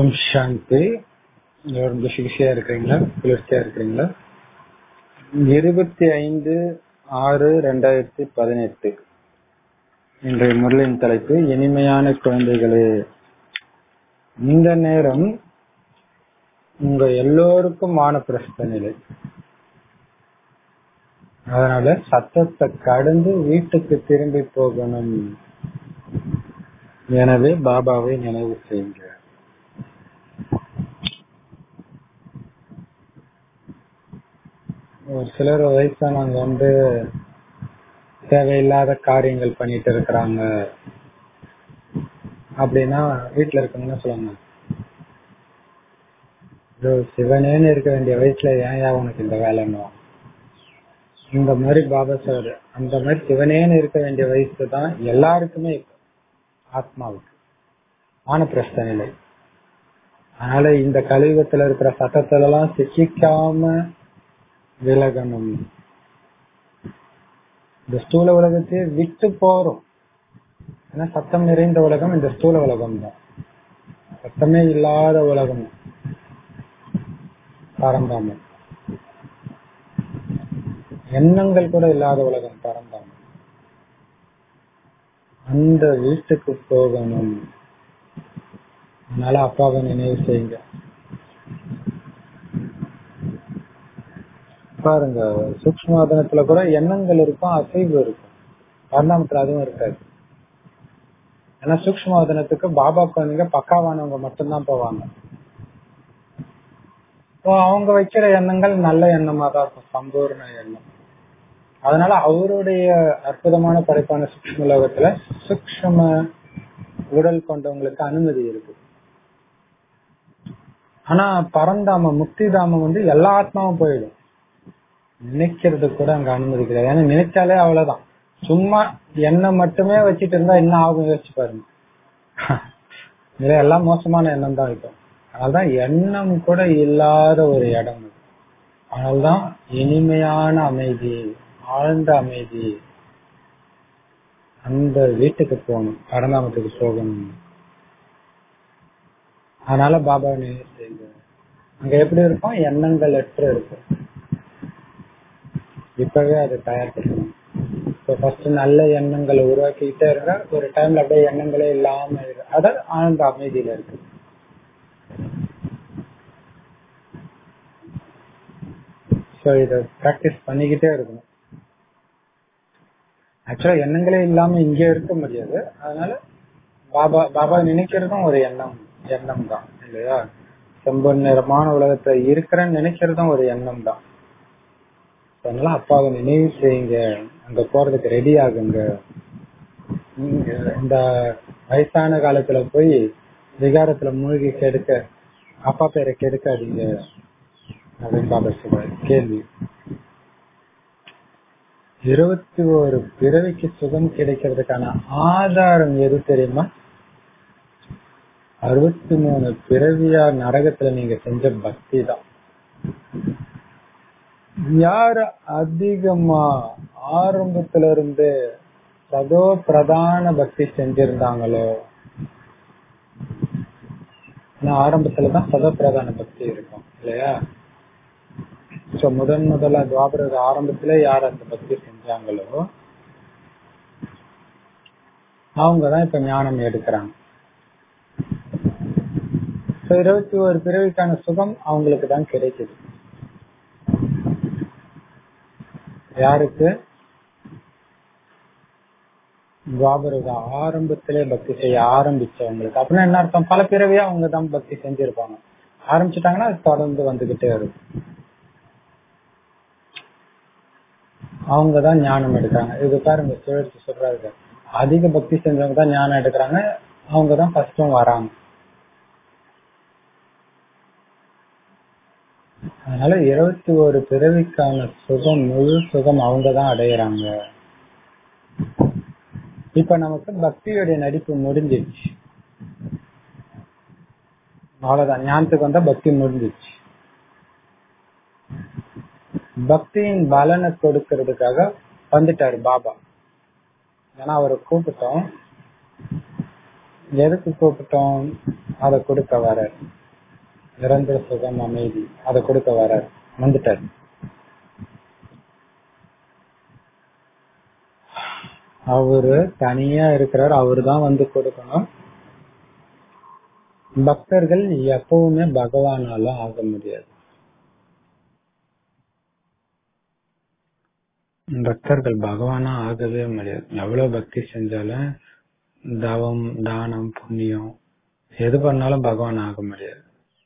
ஓம் சாந்தி எல்லாரும் பிஸி பிஸியா இருக்கிறீங்களா குளிர்ச்சியா இருக்கிறீங்களா இருபத்தி ஐந்து ஆறு ரெண்டாயிரத்தி பதினெட்டு இன்றைய முரளின் தலைப்பு இனிமையான குழந்தைகளே இந்த நேரம் உங்க எல்லோருக்கும் வானப்பிரஸ்த நிலை அதனால சத்தத்தை கடந்து வீட்டுக்கு திரும்பி போகணும் எனவே பாபாவை நினைவு செய்யுங்க ஒரு சிலர் வயசானவங்க வந்து தேவையில்லாத காரியங்கள் பண்ணிட்டு இருக்கிறாங்க அப்படின்னா வீட்டுல இருக்கவங்க சொல்லுவாங்க "இதோ சிவனேன்னு இருக்க வேண்டிய வயசுல ஏன் ஏன் உனக்கு இந்த வேலைன்னு இந்த மாதிரி பாபா சார் அந்த மாதிரி சிவனேன்னு இருக்க வேண்டிய வயசு தான் எல்லாருக்குமே இப்போ ஆத்மாவுக்கு ஆனப்பிரஸ்த நிலை அதனால இந்த கலியுகத்துல இருக்கிற சட்டத்துல எல்லாம் சிக்கிக்காம விலகணும் இந்த ஸ்தூல உலகத்தையே விட்டு போறோம் ஏன்னா சத்தம் நிறைந்த உலகம் இந்த ஸ்தூல உலகம் தான் சத்தமே இல்லாத உலகம் பரந்தாமம் எண்ணங்கள் கூட இல்லாத உலகம் பரந்தாமம் அந்த வீட்டுக்கு போகணும் அதனால அப்பாவை நினைவு செய்யுங்க பாருங்க சூக்மவாதனத்துல கூட எண்ணங்கள் இருக்கும் அசைவு இருக்கும் பரிணாமத்துல அதுவும் இருக்காது ஏன்னா சூக்மவாதனத்துக்கு பாபா குழந்தைங்க பக்காவானவங்க மட்டும்தான் போவாங்க அவங்க வைக்கிற எண்ணங்கள் நல்ல எண்ணமா தான் இருக்கும் சம்பூர்ண எண்ணம் அதனால அவருடைய அற்புதமான படைப்பான சூக்ம உலகத்துல சூக்ம உடல் கொண்டவங்களுக்கு அனுமதி இருக்கு ஆனா பரந்தாமம் முக்தி தாமம் வந்து எல்லா ஆத்மாவும் போயிடும் நினைக்கிறது கூட அங்க அனுமதி கிடையாது ஏன்னா நினைச்சாலே அவ்வளவுதான் சும்மா எண்ணம் மட்டுமே வச்சுட்டு இருந்தா என்ன ஆகும் யோசிச்சு பாருங்க இதுல எல்லாம் மோசமான எண்ணம் தான் இருக்கும் அதனாலதான் எண்ணம் கூட இல்லாத ஒரு இடம் அது அதனால்தான் இனிமையான அமைதி ஆழ்ந்த அமைதி அந்த வீட்டுக்கு போகணும் பரந்தாமத்துக்கு போகணும் அதனால பாபா நினைவு செய்யுங்க அங்க எப்படி இருக்கும் எண்ணங்கள் அற்று இருக்கும் இப்பவே அதை தயார் பண்ணணும் இப்போ ஃபர்ஸ்ட் நல்ல எண்ணங்களை உருவாக்கிக்கிட்டே இருங்க ஒரு டைம்ல அப்படியே எண்ணங்களே இல்லாம இருக்கு அதாவது ஆழ்ந்த அமைதியில இருக்கு ஸோ இதை ப்ராக்டிஸ் பண்ணிக்கிட்டே இருக்கணும் ஆக்சுவலா எண்ணங்களே இல்லாம இங்க இருக்க முடியாது அதனால பாபா பாபா நினைக்கிறதும் ஒரு எண்ணம் எண்ணம் தான் இல்லையா செம்பன் நிறமான உலகத்துல இருக்கிறேன்னு நினைக்கிறதும் ஒரு எண்ணம் தான் அதனால அப்பாவை நினைவு செய்யுங்க அங்க போறதுக்கு ரெடி ஆகுங்க இந்த வயசான காலத்துல போய் விகாரத்துல மூழ்கி கெடுக்க அப்பா பேரை கெடுக்காதீங்க அப்படின்னு பாபா சொல்றாரு கேள்வி இருபத்தி ஒரு பிறவிக்கு சுகம் கிடைக்கிறதுக்கான ஆதாரம் எது தெரியுமா அறுபத்தி மூணு பிறவியா நரகத்துல நீங்க செஞ்ச பக்தி தான் யார் அதிகமா ஆரம்பத்துல இருந்து சதோ பிரதான பக்தி செஞ்சிருந்தாங்களோ ஆரம்பத்துலதான் சதோ பிரதான பக்தி இருக்கும் இல்லையா சோ முதன் முதல்ல துவாபர ஆரம்பத்துல யார் அந்த பக்தி செஞ்சாங்களோ அவங்கதான் இப்ப ஞானம் எடுக்கிறாங்க இருபத்தி ஒரு பிறவிக்கான சுகம் அவங்களுக்கு தான் கிடைக்குது யாருக்கு துவாபரத ஆரம்பத்திலே பக்தி செய்ய ஆரம்பிச்சவங்களுக்கு அப்படின்னா என்ன அர்த்தம் பல பிறவியா அவங்க தான் பக்தி செஞ்சிருப்பாங்க ஆரம்பிச்சுட்டாங்கன்னா அது தொடர்ந்து வந்துகிட்டே இருக்கும் அவங்கதான் ஞானம் எடுக்கிறாங்க இது பாருங்க சுழற்சி சொல்றாரு அதிக பக்தி செஞ்சவங்க தான் ஞானம் எடுக்கிறாங்க அவங்கதான் ஃபர்ஸ்டும் வராங்க அதனால இருபத்தி ஒரு பிறவிக்கான சுகம் முழு சுகம் அவங்கதான் அடையிறாங்க இப்ப நமக்கு பக்தியுடைய நடிப்பு முடிஞ்சிருச்சு அவ்வளவுதான் ஞானத்துக்கு வந்தா பக்தி முடிஞ்சிருச்சு பக்தியின் பலனை கொடுக்கறதுக்காக வந்துட்டாரு பாபா ஏன்னா அவரை கூப்பிட்டோம் எதுக்கு கூப்பிட்டோம் அதை கொடுக்க வர நிரந்தர சுகம் அமைதி அதை கொடுக்க வர வந்துட்டார் அவரு தனியா இருக்கிறார் அவரு தான் வந்து கொடுக்கணும் பக்தர்கள் எப்பவுமே பகவானால ஆக முடியாது பக்தர்கள் பகவானா ஆகவே முடியாது எவ்வளவு பக்தி செஞ்சாலும் தவம் தானம் புண்ணியம் எது பண்ணாலும் பகவான் ஆக முடியாது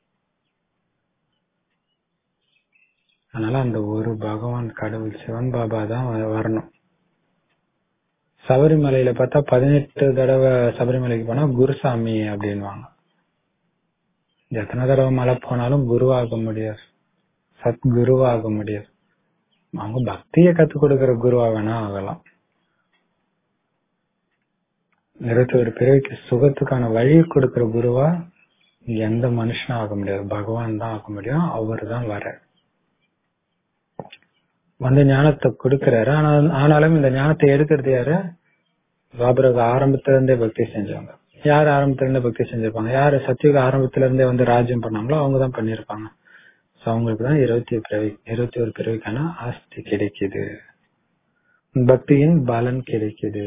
அதனால அந்த ஒரு பகவான் கடவுள் சிவன் பாபா தான் வ- வரணும் சபரிமலையில பார்த்தா பதினெட்டு தடவை சபரிமலைக்கு போனா குருசாமி அப்படின்வாங்க எத்தனை தடவை மலை போனாலும் குருவாக முடியாது சத் குருவாக முடியாது அவங்க பக்தியை கத்துக் கொடுக்கிற குருவா வேணா ஆகலாம் இருபத்தி ஒரு பிறவிக்கு சுகத்துக்கான வழியை கொடுக்கிற குருவா எந்த மனுஷனும் ஆக முடியாது பகவான் தான் ஆக முடியும் அவர் தான் வர வந்து ஞானத்தை கொடுக்கிறாரு ஆனா ஆனாலும் இந்த ஞானத்தை எடுக்கிறது யாரு பாபரக ஆரம்பத்துல இருந்தே பக்தி செஞ்சவங்க யார் ஆரம்பத்துல இருந்தே பக்தி செஞ்சிருப்பாங்க யாரு சத்தியுக ஆரம்பத்துல இருந்தே வந்து ராஜ்யம் பண்ணாங்களோ அவங்க தான் பண்ணிருப்பாங்க சோ அவங்களுக்கு தான் இருபத்தி பிறவி இருபத்தி ஒரு பிறவிக்கான ஆஸ்தி கிடைக்குது பக்தியின் பலன் கிடைக்குது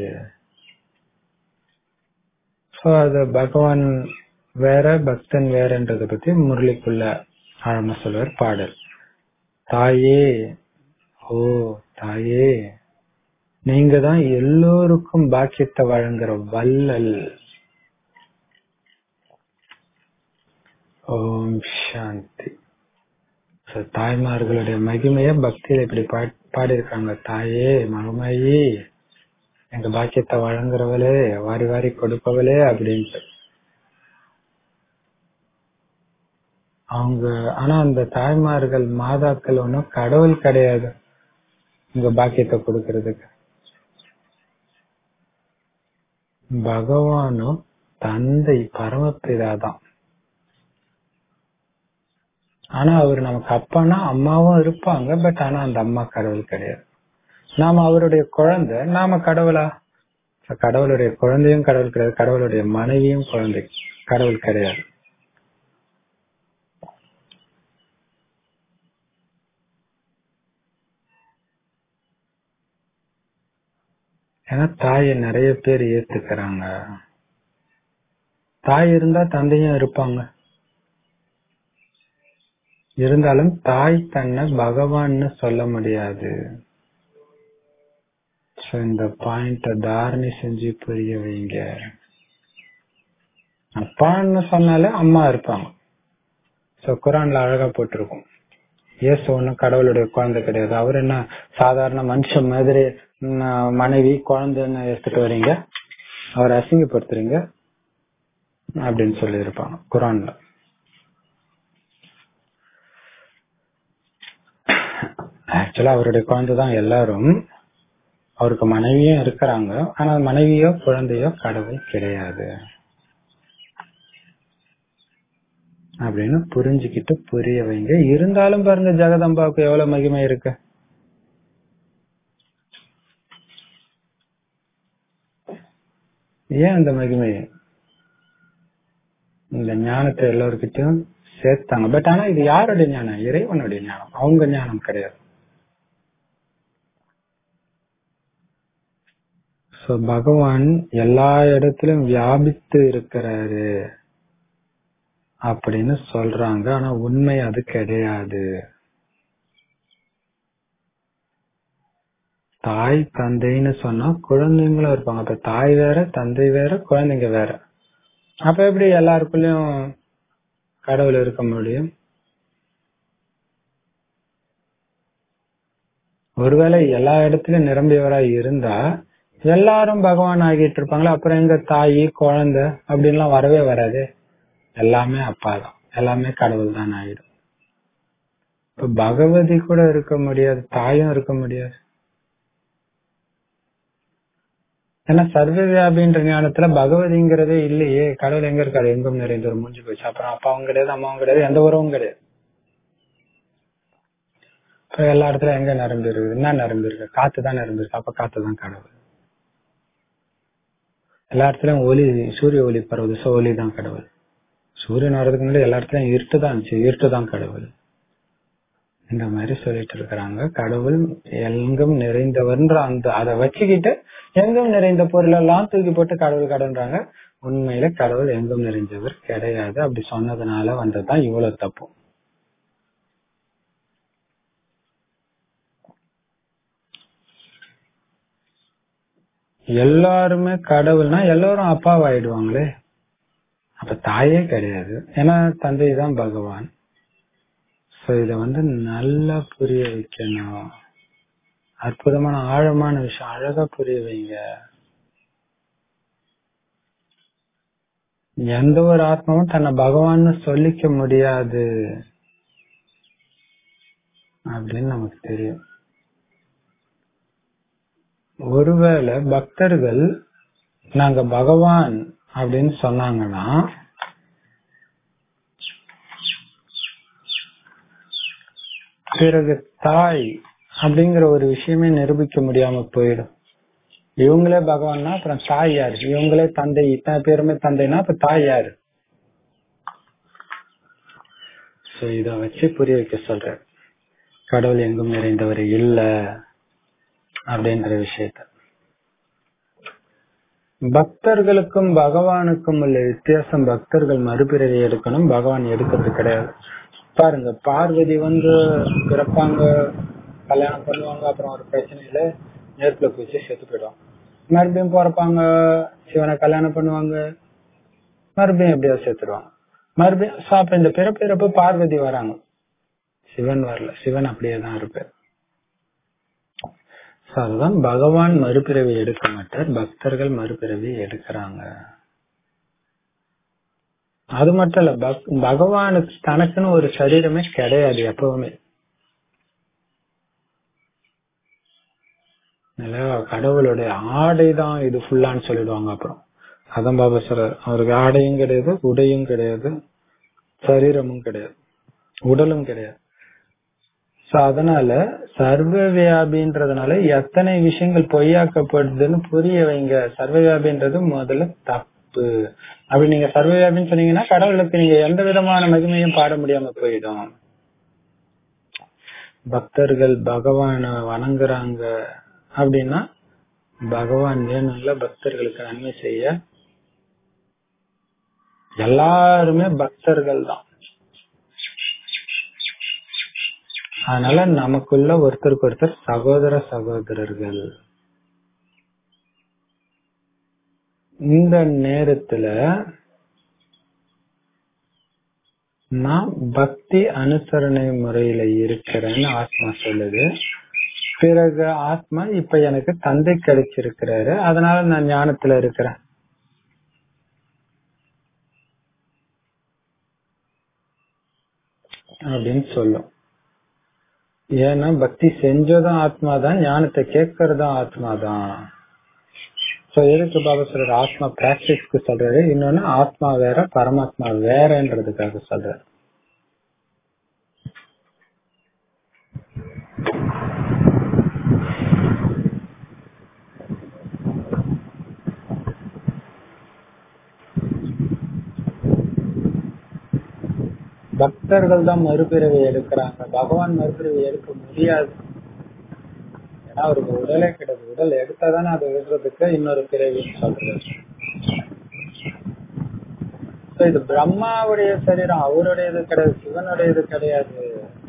சோ அது பகவான் வேற பக்தன் வேறன்றத பத்தி முரளிக்குள்ள ஆழமா சொல்வார் பாடல் தாயே ஓ தாயே நீங்க தான் எல்லோருக்கும் பாக்கியத்தை வழங்குற வள்ளல் ஓம் சாந்தி So, தாய்மார்களுடைய மகிமைய பக்தியில இப்படி பா- பாடியிருக்காங்க தாயே மகமாயி எங்க பாக்கியத்தை வழங்குறவளே வாரி வாரி கொடுப்பவளே அப்படின்ட்டு அவங்க ஆனா அந்த தாய்மார்கள் மாதாக்கள் ஒன்றும் கடவுள் கிடையாது உங்க பாக்கியத்தை கொடுக்கறதுக்கு பகவானும் தந்தை பரமபிதா தான் ஆனா அவர் நமக்கு அப்பானா அம்மாவும் இருப்பாங்க பட் ஆனா அந்த அம்மா கடவுள் கிடையாது நாம அவருடைய குழந்தை நாம கடவுளா So, கடவுளுடைய குழந்தையும் கடவுள் கிடையாது கடவுளுடைய மனைவியும் குழந்தை கடவுள் கிடையாது ஏன்னா தாயை நிறைய பேர் ஏத்துக்கிறாங்க தாய் இருந்தா தந்தையும் இருப்பாங்க இருந்தாலும் தாய் தன்னை பகவான்னு சொல்ல முடியாது So, இந்த பாயிண்ட தாரணை செஞ்சு புரிய வைங்க அப்பான்னு சொன்னாலே அம்மா இருப்பாங்க சோ குரான்ல அழகா போட்டிருக்கும் இயேசு ஒண்ணும் கடவுளுடைய குழந்தை கிடையாது அவர் என்ன சாதாரண மனுஷன் மாதிரி ம், மனைவி குழந்தைன்னு எடுத்துட்டு வரீங்க அவர் அசிங்கப்படுத்துறீங்க அப்படின்னு சொல்லி இருப்பாங்க குரான்ல ஆக்சுவலா அவருடைய குழந்தை தான் எல்லாரும் அவருக்கு மனைவியும் இருக்கிறாங்க ஆனா மனைவியோ குழந்தையோ கடவுள் கிடையாது அப்படின்னு புரிஞ்சுக்கிட்டு புரிய வைங்க இருந்தாலும் பாருங்க ஜெகதம்பாவுக்கு எவ்வளவு மகிமை இருக்கு ஏன் அந்த மகிமை இந்த ஞானத்தை எல்லோருக்கிட்டையும் சேர்த்தாங்க பட் ஆனா இது யாருடைய ஞானம் இறைவனுடைய ஞானம் அவங்க ஞானம் கிடையாது சோ பகவான் எல்லா இடத்திலும் வியாபித்து இருக்கிறாரு அப்படின்னு சொல்றாங்க ஆனா உண்மை அது கிடையாது தாய் தந்தைன்னு சொன்னா குழந்தைங்களும் இருப்பாங்க அப்ப தாய் வேற தந்தை வேற குழந்தைங்க வேற அப்ப எப்படி எல்லாருக்குள்ளயும் கடவுள் இருக்க முடியும் ஒருவேளை எல்லா இடத்துலயும் நிரம்பியவரா இருந்தா எல்லாரும் பகவான் ஆகிட்டு இருப்பாங்களா அப்புறம் எங்க தாய் குழந்தை அப்படின்லாம் வரவே வராது எல்லாமே அப்பா தான் எல்லாமே கடவுள் தான் ஆயிடும் இப்ப பகவதி கூட இருக்க முடியாது தாயும் இருக்க முடியாது ஏன்னா சர்வ வியாபின்ற ஞானத்துல பகவதிங்கிறதே இல்லையே கடவுள் எங்க இருக்காரு எங்கும் நிறைந்தவர் முடிஞ்சு போச்சு அப்புறம் அப்பாவும் கிடையாது அம்மாவும் கிடையாது எந்த உறவும் கிடையாது இப்ப எல்லா இடத்துல எங்க நிரம்பி இருக்குது என்ன நிரம்பி இருக்கு காத்து தான் நிரம்பி இருக்கு அப்ப காத்து தான் கடவுள் எல்லா இடத்துலயும் ஒளி சூரிய ஒளி பரவுது சோ ஒளி தான் கடவுள் சூரியன் வர்றதுக்கு முன்னாடி எல்லா இடத்துலயும் இருட்டு தான் இருந்துச்சு இருட்டு தான் கடவுள் இந்த மாதிரி சொல்லிட்டு இருக்கிறாங்க கடவுள் எங்கும் நிறைந்தவர்ன்ற அந்த அதை வச்சுக்கிட்டு எங்கும் நிறைந்த பொருள் எல்லாம் தூக்கி போட்டு கடவுள் கடன்றாங்க உண்மையில கடவுள் எங்கும் நிறைந்தவர் கிடையாது அப்படி சொன்னதுனால வந்ததுதான் இவ்வளவு தப்பு எல்லாருமே கடவுள்னா எல்லாரும் அப்பாவாயிடுவாங்களே அப்ப தாயே கிடையாது ஏன்னா தந்தை தான் பகவான் சோ இத வந்து நல்லா புரிய வைக்கணும் அற்புதமான ஆழமான விஷயம் அழகா புரிய வைங்க எந்த ஒரு ஆத்மாவும் தன்னை பகவான்னு சொல்லிக்க முடியாது அப்படின்னு நமக்கு தெரியும் ஒருவேளை பக்தர்கள் நாங்க பகவான் அப்படின்னு சொன்னாங்கன்னா பிறகு தாய் அப்படிங்கிற ஒரு விஷயமே நிரூபிக்க முடியாம போயிடும் இவங்களே பகவான்னா அப்புறம் தாய் யாரு இவங்களே தந்தை இத்தனை பேருமே தந்தைனா அப்ப தாய் யாரு சோ இத வச்சு புரிய வைக்க சொல்ற கடவுள் எங்கும் நிறைந்தவர் இல்ல அப்படின்ற விஷயத்த பக்தர்களுக்கும் பகவானுக்கும் உள்ள வித்தியாசம் பக்தர்கள் மறுபிறவி எடுக்கணும் பகவான் எடுக்கிறது கிடையாது பாருங்க பார்வதி வந்து பிறப்பாங்க கல்யாணம் பண்ணுவாங்க அப்புறம் ஒரு பிரச்சனையில நெருப்புல குதிச்சு செத்து போயிடுவாங்க மறுபடியும் பிறப்பாங்க சிவனை கல்யாணம் பண்ணுவாங்க மறுபடியும் எப்படியா செத்துடுவாங்க மறுபடியும் so அப்ப இந்த பிறப்பு இறப்பு பார்வதி வராங்க சிவன் வரல சிவன் அப்படியே தான் இருப்பார் So அதுதான் பகவான் மறுபிறவி எடுக்க மாட்டார் பக்தர்கள் மறுபிறவி எடுக்கிறாங்க அது மட்டும் இல்ல பக்- பகவானுக்கு தனக்குன்னு ஒரு சரீரமே கிடையாது எப்பவுமே இல்ல, கடவுளுடைய ஆடை தான் இது ஃபுல்லான்னு சொல்லிடுவாங்க அப்புறம் அதான் பாபா சார் அவருக்கு ஆடையும் கிடையாது உடையும் கிடையாது சரீரமும் கிடையாது உடலும் கிடையாது சோ அதனால சர்வ வியாபின்றதுனால எத்தனை விஷயங்கள் பொய்யாக்கப்படுதுன்னு புரிய வைங்க சர்வ வியாபின்றது முதல்ல தப்பு அப்படி நீங்க சர்வ வியாபின்னு சொன்னீங்கன்னா கடவுளுக்கு நீங்க எந்த விதமான மகிமையும் பாட முடியாம போயிடும் பக்தர்கள் பகவான வணங்குறாங்க அப்படின்னா பகவான் வேணும்ல பக்தர்களுக்கு நன்மை செய்ய எல்லாருமே பக்தர்கள் தான் அதனால நமக்குள்ள ஒருத்தருக்கு ஒருத்தர் சகோதர சகோதரர்கள் இந்த நேரத்துல நான் பக்தி அனுசரணை முறையில இருக்கிறேன்னு ஆத்மா சொல்லுது பிறகு ஆத்மா இப்ப எனக்கு தந்தை கிடைச்சிருக்கிறாரு அதனால நான் ஞானத்துல இருக்கிறேன் அப்படின்னு சொல்லும் ஏன்னா பக்தி செஞ்சதும் ஆத்மா தான் ஞானத்தை கேட்கறதும் ஆத்மா தான் சோ எதுக்கு பாபா சொல்றாரு ஆத்மா பிராக்டிஸ்க்கு சொல்றாரு இன்னொன்னு ஆத்மா வேற பரமாத்மா வேறன்றதுக்காக சொல்றாரு பக்தர்கள் தான் மறுபிறவி எடுக்கிறாங்க பகவான் மறுபிறவி எடுக்க முடியாது ஏன்னா அவருக்கு உடலே கிடையாது உடல் எடுத்தாதானே அதை விடுறதுக்கு இன்னொரு பிறவின்னு சொல்றது So இது பிரம்மாவுடைய சரீரம் அவருடையது கிடையாது சிவனுடையது கிடையாது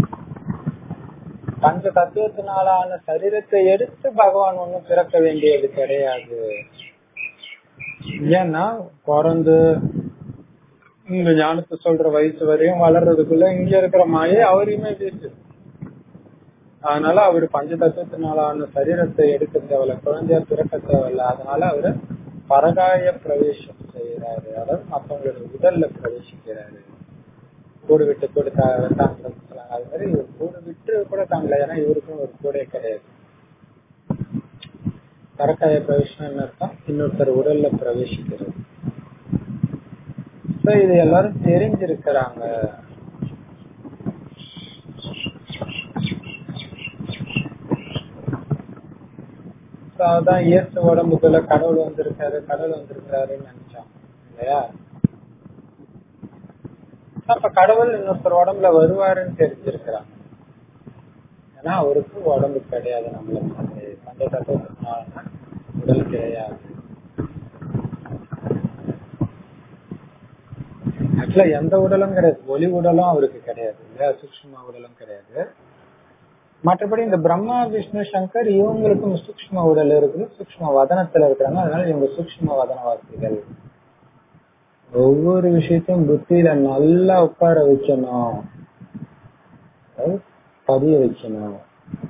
பஞ்ச தத்துவத்தினாலான சரீரத்தை எடுத்து பகவான் ஒண்ணும் பிறக்க வேண்டியது கிடையாது ஏன்னா பிறந்து இந்த ஞானத்தை சொல்ற வயசு வரையும் வளர்றதுக்குள்ள இங்க இருக்கிற மாயை அவரையுமே வீசு அதனால அவரு பஞ்ச தத்துவத்தினாலான சரீரத்தை எடுக்க தேவையில்ல குழந்தையா பிறக்க தேவையில்ல அதனால அவரு பரகாய பிரவேசம் செய்யறாரு அதாவது மத்தவங்களுடைய உடல்ல பிரவேசிக்கிறாரு கூடு விட்டு கூடு தாங்க அது மாதிரி இவர் கூடு விட்டு கூட தாங்கல ஏன்னா இவருக்கும் ஒரு கூடே கிடையாது பரகாய பிரவேசம் அர்த்தம் இன்னொருத்தர் உடல்ல பிரவேசிக்கிறது So இது எல்லாரும் தெரிஞ்சிருக்கிறாங்க தான் இயேசு உடம்புக்குள்ள கடவுள் வந்திருக்காரு கடவுள் வந்திருக்காருன்னு நினைச்சான் இல்லையா அப்ப கடவுள் இன்னொருத்தர் உடம்புல வருவாருன்னு தெரிஞ்சிருக்கிறாங்க ஏன்னா அவருக்கு உடம்பு கிடையாது நம்மளுக்கு பஞ்ச தத்துவத்தினால உடல் கிடையாது ஆக்சுவலா எந்த உடலும் கிடையாது ஒளி உடலும் அவருக்கு கிடையாது இல்லையா சூக்ஷ்ம உடலும் கிடையாது மற்றபடி இந்த பிரம்மா விஷ்ணு சங்கர் இவங்களுக்கும் சூக்ஷ்ம உடல் இருக்குது சூக்ஷ்ம வதனத்துல இருக்கிறாங்க அதனால இவங்க சூக்ஷ்ம வதனவாசிகள் ஒவ்வொரு விஷயத்தையும் புத்தியில நல்லா உட்கார வைக்கணும் பதிய வைக்கணும்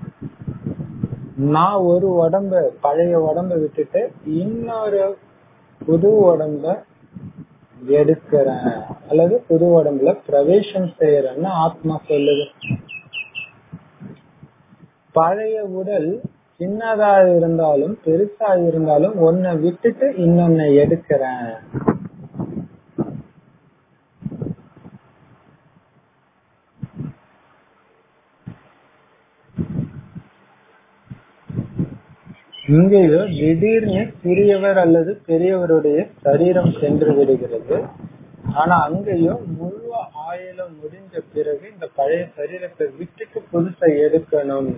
நான் ஒரு உடம்ப பழைய உடம்ப விட்டுட்டு இன்னொரு புது உடம்ப எடுக்கிறேன் அல்லது புது உடம்புல பிரவேசம் செய்யறேன்னு ஆத்மா சொல்லுது பழைய உடல் சின்னதா இருந்தாலும் பெருசா இருந்தாலும் ஒன்ன விட்டுட்டு இன்னொன்னு எடுக்கிறேன் இங்கேயோ திடீர்னு சிறியவர் அல்லது பெரியவருடைய சரீரம் சென்று விடுகிறது ஆனா அங்கேயோ முழு ஆயுளம் முடிஞ்ச பிறகு இந்த பழைய சரீரத்தை விட்டுட்டு புதுசை எடுக்கணும்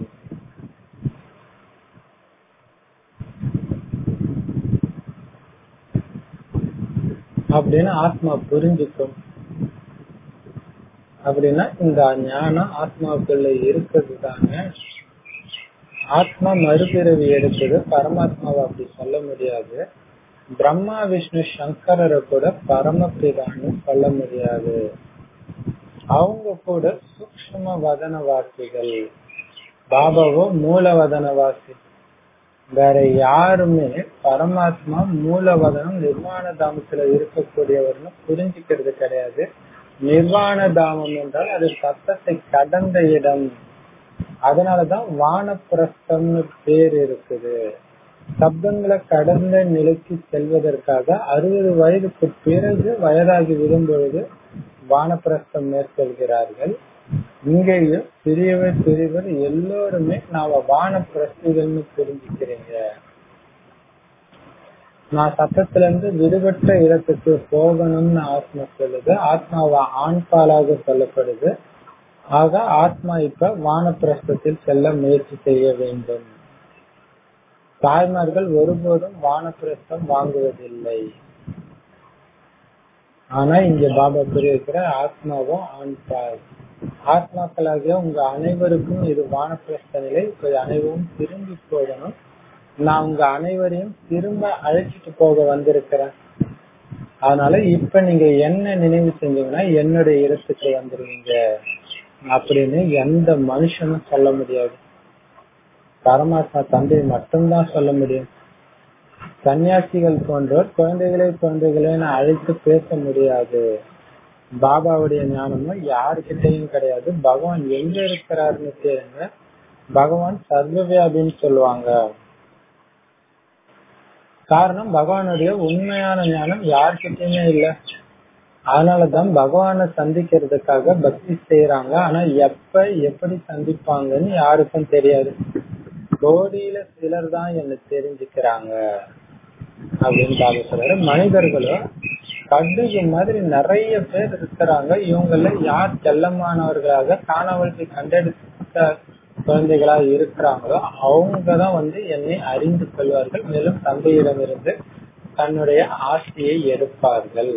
அப்படின்னு ஆத்மா புரிஞ்சுக்கும் அப்படின்னா இந்த ஞானம் ஆத்மாவுக்குள்ள இருக்கிறது தானே ஆத்மா மறுபிறவி எடுத்தது பரமாத்மாவை அப்படி சொல்ல முடியாது பிரம்மா விஷ்ணு சங்கரரை கூட பரமபிதான்னு சொல்ல முடியாது அவங்க கூட சூக்ம வதனவாசிகள் பாபாவோ மூலவதனவாசி வேற யாருமே பரமாத்மா மூலவதனம் நிர்வாண தாமத்துல இருக்கக்கூடியவர்னு புரிஞ்சுக்கிறது கிடையாது நிர்வாண தாமம் என்றால் அது சத்தத்தை கடந்த இடம் அதனாலதான் வானப்பிரஸ்தம்னு பேர் இருக்குது சப்தங்களை கடந்த நிலைக்கு செல்வதற்காக அறுபது வயதுக்கு பிறகு வயதாகி விடும் பொழுது வானப்பிரஸ்தம் மேற்கொள்கிறார்கள் இங்கேயும் சிறியவர் சிறியவர் எல்லோருமே நாம வானப்பிரஸ்திகள்னு புரிஞ்சுக்கிறீங்க நான் சத்தத்துல இருந்து விடுபட்ட இடத்துக்கு போகணும்னு ஆத்மா சொல்லுது ஆத்மாவா ஆண் பாலாக சொல்லப்படுது ஆக ஆத்மா இப்ப வானப்பிரஸ்தத்தில் செல்ல முயற்சி செய்ய வேண்டும் தாய்மார்கள் ஒருபோதும் வானப்பிரஸ்தம் வாங்குவதில்லை ஆனா இங்க பாபா புரியிருக்கிற ஆத்மாவும் ஆண் பால் ஆத்மாக்களாகிய உங்க அனைவருக்கும் இது வானப்பிரஸ்த நிலை இப்ப அனைவரும் திரும்பி போகணும் நான் உங்க அனைவரையும் திரும்ப அழைச்சிட்டு போக வந்திருக்கிறேன் அதனால இப்ப நீங்க என்ன நினைவு செஞ்சீங்கன்னா என்னுடைய இடத்துக்கு வந்துருவீங்க அப்படின்னு எந்த மனுஷனும் சொல்ல முடியாது பரமாத்மா தந்தை மட்டும்தான் சொல்ல முடியும் சன்னியாசிகள் போன்றோர் குழந்தைகளே குழந்தைகளேன்னு அழைத்து பேச முடியாது பாபாவுடைய ஞானமும் யாருக்கிட்டையும் கிடையாது பகவான் எங்க இருக்கிறாருன்னு கேளுங்க பகவான் சர்வவியாபின்னு சொல்லுவாங்க காரணம் பகவானுடைய உண்மையான ஞானம் யார்கிட்டயுமே இல்ல அதனாலதான் பகவானை சந்திக்கிறதுக்காக பக்தி செய்யறாங்க ஆனா எப்ப எப்படி சந்திப்பாங்கன்னு யாருக்கும் தெரியாது கோடியில சிலர் தான் என்ன தெரிஞ்சுக்கிறாங்க அப்படின்னு பாபா சொல்றாரு மனிதர்களும் கடுகு மாதிரி நிறைய பேர் இருக்கிறாங்க இவங்கள யார் செல்லமானவர்களாக காணாமல் கண்டெடுத்த குழந்தைகளா இருக்கிறாங்களோ அவங்கதான் வந்து என்னை அறிந்து கொள்வார்கள் மேலும் தந்தையிடமிருந்து தன்னுடைய ஆசையை எடுப்பார்கள்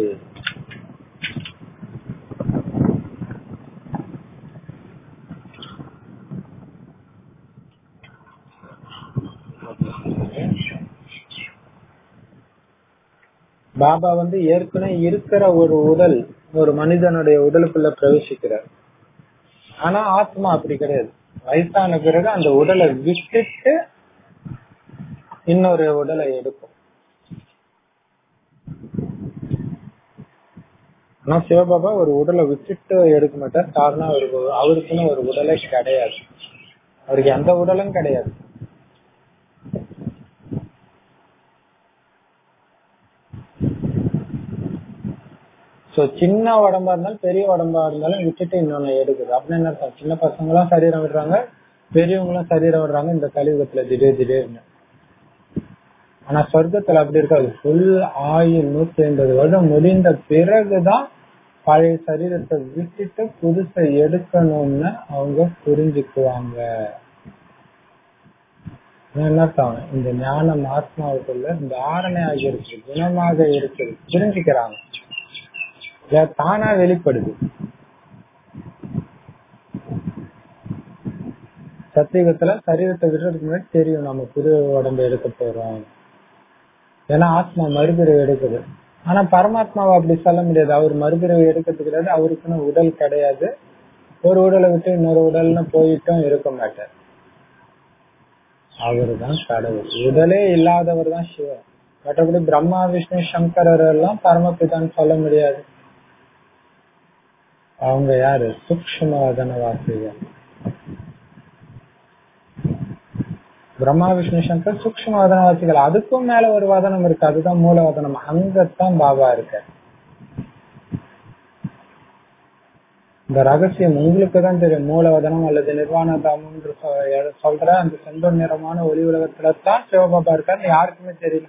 பாபா வந்து ஏற்கனவே இருக்கிற ஒரு உடல் ஒரு மனிதனுடைய உடலுக்குள்ள பிரவேசிக்கிறார் ஆனா ஆத்மா அப்படி கிடையாது வயசான பிறகு அந்த உடலை விட்டுட்டு இன்னொரு உடலை எடுக்கும் ஆனா சிவபாபா ஒரு உடலை விட்டுட்டு எடுக்க மாட்டார் காரணம் அவருக்கு அவருக்குன்னு ஒரு உடலே கிடையாது அவருக்கு எந்த உடலும் கிடையாது சோ சின்ன உடம்பா இருந்தாலும் பெரிய உடம்பா இருந்தாலும் விட்டுட்டு இன்னொன்னு எடுக்குது அப்படின்னு என்ன அர்த்தம் சின்ன பசங்களும் சரீரம் விடுறாங்க பெரியவங்களும் சரீரம் விடுறாங்க இந்த கலியுகத்துல திடீர் திடீர்னு ஆனா சொர்க்கத்துல அப்படி இருக்காது ஃபுல் ஆயுள் நூத்தி ஐம்பது வருடம் முடிந்த பிறகுதான் பழைய சரீரத்தை விட்டுட்டு புதுசை எடுக்கணும்னு அவங்க புரிஞ்சுக்குவாங்க என்ன அர்த்தம்? இந்த ஞானம் ஆத்மாவுக்குள்ள தாரணையாக இருக்கு குணமாக இருக்குது புரிஞ்சுக்கிறாங்க இல்ல தானா வெளிப்படுது சத்தியுகத்துல சரீரத்தை விடுறதுக்கு முன்னாடி தெரியும் நம்ம புது உடம்பு எடுக்க போறோம் ஏன்னா ஆத்மா மறுபிறவி எடுக்குது ஆனா பரமாத்மாவை அப்படி சொல்ல முடியாது அவர் மறுபிறவி எடுக்கிறது கிடையாது அவருக்குன்னு உடல் கிடையாது ஒரு உடலை விட்டு இன்னொரு உடல்னு போயிட்டும் இருக்க மாட்டார் அவரு தான் கடவுள் உடலே இல்லாதவர் தான் சிவன் மற்றபடி பிரம்மா விஷ்ணு சங்கரர் எல்லாம் பரமபிதான்னு சொல்ல முடியாது அவங்க யாரு சூக்ஷ்ம வதனவாசிகள் பிரம்மா விஷ்ணு சங்கர் சூக்ஷ்ம வதனவாசிகள் அதுக்கும் மேல ஒரு வதனம் இருக்கு அதுதான் மூல வதனம் அங்கத்தான் பாபா இருக்க இந்த ரகசியம் உங்களுக்கு தான் தெரியும் மூலவதனம் அல்லது நிர்வாண தாமம் என்று சொ- சொல்ற அந்த செந்தூர் நிறமான ஒளி உலகத்துல தான் சிவபாபா இருக்காரு யாருக்குமே தெரியல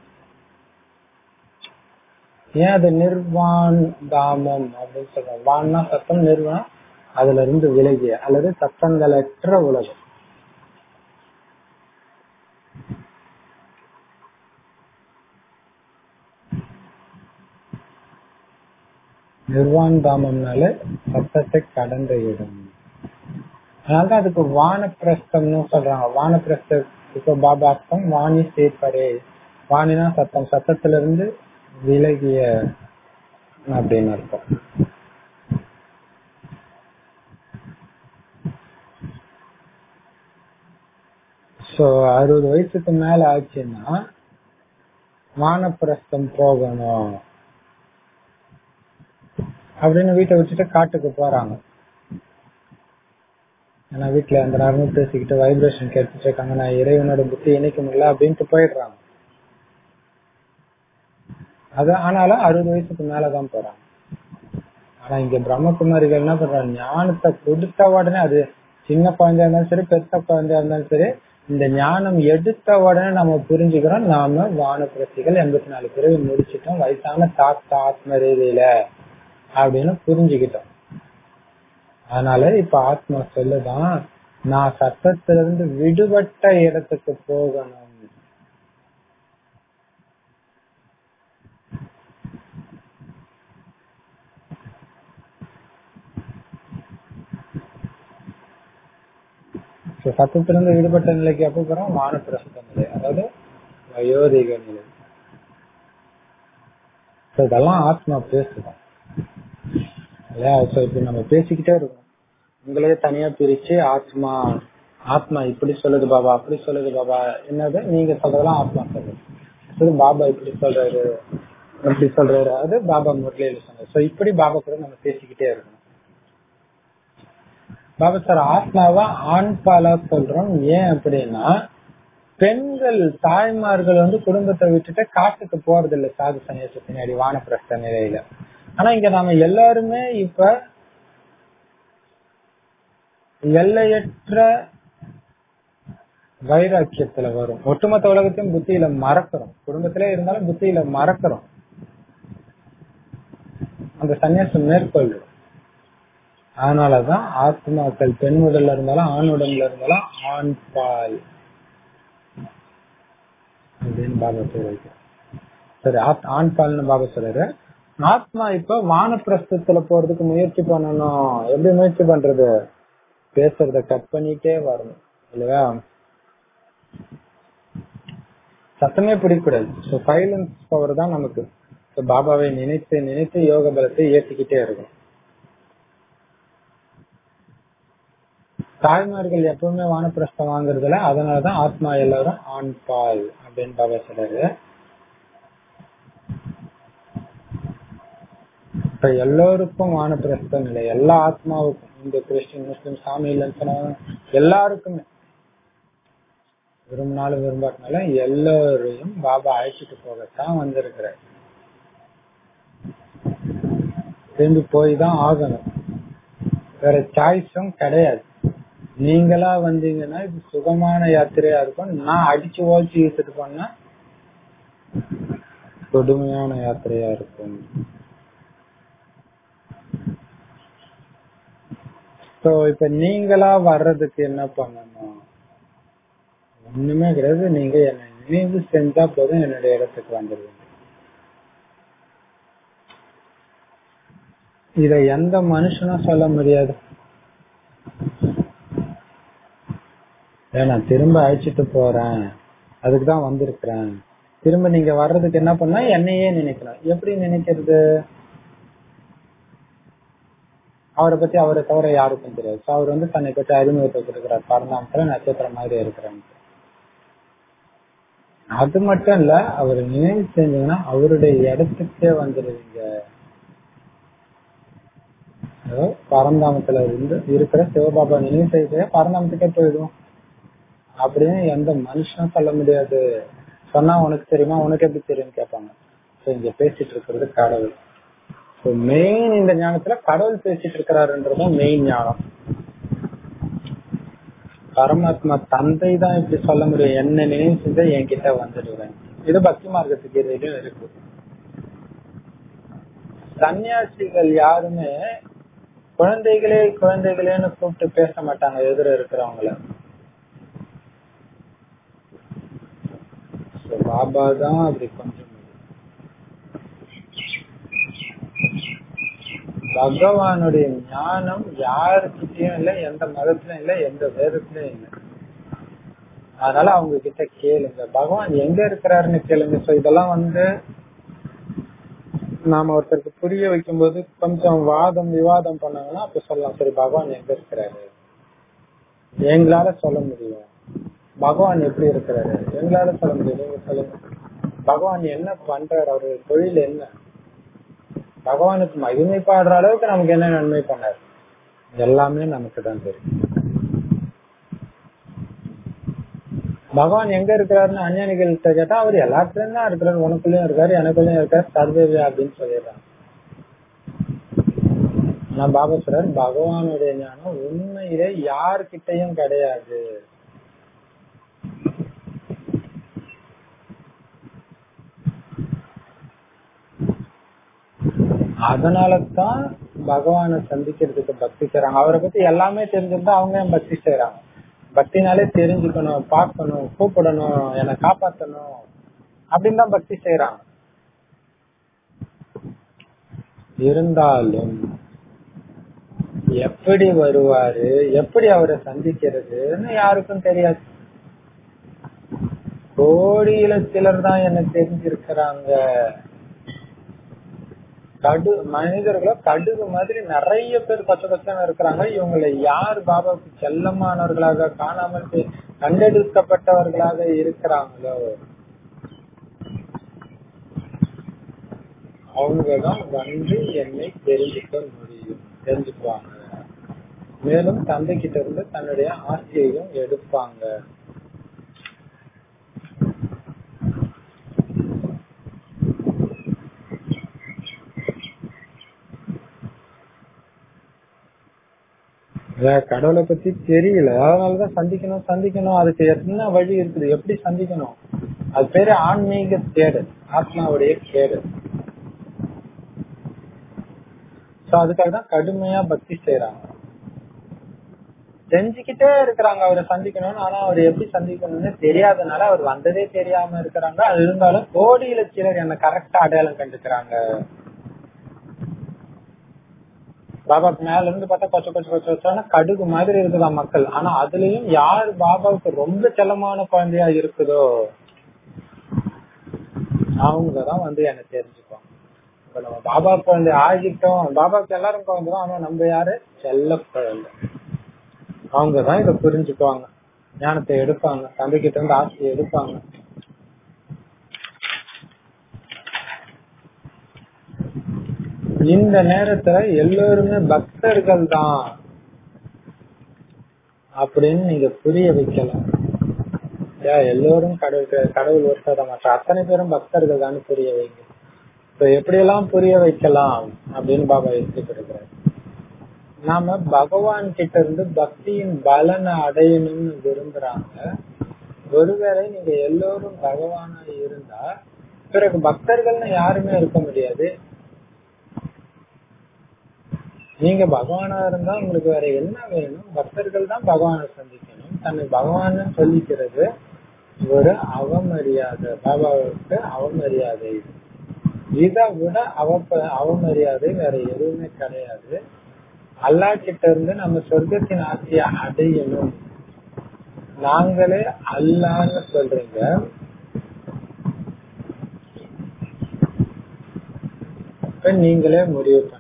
ஏன் அது நிர்வான் தாமம் அப்படின்னு சொல்றோம் வான்னா சத்தம் நிர்வாணம் அதுல இருந்து விலகிய அல்லது சத்தங்களற்ற உலகம் நிர்வான் தாமம்னால சத்தத்தை கடந்த இடம் அதனாலதான் அதுக்கு வானப்பிரஸ்தம்னு சொல்றாங்க வானப்பிரஸ்தத்துக்கு பாபா அர்த்தம் வாணி சேப்பரே வாணினா சத்தம் சத்தத்துல இருந்து விலகிய அப்படின்னு அர்த்தம் சோ அறுபது வயசுக்கு மேல ஆச்சுன்னா வானப்பிரஸ்தம் போகணும் அப்படின்னு வீட்டை விட்டுட்டு காட்டுக்கு போறாங்க ஏன்னா வீட்டுல அந்த நேரமும் பேசிக்கிட்டு வைப்ரேஷன் கேட்டுட்டு இருக்காங்க நான் இறைவனோட புத்தி இணைக்க முடியல அப்படின்ட்டு போயிடுறாங்க அது ஆனாலும் அறுபது வயசுக்கு மேலதான் போறாங்க ஆனா இங்க பிரம்மகுமாரிகள் என்ன பண்றாங்க ஞானத்தை கொடுத்த உடனே அது சின்ன குழந்தையா இருந்தாலும் சரி பெருத்த குழந்தையா இருந்தாலும் சரி இந்த ஞானம் எடுத்த உடனே நம்ம புரிஞ்சுக்கிறோம் நாம வானப்பிரசிகள் எண்பத்தி நாலு பிறகு முடிச்சிட்டோம் வயசான தாத்தா ஆத்ம ரீதியில அப்படின்னு புரிஞ்சுக்கிட்டோம் அதனால இப்ப ஆத்மா சொல்லுதான் நான் சத்தத்திலிருந்து விடுபட்ட இடத்துக்கு போகணும் So, சத்தத்திலிருந்து விடுபட்ட நிலைக்கு எப்ப போறோம் வானப்பிரசுத்த நிலை அதாவது வயோதிக நிலை So, இதெல்லாம் ஆத்மா பேசுதான் இல்லையா So, இப்படி நம்ம பேசிக்கிட்டே இருக்கோம் உங்களையே தனியா பிரிச்சு ஆத்மா ஆத்மா இப்படி சொல்லுது பாபா அப்படி சொல்லுது பாபா என்னது நீங்க சொல்றதெல்லாம் ஆத்மா சொல்லுது அது பாபா இப்படி சொல்றாரு இப்படி சொல்றாரு அது பாபா முரளியில சொன்னாரு சோ இப்படி பாபா கூட நம்ம பேசிக்கிட்டே இருக்கணும் பாபா சார் ஆத்மாவா ஆண் பாலா சொல்றோம் ஏன் அப்படின்னா பெண்கள் தாய்மார்கள் வந்து குடும்பத்தை விட்டுட்டு காட்டுக்கு போறது இல்ல சாது சன்னியாச பின்னாடி வானப்பிரஸ்த நிலையில ஆனா இங்க நாம எல்லாருமே இப்ப எல்லையற்ற வைராக்கியத்துல வரும் ஒட்டுமொத்த உலகத்தையும் புத்தியில மறக்கிறோம் குடும்பத்திலே இருந்தாலும் புத்தியில மறக்கிறோம் அந்த சன்னியாசம் மேற்கொள்ளும் அதனாலதான் ஆத்மாக்கள் பெண் உடல்ல இருந்தாலும் ஆண் உடம்புல இருந்தாலும் ஆண் பால் அப்படின்னு பாபா சொல்றாரு சரி ஆத்- ஆண் பால்னு பாபா சொல்றாரு ஆத்மா இப்ப வானப்பிரஸ்தத்துல போறதுக்கு முயற்சி பண்ணணும் எப்படி முயற்சி பண்றது பேசுறத கட் பண்ணிட்டே வரணும் இல்லையா சத்தமே பிடிக்கக்கூடாது ஸோ சைலன்ஸ் பவர் தான் நமக்கு So, பாபாவை நினைத்து நினைத்து யோக பலத்தை ஏற்றிக்கிட்டே இருக்கும் தாய்மார்கள் எப்பவுமே வானப்பிரஸ்தம் வாங்குறதுல அதனாலதான் ஆத்மா எல்லாரும் ஆண் பால் அப்படின்னு பாபா சொல்றாரு இப்ப எல்லோருக்கும் வானப்பிரஸ்தம் இல்லை எல்லா ஆத்மாவுக்கும் இந்து கிறிஸ்டின் முஸ்லிம் சாமி இல்லைன்னு சொன்னாங்க எல்லாருக்குமே விரும்பினாலும் விரும்பாட்டினாலும் எல்லோரையும் பாபா அழைச்சிட்டு போகத்தான் வந்திருக்கிறார் திரும்பி போய் தான் ஆகணும் வேற சாய்ஸும் கிடையாது நீங்களா வந்தீங்கன்னா இது சுகமான யாத்திரையா இருக்கும் நான் அடிச்சு ஓச்சு இழுத்துட்டு போனா கொடுமையான யாத்திரையா இருக்கும் சோ இப்ப நீங்களா வர்றதுக்கு என்ன பண்ணணும் ஒண்ணுமே கிடையாது நீங்க என்ன நினைவு செஞ்சா போதும் என்னுடைய இடத்துக்கு வந்துடுவீங்க இத எந்த மனுஷனும் சொல்ல முடியாது ஏன் நான் திரும்ப அழைச்சிட்டு போறேன் அதுக்கு தான் வந்திருக்கிறேன் திரும்ப நீங்க வர்றதுக்கு என்ன பண்ணா என்னையே நினைக்கணும் எப்படி நினைக்கிறது அவரை பத்தி அவரை தவிர யாருக்கும் தெரியாது So அவர் வந்து தன்னை பற்றி அறிமுகத்தை கொடுக்கிறார் பரந்தாமத்துல நட்சத்திரம் மாதிரி இருக்கிறாங்க அது மட்டும் இல்ல அவர் நினைவு செஞ்சீங்கன்னா அவருடைய இடத்துக்கே வந்துடுவீங்க அதாவது பரந்தாமத்துல இருந்து இருக்கிற சிவபாபா நினைவு செய்ய பரந்தாமத்துக்கே போயிடும் அப்படின்னு எந்த மனுஷனும் சொல்ல முடியாது சொன்னா உனக்கு தெரியுமா உனக்கு எப்படி தெரியும் கேட்பாங்க So இங்க பேசிட்டு இருக்கிறது கடவுள் மெயின் இந்த ஞானத்துல கடவுள் பேசிட்டு இருக்கிறாருன்றதும் மெயின் ஞானம் பரமாத்மா தந்தை தான் இப்படி சொல்ல முடியும் என்ன நினைவு செஞ்சா என்கிட்ட வந்துடுவேன் இது பக்தி மார்க்கத்துக்கு எதிரையும் இருக்கு சன்னியாசிகள் யாருமே குழந்தைகளே குழந்தைகளேன்னு கூப்பிட்டு பேச மாட்டாங்க எதிர இருக்கிறவங்கள So, பாபா தான் அப்படி கொஞ்சம் பகவானுடைய ஞானம் யாருக்கிட்டயும் இல்ல எந்த மதத்திலும் இல்ல எந்த வேதத்திலயும் இல்ல அதனால அவங்க கிட்ட கேளுங்க பகவான் எங்க இருக்கிறாருன்னு கேளுங்க சோ இதெல்லாம் வந்து நாம ஒருத்தருக்கு புரிய வைக்கும் போது கொஞ்சம் வாதம் விவாதம் பண்ணாங்கன்னா அப்ப சொல்லலாம் சரி பகவான் எங்க இருக்கிறாரு எங்களால சொல்ல முடியும் பகவான் எப்படி இருக்கிறாரு எங்களால சொல்ல முடியும் நீங்க சொல்லுங்க பகவான் என்ன பண்றாரு அவருடைய தொழில் என்ன பகவானுக்கு மகிமை பாடுற அளவுக்கு நமக்கு என்ன நன்மை பண்ணாரு எல்லாமே நமக்கு தான் தெரியும் பகவான் எங்க இருக்கிறாருன்னு அஞ்ஞானிகள்கிட்ட கேட்டா அவர் எல்லாத்துலயும் தான் இருக்கிறாரு உனக்குள்ளயும் இருக்காரு எனக்குள்ளயும் இருக்காரு சர்வேவி அப்படின்னு சொல்லிடுறாங்க ஆனா பாபா சொல்றாரு பகவானுடைய ஞானம் உண்மையிலே யாருக்கிட்டையும் கிடையாது அதனாலதான் பகவானை சந்திக்கிறதுக்கு பக்தி செய்யறாங்க அவரை பத்தி எல்லாமே தெரிஞ்சிருந்தா அவங்க ஏன் பக்தி செய்யறாங்க பக்தினாலே தெரிஞ்சுக்கணும் பார்க்கணும் கூப்பிடணும் என்னை காப்பாத்தணும் அப்படின்னு தான் பக்தி செய்யறாங்க இருந்தாலும் எப்படி வருவாரு எப்படி அவரை சந்திக்கிறதுன்னு யாருக்கும் தெரியாது கோடியில சிலர் தான் என்ன தெரிஞ்சிருக்கிறாங்க கடு மனிதர்களோ கடுகு மாதிரி நிறைய பேர் பச்சை பச்சைன்னு இருக்கிறாங்க இவங்களை யார் பாபாவுக்கு செல்லமானவர்களாக காணாமல் போய் கண்டெடுக்கப்பட்டவர்களாக இருக்கிறாங்களோ அவங்கதான் வந்து என்னை தெரிஞ்சுக்க முடியும் தெரிஞ்சுக்குவாங்க மேலும் தந்தை கிட்ட இருந்து தன்னுடைய ஆசையையும் எடுப்பாங்க கடவுளை பத்தி தெரியல அதனாலதான் சந்திக்கணும் சந்திக்கணும் அதுக்கு என்ன வழி இருக்குது எப்படி சந்திக்கணும் அது பேரு ஆன்மீக தேடல் ஆத்மாவுடைய தேடல் சோ அதுக்காக தான் கடுமையா பக்தி செய்யறாங்க செஞ்சுக்கிட்டே இருக்கிறாங்க அவரை சந்திக்கணும்னு ஆனா அவர் எப்படி சந்திக்கணும்னு தெரியாதனால அவர் வந்ததே தெரியாம இருக்கிறாங்க அது இருந்தாலும் கோடியில சிலர் என்ன கரெக்டா அடையாளம் கண்டுக்கிறாங்க பாபாக்கு மேல இருந்து பார்த்தா கொச்ச கொச்ச கொச்ச கொச்சான கடுகு மாதிரி இருக்குதா மக்கள் ஆனா அதுலயும் யார் பாபாவுக்கு ரொம்ப செல்லமான குழந்தையா இருக்குதோ அவங்கதான் வந்து என்ன தெரிஞ்சுப்பாங்க இப்ப நம்ம பாபா குழந்தை ஆகிட்டோம் பாபாக்கு எல்லாரும் குழந்தைதான் ஆனா நம்ம யாரு செல்ல குழந்தை அவங்கதான் இத புரிஞ்சுக்குவாங்க ஞானத்தை எடுப்பாங்க தந்தைகிட்ட இருந்து ஆசையை எடுப்பாங்க இந்த நேரத்துல எல்லோருமே பக்தர்கள் தான் அப்படின்னு நீங்க புரிய வைக்கலாம் எல்லோரும் கடவுள் கடவுள் ஒருத்தர மற்ற அத்தனை பேரும் பக்தர்கள் தான் புரிய வைங்க இப்ப எப்படி எல்லாம் புரிய வைக்கலாம் அப்படின்னு பாபா எடுத்து கொடுக்கிறார் நாம பகவான் கிட்ட இருந்து பக்தியின் பலனை அடையணும்னு விரும்புறாங்க ஒருவேளை நீங்க எல்லோரும் பகவானா இருந்தா பிறகு பக்தர்கள்னு யாருமே இருக்க முடியாது நீங்க பகவானா இருந்தா உங்களுக்கு வேற என்ன வேணும் பக்தர்கள் தான் பகவானை சந்திக்கணும் தன்னை பகவான் சொல்லிக்கிறது ஒரு அவமரியாதை பாபாவுக்கு அவமரியாதை இதை விட அவ அவமரியாதை வேற எதுவுமே கிடையாது அல்லா கிட்ட இருந்து நம்ம சொர்க்கத்தின் ஆசையை அடையணும் நாங்களே அல்லான்னு சொல்றீங்க இப்ப நீங்களே முடிவு பண்ணுங்க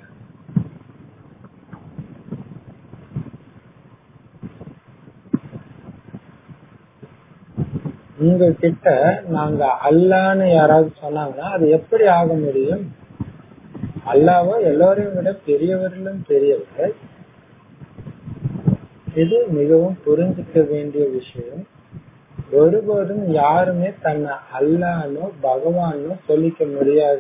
உங்க கிட்ட நாங்க அல்லான்னு யாராவது சொன்னாங்கன்னா அது எப்படி ஆக முடியும் அல்லாவோ எல்லோரையும் விட பெரியவர்களும் பெரியவர் இது மிகவும் புரிஞ்சுக்க வேண்டிய விஷயம் ஒருபோதும் யாருமே தன்னை அல்லானோ பகவானோ சொல்லிக்க முடியாது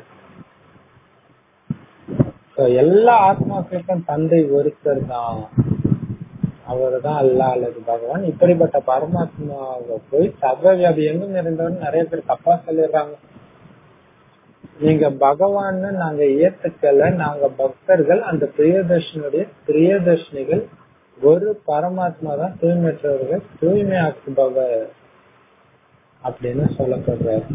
எல்லா ஆத்மாக்களுக்கும் தந்தை ஒருத்தர் தான் அவர் தான் அல்லா அல்லது பகவான் இப்படிப்பட்ட பரமாத்மாவை போய் சர்வவியாபி எங்கும் நிறைந்தவன் நிறைய பேர் தப்பா சொல்லிடுறாங்க நீங்க பகவான்னு நாங்க ஏத்துக்கல நாங்க பக்தர்கள் அந்த பிரியதர்ஷனுடைய பிரியதர்ஷினிகள் ஒரு பரமாத்மா தான் தூய்மையற்றவர்கள் தூய்மையாக்குபவர் அப்படின்னு சொல்லப்படுறாரு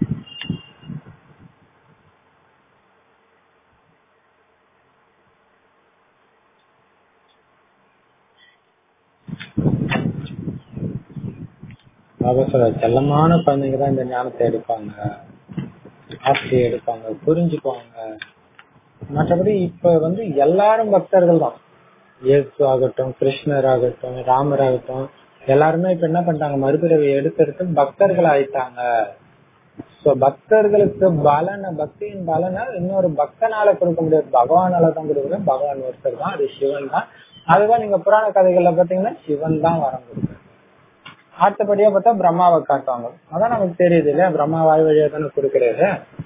பாபா சொல்ற செல்லமான குழந்தைங்க தான் இந்த ஞானத்தை எடுப்பாங்க ஆசையை எடுப்பாங்க புரிஞ்சுக்குவாங்க மற்றபடி இப்ப வந்து எல்லாரும் பக்தர்கள் தான் இயேசு ஆகட்டும் கிருஷ்ணர் ஆகட்டும் ராமர் ஆகட்டும் எல்லாருமே இப்ப என்ன பண்ணிட்டாங்க மறுபிறவை எடுத்தெடுத்து பக்தர்கள் ஆயிட்டாங்க சோ பக்தர்களுக்கு பலன பக்தியின் பலனை இன்னொரு பக்தனால கொடுக்க முடியாது பகவானால தான் கொடுக்குறது பகவான் ஒருத்தர் தான் அது சிவன் தான் அதுதான் நீங்க புராண கதைகள்ல பாத்தீங்கன்னா சிவன் தான் வரம் கொடுக்குறது அடுத்தபடியா பார்த்தா பிரம்மாவை காட்டுவாங்க அதான் நமக்கு தெரியுது இல்லையா பிரம்மா வாய் வழியா தானே கொடுக்கறது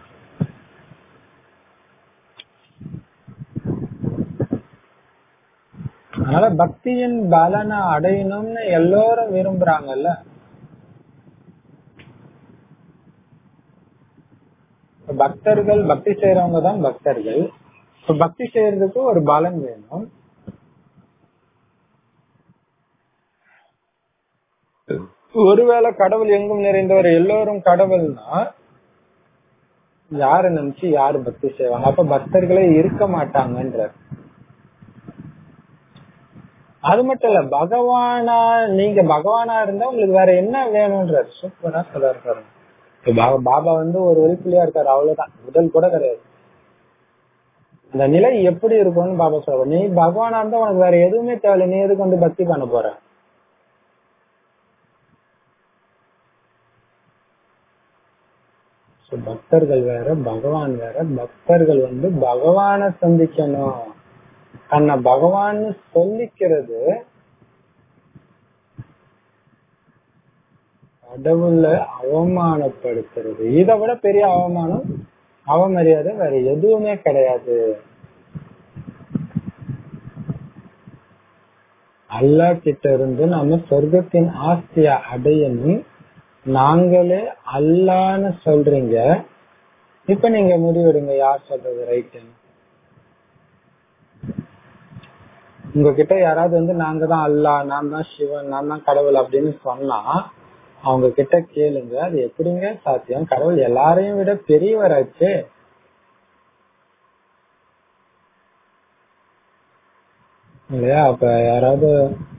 அதனால பக்தியின் பலனை அடையணும்னு எல்லோரும் விரும்புறாங்கல்ல பக்தர்கள் பக்தி செய்யறவங்க தான் பக்தர்கள் பக்தி செய்யறதுக்கு ஒரு பலன் வேணும் ஒருவேளை கடவுள் எங்கும் நிறைந்தவர் எல்லோரும் கடவுள்னா யாரு நினைச்சு யாரு பக்தி செய்வாங்க அப்ப பக்தர்களே இருக்க மாட்டாங்கன்ற அது மட்டும் இல்ல பகவானா நீங்க பகவானா இருந்தா உங்களுக்கு வேற என்ன வேணும்ன்றாரு சூப்பரா சொல்றாரு பாருங்க பாபா வந்து ஒரு வெளிப்புலியா இருக்காரு அவ்வளவுதான் முதல் கூட கிடையாது அந்த நிலை எப்படி இருக்கும்னு பாபா சொல்ற நீ பகவானா இருந்தா உனக்கு வேற எதுவுமே தேவையில்லை நீ எதுக்கு வந்து பக்தி பண்ண போற பக்தர்கள் வேற பகவான் வேற பக்தர்கள் வந்து பகவான சந்திக்கணும் தன்னை பகவான் சொல்லிக்கிறது கடவுள அவமானப்படுத்துறது இதை விட பெரிய அவமானம் அவமரியாதை வேற எதுவுமே கிடையாது அல்லா கிட்ட இருந்து நம்ம சொர்க்கத்தின் ஆஸ்திய அடையணும் நாங்களே அல்லான்னு சொல்றீங்க இப்ப நீங்க முடிவெடுங்க யார் சொல்றது ரைட்டுன்னு உங்ககிட்ட யாராவது வந்து நாங்க தான் அல்லா நான் தான் சிவன் நான் தான் கடவுள் அப்படின்னு சொன்னா அவங்க கிட்ட கேளுங்க அது எப்படிங்க சாத்தியம் கடவுள் எல்லாரையும் விட பெரியவராச்சு இல்லையா அப்ப யாராவது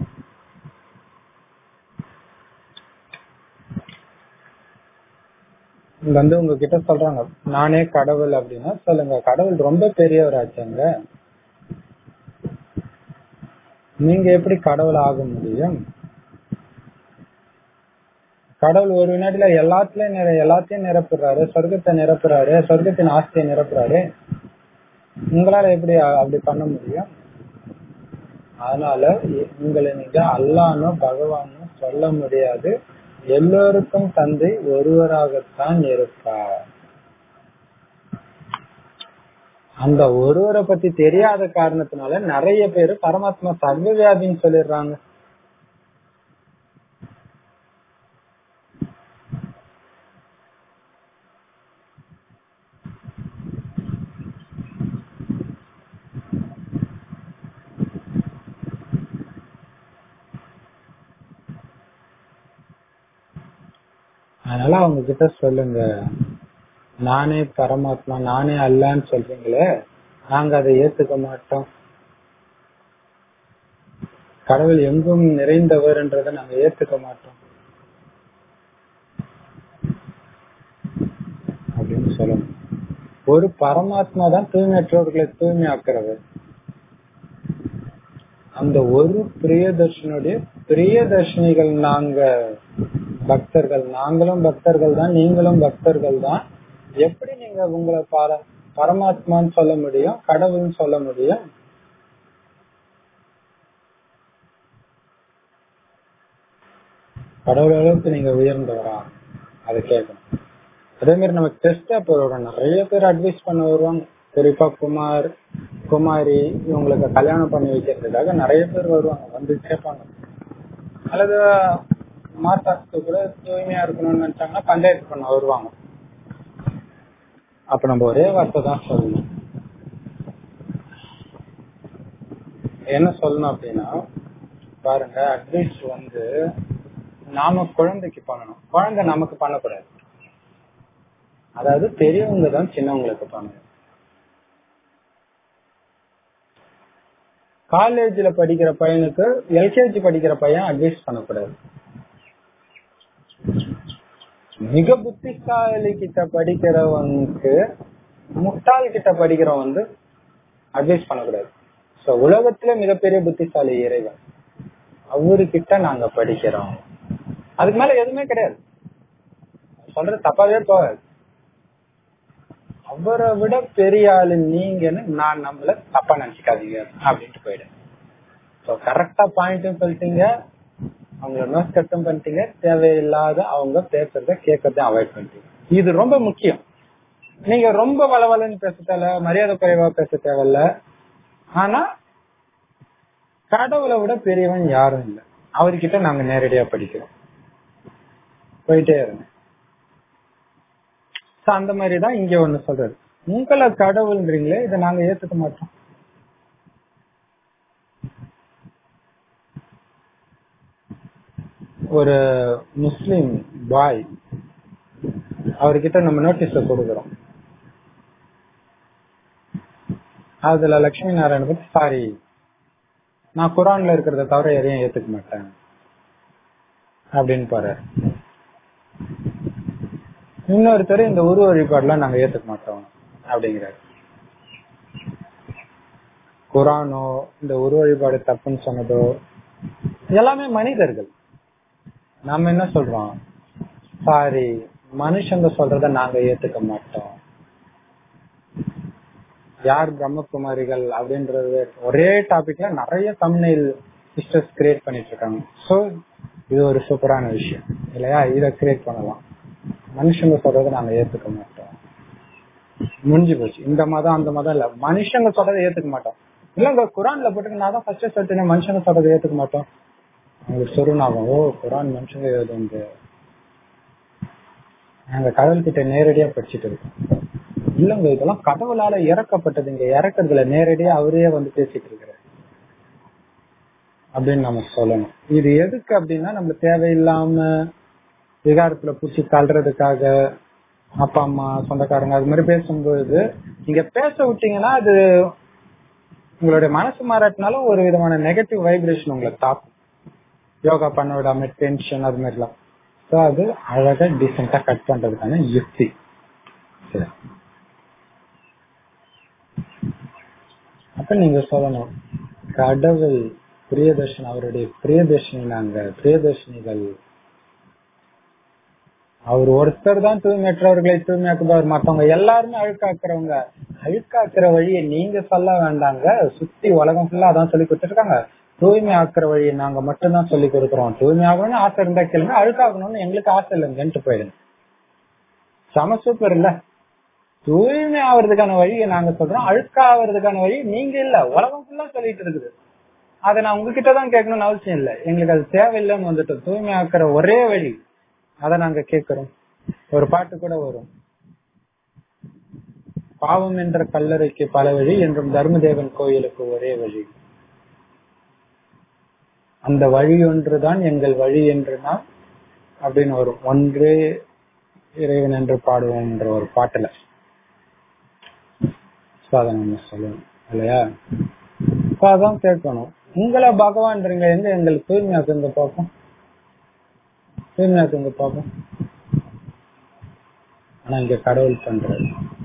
வந்து உங்ககிட்ட சொல்றாங்க நானே கடவுள் அப்படின்னா சொல்லுங்க கடவுள் ரொம்ப பெரியவராச்சாங்க நீங்க எப்படி கடவுள் ஆக முடியும் கடவுள் ஒரு வினாடியில எல்லாத்துலயும் நிற எல்லாத்தையும் நிரப்புறாரு சொர்க்கத்தை நிரப்புறாரு சொர்க்கத்தின் ஆஸ்தியை நிரப்புறாரு உங்களால எப்படி அப்படி பண்ண முடியும் அதனால உங்களை நீங்க அல்லானோ பகவானோ சொல்ல முடியாது எல்லோருக்கும் தந்தை ஒருவராகத்தான் இருப்பார் அந்த ஒருவரை பத்தி தெரியாத காரணத்தினால நிறைய பேரு பரமாத்மா சர்வவியாபின்னு சொல்லிடுறாங்க அதனால அவங்க கிட்ட சொல்லுங்க நானே பரமாத்மா நானே அல்லான்னு சொல்றீங்களே நாங்க அதை ஏத்துக்க மாட்டோம் கடவுள் எங்கும் நிறைந்தவர்ன்றதை நாங்க ஏத்துக்க மாட்டோம் அப்படின்னு சொல்லணும் ஒரு பரமாத்மா தான் தூய்மையற்றவர்களை தூய்மையாக்குறவர் அந்த ஒரு பிரியதர்ஷனுடைய பிரியதர்ஷினிகள் நாங்க பக்தர்கள் நாங்களும் பக்தர்கள் தான் நீங்களும் பக்தர்கள் தான் எப்படி நீங்க உங்களை பர பரமாத்மான்னு சொல்ல முடியும் கடவுள்னு சொல்ல முடியும் கடவுள் அளவுக்கு நீங்க உயர்ந்தவரா அதை கேட்கணும் அதே மாதிரி நமக்கு டெஸ்ட் அப்போ வரும் நிறைய பேர் அட்வைஸ் பண்ண வருவாங்க குறிப்பா குமார் குமாரி இவங்களுக்கு கல்யாணம் பண்ணி வைக்கிறதுக்காக நிறைய பேர் வருவாங்க வந்து கேட்பாங்க அல்லது மாத்தாக்கு கூட தூய்மையா இருக்கணும்னு நினைச்சாங்கன்னா பஞ்சாயத்து பண்ண வருவாங்க அப்ப நம்ம ஒரே வார்த்தை தான் சொல்லணும் என்ன சொல்லணும் அப்படின்னா பாருங்க அட்வைஸ் வந்து நாம குழந்தைக்கு பண்ணணும் குழந்தை நமக்கு பண்ணக்கூடாது அதாவது பெரியவங்க தான் சின்னவங்களுக்கு பண்ணணும் காலேஜ்ல படிக்கிற பையனுக்கு எல்கேஜி படிக்கிற பையன் அட்வைஸ் பண்ணக்கூடாது மிக புத்திசாலி கிட்ட படிக்கிறவனுக்கு முட்டாள் கிட்ட படிக்கிறவன் வந்து அட்வைஸ் பண்ணக்கூடாது சோ உலகத்துல மிகப்பெரிய புத்திசாலி இறைவன் அவருகிட்ட நாங்க படிக்கிறோம் அதுக்கு மேல எதுவுமே கிடையாது சொல்றது தப்பாவே போகாது அவரை விட பெரிய ஆளு நீங்கன்னு நான் நம்மள தப்பா நினைச்சுக்காதீங்க அப்படின்ட்டு போயிடுறேன் கரெக்டா பாயிண்ட்டும் சொல்லிட்டீங்க அவங்கள நோஸ் கட்டும் பண்ணிட்டீங்க தேவையில்லாத அவங்க பேசுறத கேட்கறத அவாய்ட் பண்ணிட்டீங்க இது ரொம்ப முக்கியம் நீங்க ரொம்ப வளவலன்னு பேச தேவை மரியாதை குறைவா பேச தேவையில்ல ஆனா கடவுளை விட பெரியவன் யாரும் இல்லை அவர்கிட்ட நாங்க நேரடியா படிக்கிறோம் போயிட்டே இருங்க அந்த மாதிரிதான் இங்க ஒண்ணு சொல்றது உங்களை கடவுள்ன்றீங்களே இதை நாங்க ஏத்துக்க மாட்டோம் ஒரு முஸ்லிம் பாய் அவர்கிட்ட நம்ம நோட்டீஸ் கொடுக்கிறோம் அதுல லட்சுமி நாராயண பத்தி சாரி நான் குரான்ல இருக்கிறத தவிர எதையும் ஏத்துக்க மாட்டேன் அப்படின்னு பாரு இன்னொருத்தர் இந்த உருவ வழிபாடுலாம் நாங்க ஏத்துக்க மாட்டோம் அப்படிங்கிறாரு குரானோ இந்த உருவ வழிபாடு தப்புன்னு சொன்னதோ எல்லாமே மனிதர்கள் நாம என்ன சொல்றோம் சாரி மனுஷங்க சொல்றத நாங்க ஏத்துக்க மாட்டோம் யார் பிரம்மகுமாரிகள் அப்படின்றது ஒரே டாபிக்ல நிறைய தமிழில் சிஸ்டர்ஸ் கிரியேட் பண்ணிட்டு இருக்காங்க சோ இது ஒரு சூப்பரான விஷயம் இல்லையா இத கிரியேட் பண்ணலாம் மனுஷங்க சொல்றதை நாங்க ஏத்துக்க மாட்டோம் முடிஞ்சு போச்சு இந்த மதம் அந்த மதம் இல்ல மனுஷங்க சொல்றதை ஏத்துக்க மாட்டோம் இல்லங்க குரான்ல போட்டுக்க நான் தான் ஃபர்ஸ்ட் சொல்லிட்டேன் மனுஷங்க சொல்றதை ஏத்துக்க மாட்டோம் அவங்களுக்கு சொருணாகும் ஓ குரான் மனுஷங்க எழுதுந்து நாங்க கடவுள் கிட்ட நேரடியா படிச்சுட்டு இருக்கோம் இல்லங்க இதெல்லாம் கடவுளால இறக்கப்பட்டது இங்க இறக்குறதுல நேரடியா அவரே வந்து பேசிட்டு இருக்கிறார் அப்படின்னு நம்ம சொல்லணும் இது எதுக்கு அப்படின்னா நம்ம தேவையில்லாம விகாரத்துல பூச்சி தள்ளுறதுக்காக அப்பா அம்மா சொந்தக்காரங்க அது மாதிரி பேசும்போது நீங்க பேச விட்டீங்கன்னா அது உங்களுடைய மனசு மாறாட்டினாலும் ஒரு விதமான நெகட்டிவ் வைப்ரேஷன் உங்களை தாக்கும் யோகா பண்ண விடாம டென்ஷன் அது மாதிரிலாம் ஸோ அது அழகா டீசெண்டா கட் பண்றதுக்கான யுக்தி சரி அப்ப நீங்க சொல்லணும் கடவுள் பிரியதர்ஷன் அவருடைய பிரியதர்ஷினி நாங்க பிரியதர்ஷினிகள் அவர் ஒருத்தர் தான் தூய்மையற்றவர்களை தூய்மையாக்குபவர் மத்தவங்க எல்லாருமே அழுக்காக்குறவங்க அழுக்காக்குற வழியை நீங்க சொல்ல வேண்டாங்க சுத்தி உலகம் ஃபுல்லா அதான் சொல்லி கொடுத்துருக்காங்க தூய்மை ஆக்குற வழியை நாங்க மட்டும்தான் சொல்லி கொடுக்குறோம் தூய்மை ஆகணும்னு ஆசை இருந்தா கேளுங்க அழுக்காகணும்னு எங்களுக்கு ஆசை இல்லைங்கன்ட்டு போயிடுங்க சம சூப்பர் இல்ல தூய்மை ஆவறதுக்கான வழியை நாங்க சொல்றோம் அழுக்காவதுக்கான வழி நீங்க இல்ல உலகம் ஃபுல்லா சொல்லிட்டு இருக்குது அதை நான் உங்ககிட்ட தான் கேட்கணும்னு அவசியம் இல்லை எங்களுக்கு அது தேவையில்லைன்னு வந்துட்டு தூய்மை ஆக்குற ஒரே வழி அதை நாங்க கேட்கிறோம் ஒரு பாட்டு கூட வரும் பாவம் என்ற கல்லறைக்கு பல வழி என்றும் தர்மதேவன் கோயிலுக்கு ஒரே வழி அந்த வழி ஒன்றுதான் எங்கள் வழி என்று நான் அப்படின்னு வரும் ஒன்றே இறைவன் என்று பாடுவோம்ன்ற ஒரு பாட்டுல சாதனை சொல்லணும் இல்லையா So அதான் கேட்கணும் உங்களை பகவான்றீங்க எங்க எங்களுக்கு தூய்மையாக்குங்க பார்ப்போம் தூய்மையாக்குங்க பார்ப்போம் ஆனா இங்க கடவுள் பண்றாரு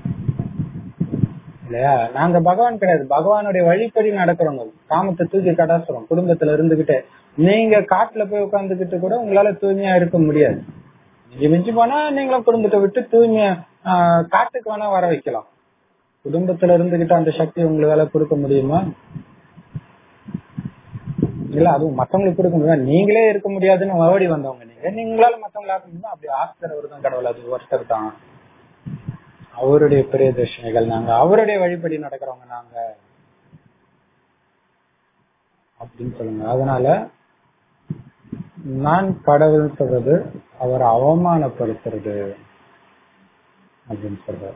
இல்லையா நாங்க பகவான் கிடையாது பகவானுடைய வழிப்படி நடக்கிறவங்க காமத்தை தூக்கி கடாசுறோம் குடும்பத்துல இருந்துகிட்டே நீங்க காட்டுல போய் உட்காந்துக்கிட்டு கூட உங்களால தூய்மையா இருக்க முடியாது மிஞ்சி மிஞ்சி போனா நீங்களும் குடும்பத்தை விட்டு தூய்மையா ஆஹ், காட்டுக்கு வேணா வர வைக்கலாம் குடும்பத்துல இருந்துகிட்டு அந்த சக்தி உங்களால கொடுக்க முடியுமா இல்ல அதுவும் மத்தவங்களுக்கு கொடுக்க முடியும் நீங்களே இருக்க முடியாதுன்னு ஓடி வந்தவங்க நீங்க நீங்களால மத்தவங்களை ஆக்க முடியுமா அப்படி ஆக்கிறவர் தான் கடவுள் அது ஒருத்தர் தான் அவருடைய பிரியதர்ஷினிகள் நாங்க அவருடைய வழிபடி நடக்கிறவங்க நாங்க அப்படின்னு சொல்லுங்க அதனால நான் கடவுள் சொல்றது அவரை அவமானப்படுத்துறது அப்படின்னு சொல்றாரு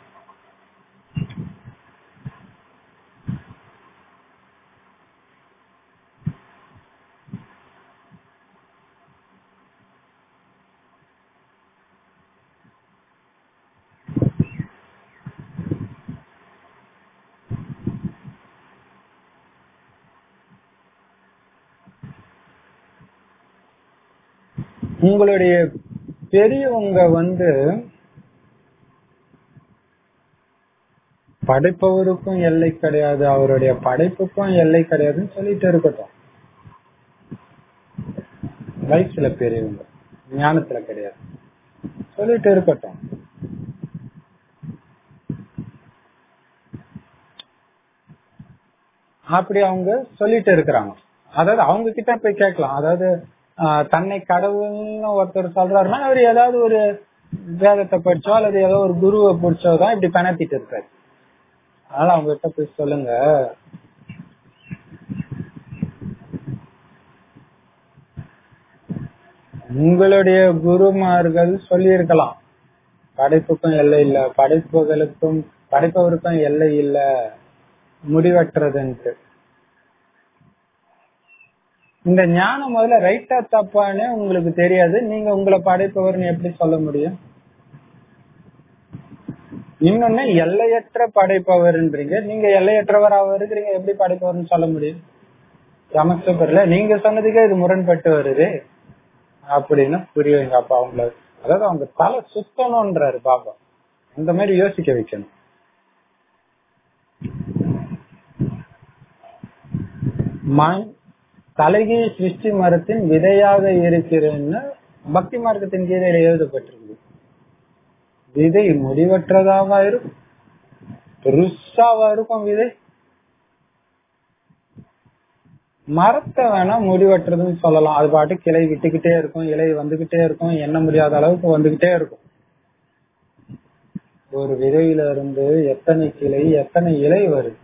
உங்களுடைய பெரியவங்க வந்து படைப்பவருக்கும் எல்லை கிடையாது அவருடைய படைப்புக்கும் எல்லை கிடையாதுன்னு சொல்லிட்டு இருக்கட்டும் வயசுல பெரியவங்க ஞானத்துல கிடையாது சொல்லிட்டு இருக்கட்டும் அப்படி அவங்க சொல்லிட்டு இருக்கிறாங்க அதாவது அவங்க கிட்ட போய் கேட்கலாம் அதாவது ஆஹ், தன்னை கடவுள்னு ஒருத்தர் சொல்றாருன்னா அவர் ஏதாவது ஒரு வேதத்தை படிச்சோ அல்லது ஏதோ ஒரு குருவை பிடிச்சோ தான் இப்படி பெணத்திட்டு இருக்காரு அதனால அவங்க கிட்ட போய் சொல்லுங்க உங்களுடைய குருமார்கள் சொல்லியிருக்கலாம் படைப்புக்கும் எல்லை இல்ல படைப்புகளுக்கும் படைப்பவருக்கும் எல்லை இல்ல முடிவற்றதுன்ட்டு இந்த ஞானம் முதல்ல ரைட்டா தப்பான்னு உங்களுக்கு தெரியாது நீங்க உங்களை படைப்பவர்னு எப்படி சொல்ல முடியும் இன்னொன்னு எல்லையற்ற படைப்பவர்ன்றீங்க நீங்க எல்லையற்றவராக இருக்கிறீங்க எப்படி படைப்பவர்னு சொல்ல முடியும் சமஸ்கிருதத்துல நீங்க சொன்னதுக்கே இது முரண்பட்டு வருது அப்படின்னு புரிய வைங்க அப்ப அவங்கள அதாவது அவங்க தலை சுத்தணும்ன்றாரு பாபா அந்த மாதிரி யோசிக்க வைக்கணும் மண் தலைகீழ் சிருஷ்டி மரத்தின் விதையாக இருக்கிறேன்னு பக்தி மார்க்கத்தின் கீழே எழுதப்பட்டிருக்கு விதை முடிவற்றதாவா இருக்கும் பெருசாவா இருக்கும் விதை மரத்தை வேணா முடிவற்றதுன்னு சொல்லலாம் அது பாட்டு கிளை விட்டுக்கிட்டே இருக்கும் இலை வந்துகிட்டே இருக்கும் எண்ண முடியாத அளவுக்கு வந்துகிட்டே இருக்கும் ஒரு விதையில இருந்து எத்தனை கிளை எத்தனை இலை வருது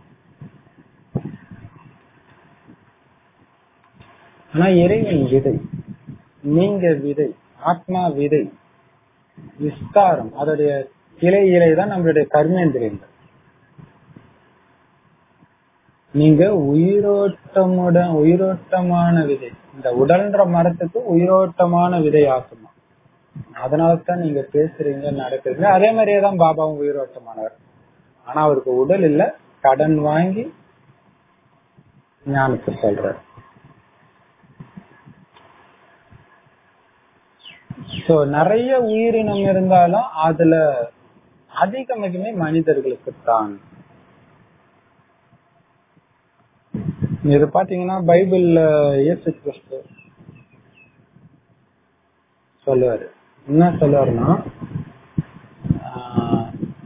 ஆனா இறைவன் விதை நீங்க விதை ஆத்மா விதை விஸ்தாரம் அதோடைய கிளை இலை தான் நம்மளுடைய கர்மேந்திரியங்கள் நீங்க உயிரோட்டமுடன் உயிரோட்டமான விதை இந்த உடல்ன்ற மரத்துக்கு உயிரோட்டமான விதை ஆக்குமா அதனாலதான் நீங்க பேசுறீங்க நடக்கிறீங்க அதே மாதிரியே தான் பாபாவும் உயிரோட்டமானவர் ஆனா அவருக்கு உடல் இல்ல கடன் வாங்கி ஞானத்தை சொல்றார் சோ நிறைய உயிரினம் இருந்தாலும் அதுல அதிக மகிமை மனிதர்களுக்கு தான் இது பாத்தீங்கன்னா பைபிள்ல இயேசு கிறிஸ்து சொல்லுவாரு என்ன சொல்லுவாருன்னா ஆஹ்,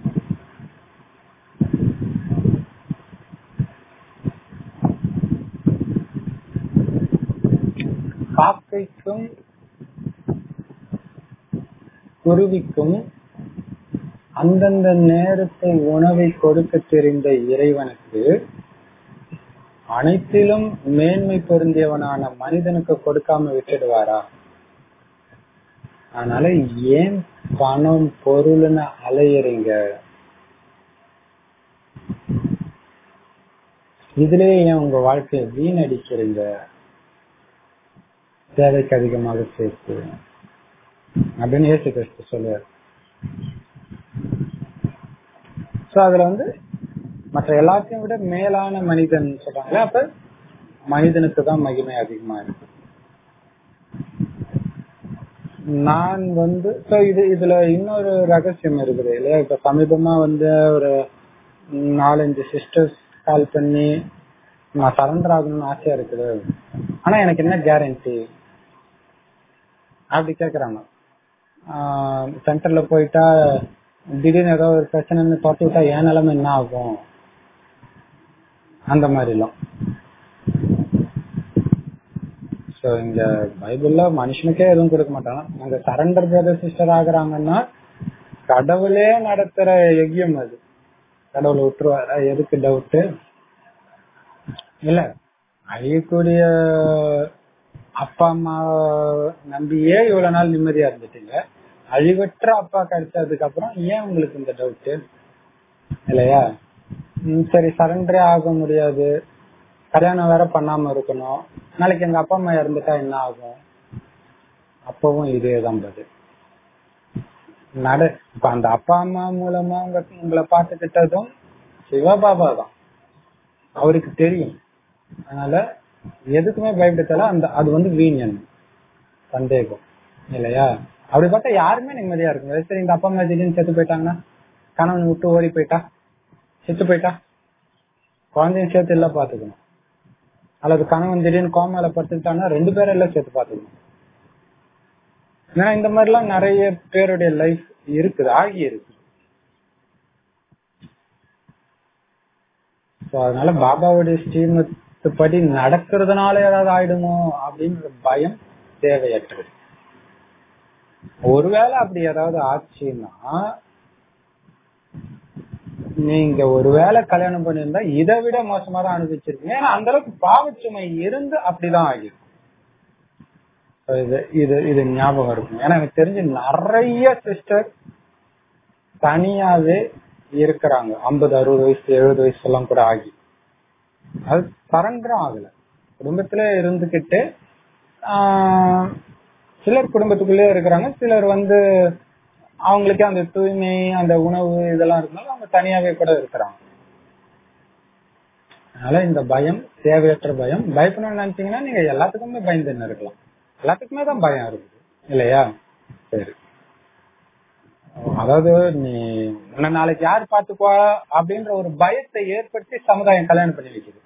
காக்கைக்கும் குருவிக்கும் அந்தந்த நேரத்தை உணவை கொடுக்க தெரிந்த இறைவனுக்கு அனைத்திலும் மேன்மை பொருந்தியவனான மனிதனுக்கு கொடுக்காம விட்டுடுவாரா அதனால ஏன் பணம் பொருள்னு அலையறீங்க இதுலயே ஏன் உங்க வாழ்க்கையை வீணடிக்கிறீங்க தேவைக்கு அதிகமாக சேர்த்து அப்படின்னு இயேசு கிறிஸ்து சொல்லுவார் சோ அதுல வந்து மற்ற எல்லாத்தையும் விட மேலான மனிதன் சொல்றாங்களே அப்ப மனிதனுக்கு தான் மகிமை அதிகமா இருக்கு நான் வந்து சோ இது இதுல இன்னொரு ரகசியம் இருக்குது இல்லையா இப்ப சமீபமா வந்து ஒரு நாலஞ்சு சிஸ்டர்ஸ் கால் பண்ணி நான் சரண்டர் ஆகணும்னு ஆசையா இருக்குது ஆனா எனக்கு என்ன கேரண்டி அப்படி கேக்குறாங்க சென்டர்ல போயிட்டா திடீர்னு ஏதோ ஒரு பிரச்சனைன்னு தொட்டு விட்டா என் நிலைமை என்ன ஆகும் அந்த மாதிரிலாம் ஸோ இங்க பைபிள்ல மனுஷனுக்கே எதுவும் கொடுக்க மாட்டாங்க அங்க சரண்டர் பிரதர் சிஸ்டர் ஆகுறாங்கன்னா கடவுளே நடத்துற யஜ்யம் அது கடவுளை விட்டுருவாரா எதுக்கு டவுட்டு இல்ல அழியக்கூடிய அப்பா அம்மா நம்பியே இவ்வளவு நாள் நிம்மதியா இருந்துட்டீங்க அழிவற்ற அப்பா கிடைச்சதுக்கு அப்புறம் ஏன் உங்களுக்கு இந்த டவுட் இல்லையா ம், சரி சரண்டரே ஆக முடியாது கல்யாணம் வேற பண்ணாம இருக்கணும் நாளைக்கு எங்க அப்பா அம்மா இறந்துட்டா என்ன ஆகும் அப்பவும் இதேதான் பதில் நட இப்ப அந்த அப்பா அம்மா மூலமா உங்க உங்களை பார்த்துக்கிட்டதும் சிவபாபா தான் அவருக்கு தெரியும் அதனால எதுக்குமே பயப்படல அந்த அது வந்து வீண் சந்தேகம் இல்லையா அப்படி பார்த்தா யாருமே நிம்மதியா இருக்கும் சரி இந்த அப்பா அம்மா திடீர்னு செத்து போயிட்டாங்கன்னா கணவன் விட்டு ஓடி போயிட்டா செத்து போயிட்டா குழந்தையும் சேர்த்து எல்லாம் பாத்துக்கணும் அல்லது கணவன் திடீர்னு கோமால படுத்துக்கிட்டாங்கன்னா ரெண்டு பேரும் எல்லாம் சேர்த்து பாத்துக்கணும் ஏன்னா இந்த மாதிரி எல்லாம் நிறைய பேருடைய லைஃப் இருக்குது ஆகி இருக்கு So, அதனால பாபாவுடைய ஸ்ரீமத்து படி நடக்கிறதுனால ஏதாவது ஆயிடுமோ அப்படின்ற பயம் தேவையற்றது ஒருவேளை அப்படி ஏதாவது ஆச்சுன்னா நீங்க ஒருவேளை கல்யாணம் பண்ணியிருந்தா இதை விட மோசமா தான் அனுபவிச்சிருக்கீங்க ஏன்னா அந்த அளவுக்கு பாவச்சுமை இருந்து அப்படிதான் ஆகிருக்கும் So, இது இது இது ஞாபகம் இருக்கும் ஏன்னா எனக்கு தெரிஞ்சு நிறைய சிஸ்டர் தனியாவே இருக்கிறாங்க ஐம்பது அறுபது வயசு எழுபது வயசு எல்லாம் கூட ஆகி அது சரண்டரும் ஆகல குடும்பத்துல இருந்துகிட்டு ஆஹ், சிலர் குடும்பத்துக்குள்ளே இருக்கிறாங்க சிலர் வந்து அவங்களுக்கு அந்த தூய்மை அந்த உணவு இதெல்லாம் இருந்தாலும் அவங்க தனியாவே கூட இருக்கிறாங்க அதனால இந்த பயம் தேவையற்ற பயம் பயப்படணும்னு நினைச்சீங்கன்னா நீங்க எல்லாத்துக்குமே பயந்துன்னு இருக்கலாம் எல்லாத்துக்குமே தான் பயம் இருக்குது இல்லையா சரி அதாவது நீ உன்னை நாளைக்கு யார் பாத்துக்குவா அப்படின்ற ஒரு பயத்தை ஏற்படுத்தி சமுதாயம் கல்யாணம் பண்ணி வைக்குது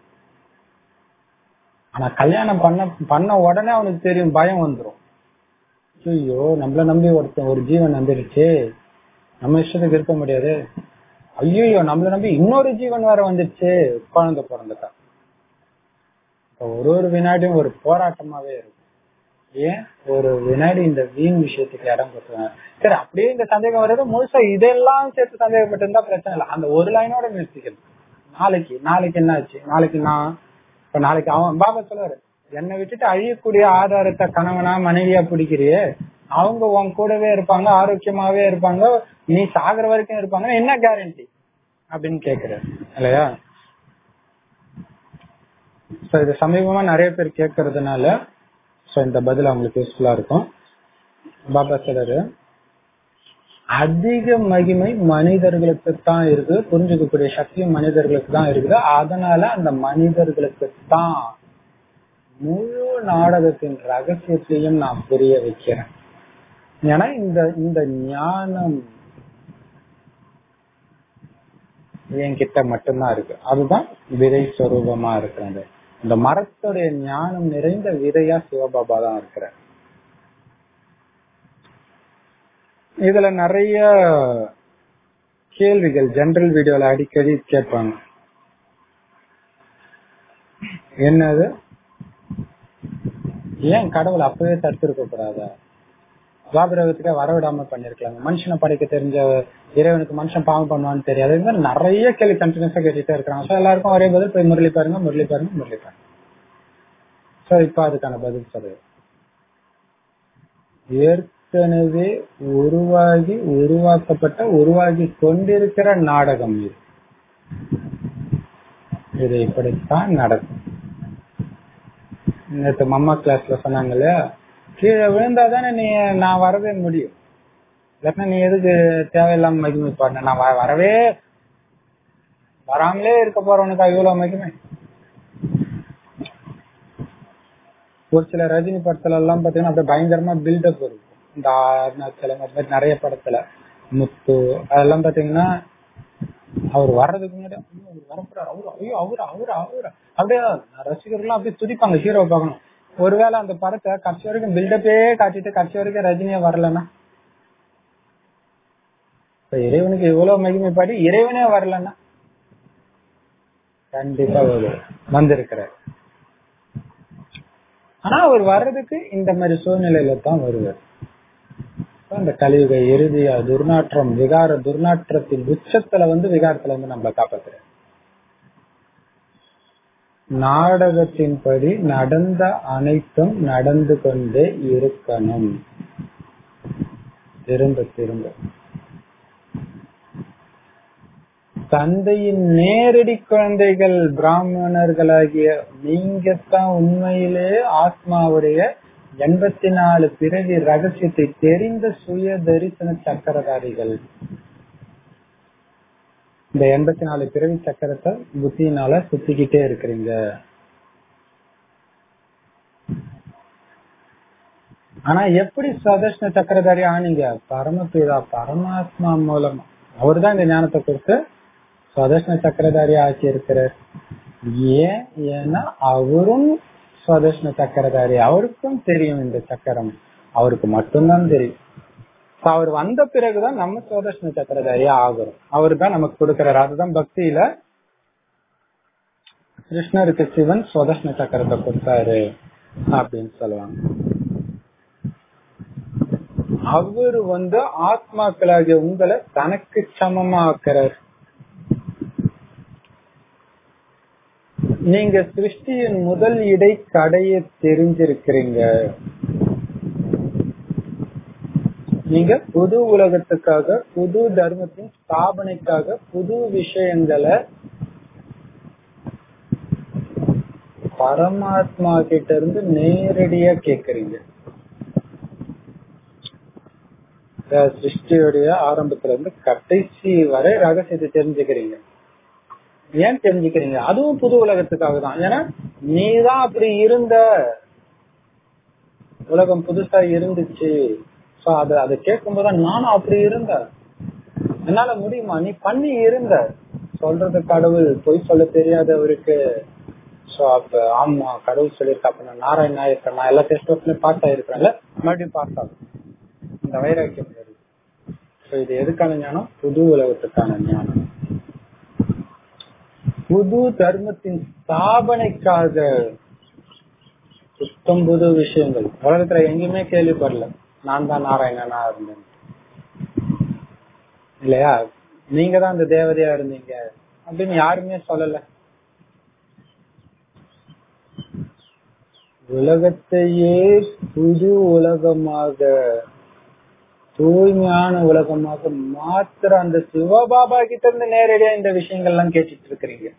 ஆனா கல்யாணம் பண்ண பண்ண உடனே அவனுக்கு தெரியும் பயம் வந்துரும் ஐயோ நம்மள நம்பி ஒருத்தன் ஒரு ஜீவன் வந்துடுச்சு நம்ம இஷ்டத்துக்கு இருக்க முடியாது ஐயோ நம்மள நம்பி இன்னொரு ஜீவன் வேற வந்துடுச்சு குழந்தை பிறந்துட்டா இப்ப ஒரு ஒரு வினாடியும் ஒரு போராட்டமாவே இருக்கும் ஏன் ஒரு வினாடி இந்த வீண் விஷயத்துக்கு இடம் கொடுத்துருவேன் சரி அப்படியே இந்த சந்தேகம் வர்றது முழுசா இதெல்லாம் சேர்த்து சந்தேகப்பட்டு இருந்தா பிரச்சனை இல்லை அந்த ஒரு லைனோட நிறுத்திக்கணும் நாளைக்கு நாளைக்கு என்ன ஆச்சு நாளைக்கு நான் இப்ப நாளைக்கு அவன் பாபா சொல்லுவாரு என்னை விட்டுட்டு அழியக்கூடிய ஆதாரத்தை கணவனா மனைவியா பிடிக்கிறியே அவங்க உன் கூடவே இருப்பாங்க ஆரோக்கியமாவே இருப்பாங்க நீ சாகுற வரைக்கும் இருப்பாங்க என்ன கேரண்டி அப்படின்னு கேக்குறாரு இல்லையா சோ இது சமீபமா நிறைய பேர் கேட்கறதுனால சோ இந்த பதில் அவங்களுக்கு யூஸ்ஃபுல்லா இருக்கும் பாபா சொல்றாரு அதிக மகிமை மனிதர்களுக்கு தான் இருக்கு புரிஞ்சுக்கக்கூடிய சக்தியும் மனிதர்களுக்கு தான் இருக்குது அதனால அந்த மனிதர்களுக்கு தான் முழு நாடகத்தின் ரகசியத்தையும் நான் புரிய வைக்கிறேன் ஏன்னா இந்த இந்த ஞானம் என்கிட்ட மட்டும்தான் இருக்கு அதுதான் விதை ஸ்வரூபமா இருக்கிறது இந்த மரத்துடைய ஞானம் நிறைந்த விதையா சிவபாபா தான் இருக்கிறார் இதுல நிறைய கேள்விகள் ஜெனரல் வீடியோல அடிக்கடி கேட்பாங்க என்னது ஏன் கடவுள் அப்பவே தடுத்திருக்க கூடாதா துவாபிரகத்துக்கு வரவிடாம பண்ணிருக்கலாங்க மனுஷனை படைக்க தெரிஞ்ச இறைவனுக்கு மனுஷன் பாவம் பண்ணுவான்னு தெரியாது இது மாதிரி நிறைய கேள்வி கண்டினியூஸா கேட்டுட்டே இருக்கிறாங்க சோ எல்லாருக்கும் ஒரே பதில் போய் முரளி பாருங்க முரளி பாருங்க முரளி பாருங்க சோ இப்ப அதுக்கான பதில் சொல்லு ஏற்கனவே உருவாகி உருவாக்கப்பட்ட உருவாகி கொண்டிருக்கிற நாடகம் இது இது இப்படித்தான் நடக்கும் நேற்று மம்மா கிளாஸ்ல சொன்னாங்க இல்லையா கீழே விழுந்தாதானே நீ நான் வரவே முடியும் இல்லாட்டினா நீ எதுக்கு தேவையில்லாம மகிமை பாடின நான் வ- வரவே வராமலே இருக்க போறவனுக்கு இவ்வளவு மகிமை ஒரு சில ரஜினி படத்துல எல்லாம் பாத்தீங்கன்னா அப்படியே பயங்கரமா பில்டப் இருக்கும் இந்த அருணாச்சலம் அது மாதிரி நிறைய படத்துல முத்து அதெல்லாம் பாத்தீங்கன்னா அவர் வர்றதுக்கு முன்னாடி ஐயோ, அவர் வரப்போறாரு அவரு ஐயோ அவரு அவரு அவரு அப்படியே ரசிகர்கள்லாம் அப்படியே துடிப்பாங்க ஹீரோ பார்க்கணும் ஒருவேளை அந்த படத்தை கடைசி வரைக்கும் பில்டப்பே காட்டிட்டு கடைசி வரைக்கும் ரஜினியே வரலன்னா இப்ப இறைவனுக்கு இவ்வளவு மகிமை பாடி இறைவனே வரலன்னா கண்டிப்பா ஒரு வந்திருக்கிறார் ஆனா அவர் வர்றதுக்கு இந்த மாதிரி சூழ்நிலையில தான் வருவார் அப்ப அந்த கலியுக இறுதியா துர்நாற்றம் விகார துர்நாற்றத்தின் உச்சத்துல வந்து விகாரத்துல வந்து நம்மளை காப்பாத்துறாரு நாடகத்தின்படி நடந்த அனைத்தும் நடந்து கொண்டே இருக்கணும் திரும்ப திரும்ப தந்தையின் நேரடி குழந்தைகள் பிராமணர்களாகிய நீங்கத்தான் உண்மையிலே ஆத்மாவுடைய எண்பத்தி நாலு பிறவி ரகசியத்தை தெரிந்த சுய தரிசன சக்கரதாரிகள் இந்த எண்பத்தி நாலு பிறவி சக்கரத்தை புத்தியினால சுத்திக்கிட்டே இருக்கிறீங்க ஆனா எப்படி சதர்ஷன சக்கரதாரி ஆனீங்க பரமபிதா பரமாத்மா மூலமா அவர்தான் இந்த ஞானத்தை கொடுத்து சுவதர்ஷன சக்கரதாரி ஆக்கி இருக்கிறார் ஏன் ஏன்னா அவரும் சுவதர்ஷன சக்கரதாரி அவருக்கும் தெரியும் இந்த சக்கரம் அவருக்கு மட்டும்தான் தெரியும் So, அவர் வந்த பிறகுதான் நம்ம சுவதர்ஷன சக்கரதாரியா ஆகிறோம் அவர் தான் நமக்கு கொடுக்கிறார் அதுதான் பக்தியில கிருஷ்ணருக்கு சிவன் சுவதர்ஷன சக்கரத்தை கொடுத்தாரு அப்படின்னு சொல்லுவாங்க அவர் வந்து ஆத்மாக்களாகிய உங்களை தனக்கு சமமா ஆக்கிறார் நீங்க சிருஷ்டியின் முதல் இடை கடையை தெரிஞ்சிருக்கிறீங்க நீங்க புது உலகத்துக்காக புது தர்மத்தின் ஸ்தாபனைக்காக புது விஷயங்களை பரமாத்மா கிட்ட இருந்து நேரடியா கேக்குறீங்க இந்த சிருஷ்டியுடைய ஆரம்பத்துல இருந்து கடைசி வரை ரகசியத்தை தெரிஞ்சுக்கிறீங்க ஏன் தெரிஞ்சுக்கிறீங்க அதுவும் புது உலகத்துக்காக தான் ஏன்னா நீதான் அப்படி இருந்த உலகம் புதுசா இருந்துச்சு சோ அத அதை கேட்கும் போது நானும் அப்படி இருந்தேன் என்னால முடியுமா நீ பண்ணி இருந்த சொல்றது கடவுள் பொய் சொல்ல தெரியாதவருக்கு சோ அப்ப ஆமா கடவுள் சொல்லியிருக்கா அப்ப நான் நாராயண் நாயக்கர் நான் எல்லா டெஸ்ட் பாஸ் ஆயிருக்கிறேன்ல மறுபடியும் பாஸ் ஆகும் இந்த வைராக்கியம் வருது சோ இது எதுக்கான ஞானம் புது உலகத்துக்கான ஞானம் புது தர்மத்தின் ஸ்தாபனைக்காக சுத்தம் புது விஷயங்கள் உலகத்துல எங்கேயுமே கேள்விப்படல நான் தான் நாராயணனா இருந்தேன் இல்லையா நீங்க தான் அந்த தேவதையா இருந்தீங்க அப்படின்னு யாருமே சொல்லல உலகத்தையே புது உலகமாக தூய்மையான உலகமாக மாத்திர அந்த சிவபாபா கிட்ட இருந்து நேரடியா இந்த விஷயங்கள்லாம் கேட்டுட்டு இருக்கிறீங்க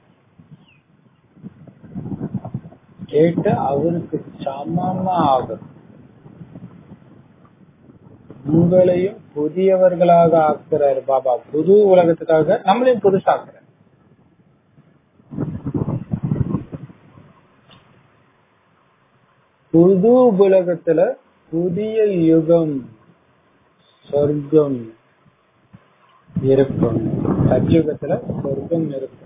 கேட்டு அவருக்கு சமமா ஆகும் உங்களையும் புதியவர்களாக ஆக்குறாரு பாபா புது உலகத்துக்காக நம்மளையும் புதுசாக்குறாரு புது உலகத்துல புதிய யுகம் சொர்க்கம் இருக்கும் சத்யுகத்துல சொர்க்கம் இருக்கும்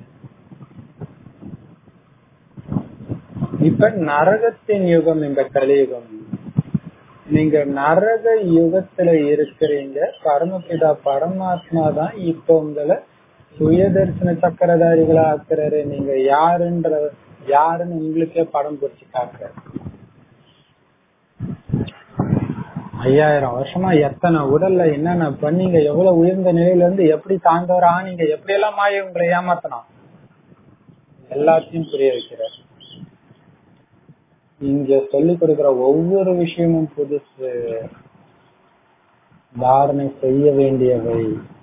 இப்ப நரகத்தின் யுகம் இந்த கலியுகம் நீங்க நரக யுகத்துல இருக்கிறீங்க பரமபிதா பரமாத்மா தான் இப்ப உங்களை சுயதர்சன சக்கரதாரிகளா ஆக்குறாரு நீங்க யாருன்ற யாருன்னு உங்களுக்கே படம் பிடிச்சு காட்டுறாரு ஐயாயிரம் வருஷமா எத்தனை உடல்ல என்னென்ன பண்ணீங்க எவ்வளவு உயர்ந்த நிலையில இருந்து எப்படி தாழ்ந்தவர் ஆனீங்க எப்படி எல்லாம் மாய உங்களை ஏமாத்தலாம் எல்லாத்தையும் புரிய வைக்கிறார் இங்க சொல்லிக் கொடுக்கிற ஒவ்வொரு விஷயமும் புதுசு தாரணை செய்ய வேண்டியவை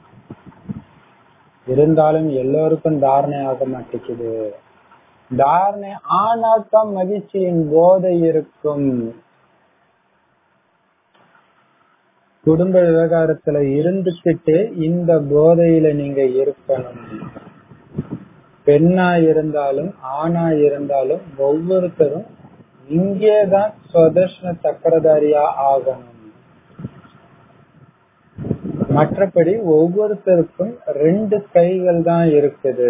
இருந்தாலும் எல்லோருக்கும் தாரணை ஆக மாட்டேங்குது தாரணை ஆனாத்தான் மகிழ்ச்சியின் போதை இருக்கும் குடும்ப விவகாரத்துல இருந்துகிட்டு இந்த போதையில நீங்க இருக்கணும் பெண்ணா இருந்தாலும் ஆணா இருந்தாலும் ஒவ்வொருத்தரும் இங்கேதான் சுதர்ஷன சக்கரதாரியா ஆகணும் மற்றபடி ஒவ்வொருத்தருக்கும் ரெண்டு கைகள் தான் இருக்குது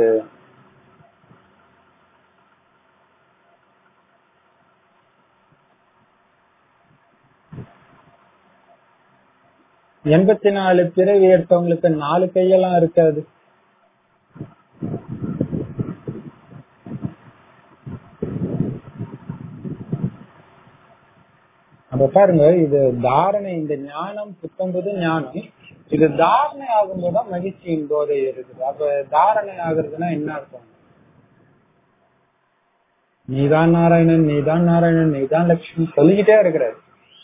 எண்பத்தி நாலு பிறவி எடுத்தவங்களுக்கு நாலு கையெல்லாம் இருக்காது அப்ப பாருங்க இது தாரணை இந்த ஞானம் புத்தம்பது ஞானம் இது தாரணை ஆகும்போதுதான் மகிழ்ச்சியின் போதை இருக்குது அப்ப தாரணை ஆகுறதுன்னா என்ன அர்த்தம் நீதான் நாராயணன் நீதான் நாராயணன் நீதான் லட்சுமி சொல்லிக்கிட்டே இருக்கிறாரு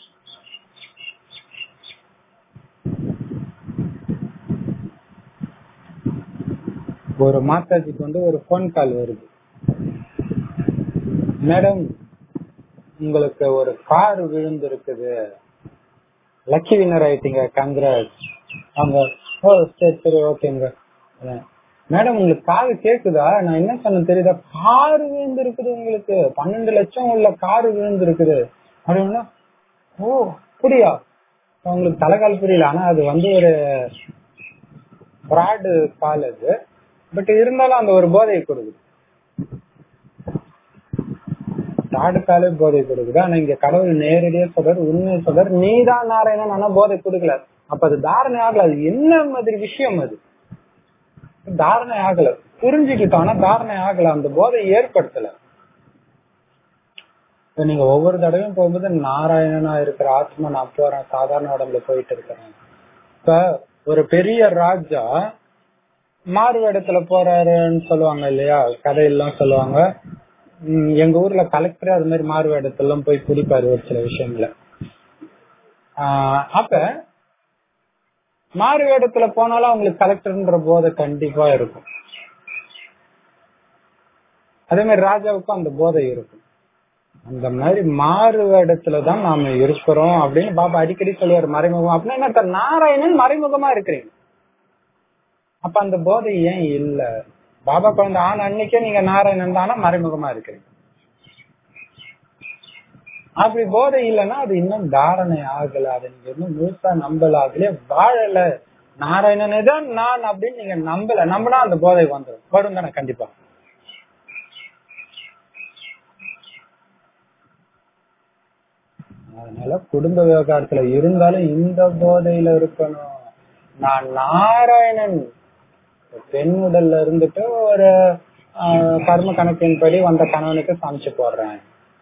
ஒரு மாதாஜிக்கு வந்து ஒரு போன் கால் வருது மேடம் உங்களுக்கு ஒரு கார் விழுந்திருக்குது லக்கி வின்னர் ஆயிட்டீங்க கங்கிராட் அவங்க ஓ சரி சரி ஓகேங்க மேடம் உங்களுக்கு காது கேக்குதா நான் என்ன சொன்ன தெரியுதா கார் விழுந்து இருக்குது உங்களுக்கு பன்னெண்டு லட்சம் உள்ள கார் விழுந்து இருக்குது அப்படின்னா ஓ அப்படியா உங்களுக்கு தலைகால் புரியல ஆனா அது வந்து ஒரு ஃப்ராடு கால் அது பட் இருந்தாலும் அந்த ஒரு போதையை கொடுக்குது தாடுக்காலே போதை கொடுக்குது ஆனா இங்க கடவுள் நேரடியா சொல்றாரு உண்மையை சொல்றாரு நீதான் நாராயணன் ஆனா போதை கொடுக்கல அப்ப அது தாரணை ஆகல அது என்ன மாதிரி விஷயம் அது தாரணை ஆகல புரிஞ்சுக்கிட்டோம் ஆனா தாரணை ஆகல அந்த போதை ஏற்படுத்தல இப்ப நீங்க ஒவ்வொரு தடவையும் போகும்போது நாராயணனா இருக்கிற ஆத்மா நான் போறேன் சாதாரண உடம்புல போயிட்டு இருக்கிறேன் இப்ப ஒரு பெரிய ராஜா மாறு இடத்துல போறாருன்னு சொல்லுவாங்க இல்லையா கதையெல்லாம் சொல்லுவாங்க எங்க ஊர்ல கலெக்டரே அது மாதிரி மாறு இடத்துல போய் குடிப்பாரு ஒரு சில விஷயங்கள அப்ப மாறு இடத்துல போனாலும் அவங்களுக்கு கலெக்டர்ன்ற போதை கண்டிப்பா இருக்கும் அதே மாதிரி ராஜாவுக்கும் அந்த போதை இருக்கும் அந்த மாதிரி மாறு இடத்துலதான் நாம இருக்கிறோம் அப்படின்னு பாபா அடிக்கடி சொல்லுவாரு மறைமுகம் அப்படின்னா என்ன நாராயணன் மறைமுகமா இருக்கிறீங்க அப்ப அந்த போதை ஏன் இல்ல பாபா குழந்தை ஆன அன்னைக்கே நீங்க நாராயணன் தானா மறைமுகமா இருக்கிறீங்க அப்படி போதை இல்லைன்னா அது இன்னும் தாரணை ஆகல அதை நீங்க இன்னும் முழுசா நம்பல அதுலயே வாழல நாராயணனே தான் நான் அப்படின்னு நீங்க நம்பல நம்பினா அந்த போதை வந்துடும் வரும் தானே கண்டிப்பா அதனால குடும்ப விவகாரத்துல இருந்தாலும் இந்த போதையில இருக்கணும் நான் நாராயணன் பெண் உடல்ல இருந்துட்டு ஒரு கர்ம கணக்கின்படி வந்த கணவனுக்கு சமைச்சு போடுறேன்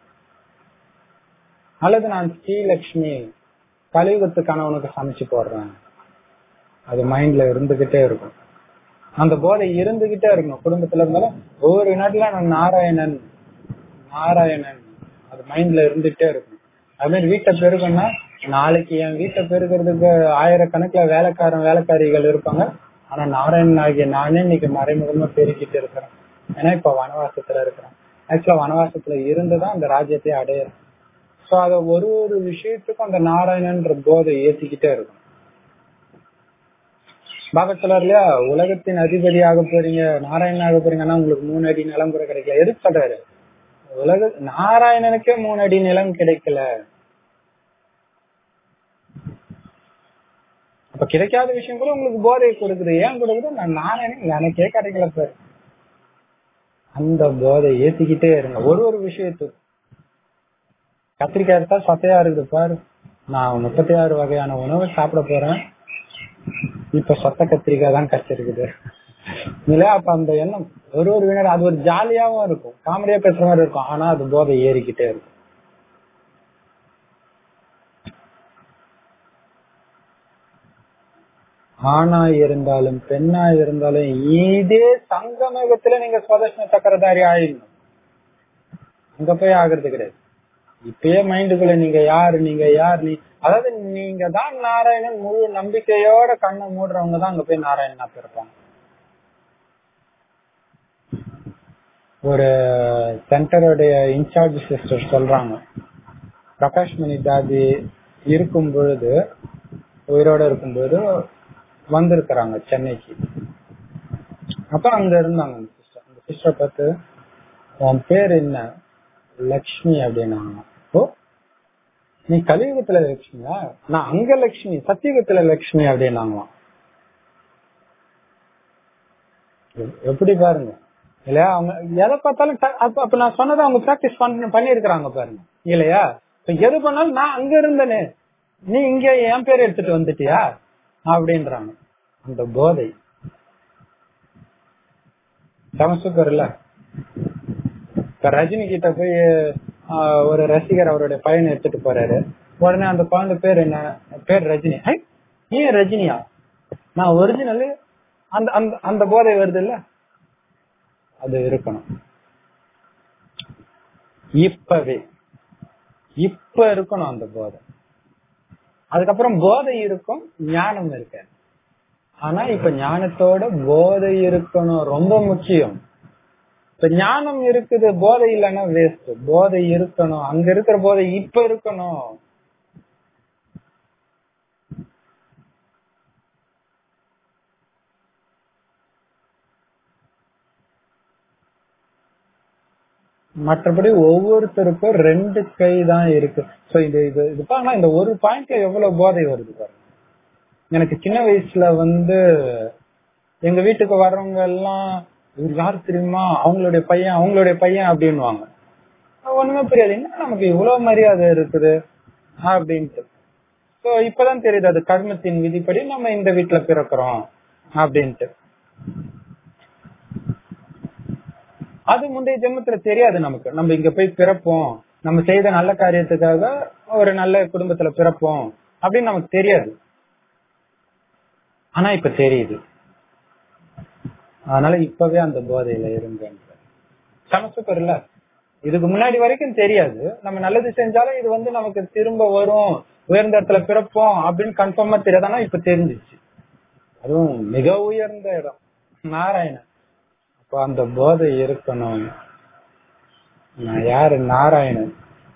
அல்லது நான் ஸ்ரீலக்ஷ்மி கலியுகத்து கணவனுக்கு சமைச்சு போடுறேன் அது மைண்ட்ல இருந்துகிட்டே இருக்கும் அந்த போதை இருந்துகிட்டே இருக்கணும் குடும்பத்துல இருந்தாலும் ஒவ்வொரு நேரத்துல நான் நாராயணன் நாராயணன் அது மைண்ட்ல இருந்துகிட்டே இருக்கணும் அது மாதிரி வீட்டை பெருகணும்னா நாளைக்கு என் வீட்டை பெருகிறதுக்கு ஆயிரக்கணக்குல வேலைக்காரன் வேலைக்காரிகள் இருப்பாங்க ஆனா நாராயணன் ஆகிய நானே இன்னைக்கு மறைமுகமா பெருக்கிட்டு இருக்கிறேன் ஏன்னா இப்ப வனவாசத்துல இருக்கிறேன் ஆக்சுவலா வனவாசத்துல இருந்துதான் அந்த ராஜ்யத்தை அடையிறேன் சோ அத ஒரு ஒரு விஷயத்துக்கும் அந்த நாராயணன்ற போதை ஏத்திக்கிட்டே இருக்கும் பாபா சொல்லார் இல்லையா உலகத்தின் அதிபதி ஆக போறீங்க நாராயணன் ஆக போறீங்கன்னா உங்களுக்கு மூணு அடி நிலம் கூட கிடைக்கல எதுக்கு சொல்றாரு உலக நாராயணனுக்கே மூணு அடி நிலம் கிடைக்கல அப்ப கிடைக்காத விஷயம் கூட உங்களுக்கு போதை கொடுக்குது ஏன் கொடுக்குது நான் நாராயணன் எனக்கே கிடைக்கல சார் அந்த போதை ஏத்திக்கிட்டே இருங்க ஒரு ஒரு விஷயத்துக்கு கத்திரிக்காய் எடுத்தா சத்தையா இருக்குது பாரு நான் முப்பத்தி ஆறு வகையான உணவு சாப்பிட போறேன் இப்ப சொத்த கத்திரிக்காய் தான் கச்சிருக்குது இல்லையா அப்ப அந்த எண்ணம் ஒரு ஒரு வினர் அது ஒரு ஜாலியாவும் இருக்கும் காமெடியா பேசுற மாதிரி இருக்கும் ஆனா அது போதை ஏறிக்கிட்டே இருக்கும் ஆணா இருந்தாலும் பெண்ணா இருந்தாலும் இதே சங்கமேகத்துல நீங்க சுவதர்ஷன சக்கரதாரி ஆயிடணும் அங்க போய் ஆகுறது கிடையாது இப்பயே மைண்டுக்குள்ள நீங்க யாரு நீங்க யார் நீ அதாவது நீங்க தான் நாராயணன் முழு நம்பிக்கையோட கண்ணை மூடுறவங்க தான் அங்க போய் நாராயணனா பிறப்பாங்க ஒரு சென்டருடைய இன்சார்ஜ் சிஸ்டர் சொல்றாங்க பிரகாஷ் மணி தாதி இருக்கும் பொழுது உயிரோட இருக்கும்போது வந்திருக்கிறாங்க சென்னைக்கு அப்ப அங்க இருந்தாங்க அந்த சிஸ்டர் அந்த சிஸ்டர் பார்த்து உன் பேர் என்ன லக்ஷ்மி அப்படின்னாங்க ஓ நீ கலியுகத்துல லட்சுமியா நான் அங்க லட்சுமி சத்தியுகத்துல லட்சுமி அப்படின்னாங்களாம் எ- எப்படி பாருங்க இல்லையா அவங்க எதை பார்த்தாலும் ட- அப்ப அப்ப நான் சொன்னதை அவங்க பிராக்டிஸ் பண்ணி பண்ணிருக்கிறாங்க பாருங்க இல்லையா இப்ப எது பண்ணாலும் நான் அங்க இருந்தேனே நீ இங்க என் பேர் எடுத்துட்டு வந்துட்டியா அப்படின்றாங்க அந்த போதை சமசுக்கர் இல்ல இப்ப ரஜினி கிட்ட போய் ஆஹ், ஒரு ரசிகர் அவருடைய பையனை எடுத்துட்டு போறாரு உடனே அந்த குழந்தை பேர் என்ன பேர் ரஜினி ஐ, நீ ரஜினியா நான் ஒரிஜினல் அந்த அந்த அந்த போதை வருது இல்ல அது இருக்கணும் இப்பவே இப்ப இருக்கணும் அந்த போதை அதுக்கப்புறம் போதை இருக்கும் ஞானம் இருக்காது ஆனா இப்ப ஞானத்தோட போதை இருக்கணும் ரொம்ப முக்கியம் இப்ப ஞானம் இருக்குது போதை இல்லைன்னா வேஸ்ட் போதை இருக்கணும் அங்க இருக்கிற போதை இப்ப இருக்கணும் மற்றபடி ஒவ்வொருத்தருக்கும் ரெண்டு கை தான் இருக்கு சோ இது இது இது பாருங்க இந்த ஒரு பாயிண்ட்ல எவ்வளவு போதை வருது பாருங்க எனக்கு சின்ன வயசுல வந்து எங்க வீட்டுக்கு வர்றவங்க எல்லாம் இவர் யாரு தெரியுமா அவங்களுடைய பையன் அவங்களுடைய பையன் அப்படின்னுவாங்க ஒண்ணுமே புரியாது என்ன நமக்கு இவ்வளவு மரியாதை இருக்குது அப்படின்ட்டு சோ இப்பதான் தெரியுது அது கர்மத்தின் விதிப்படி நம்ம இந்த வீட்டுல பிறக்கிறோம் அப்படின்ட்டு அது முந்தைய ஜென்மத்துல தெரியாது நமக்கு நம்ம இங்க போய் பிறப்போம் நம்ம செய்த நல்ல காரியத்துக்காக ஒரு நல்ல குடும்பத்துல பிறப்போம் அப்படின்னு நமக்கு தெரியாது ஆனா இப்ப தெரியுது அதனால இப்பவே அந்த போதையில இருங்க சமசுக்கர் இல்ல இதுக்கு முன்னாடி வரைக்கும் தெரியாது நம்ம நல்லது செஞ்சாலும் இது வந்து நமக்கு திரும்ப வரும் உயர்ந்த இடத்துல பிறப்போம் அப்படின்னு கன்ஃபார்மா தெரியாது ஆனா இப்ப தெரிஞ்சிச்சு அதுவும் மிக உயர்ந்த இடம் நாராயணன் அப்ப அந்த போதை இருக்கணும் நான் யாரு நாராயணன்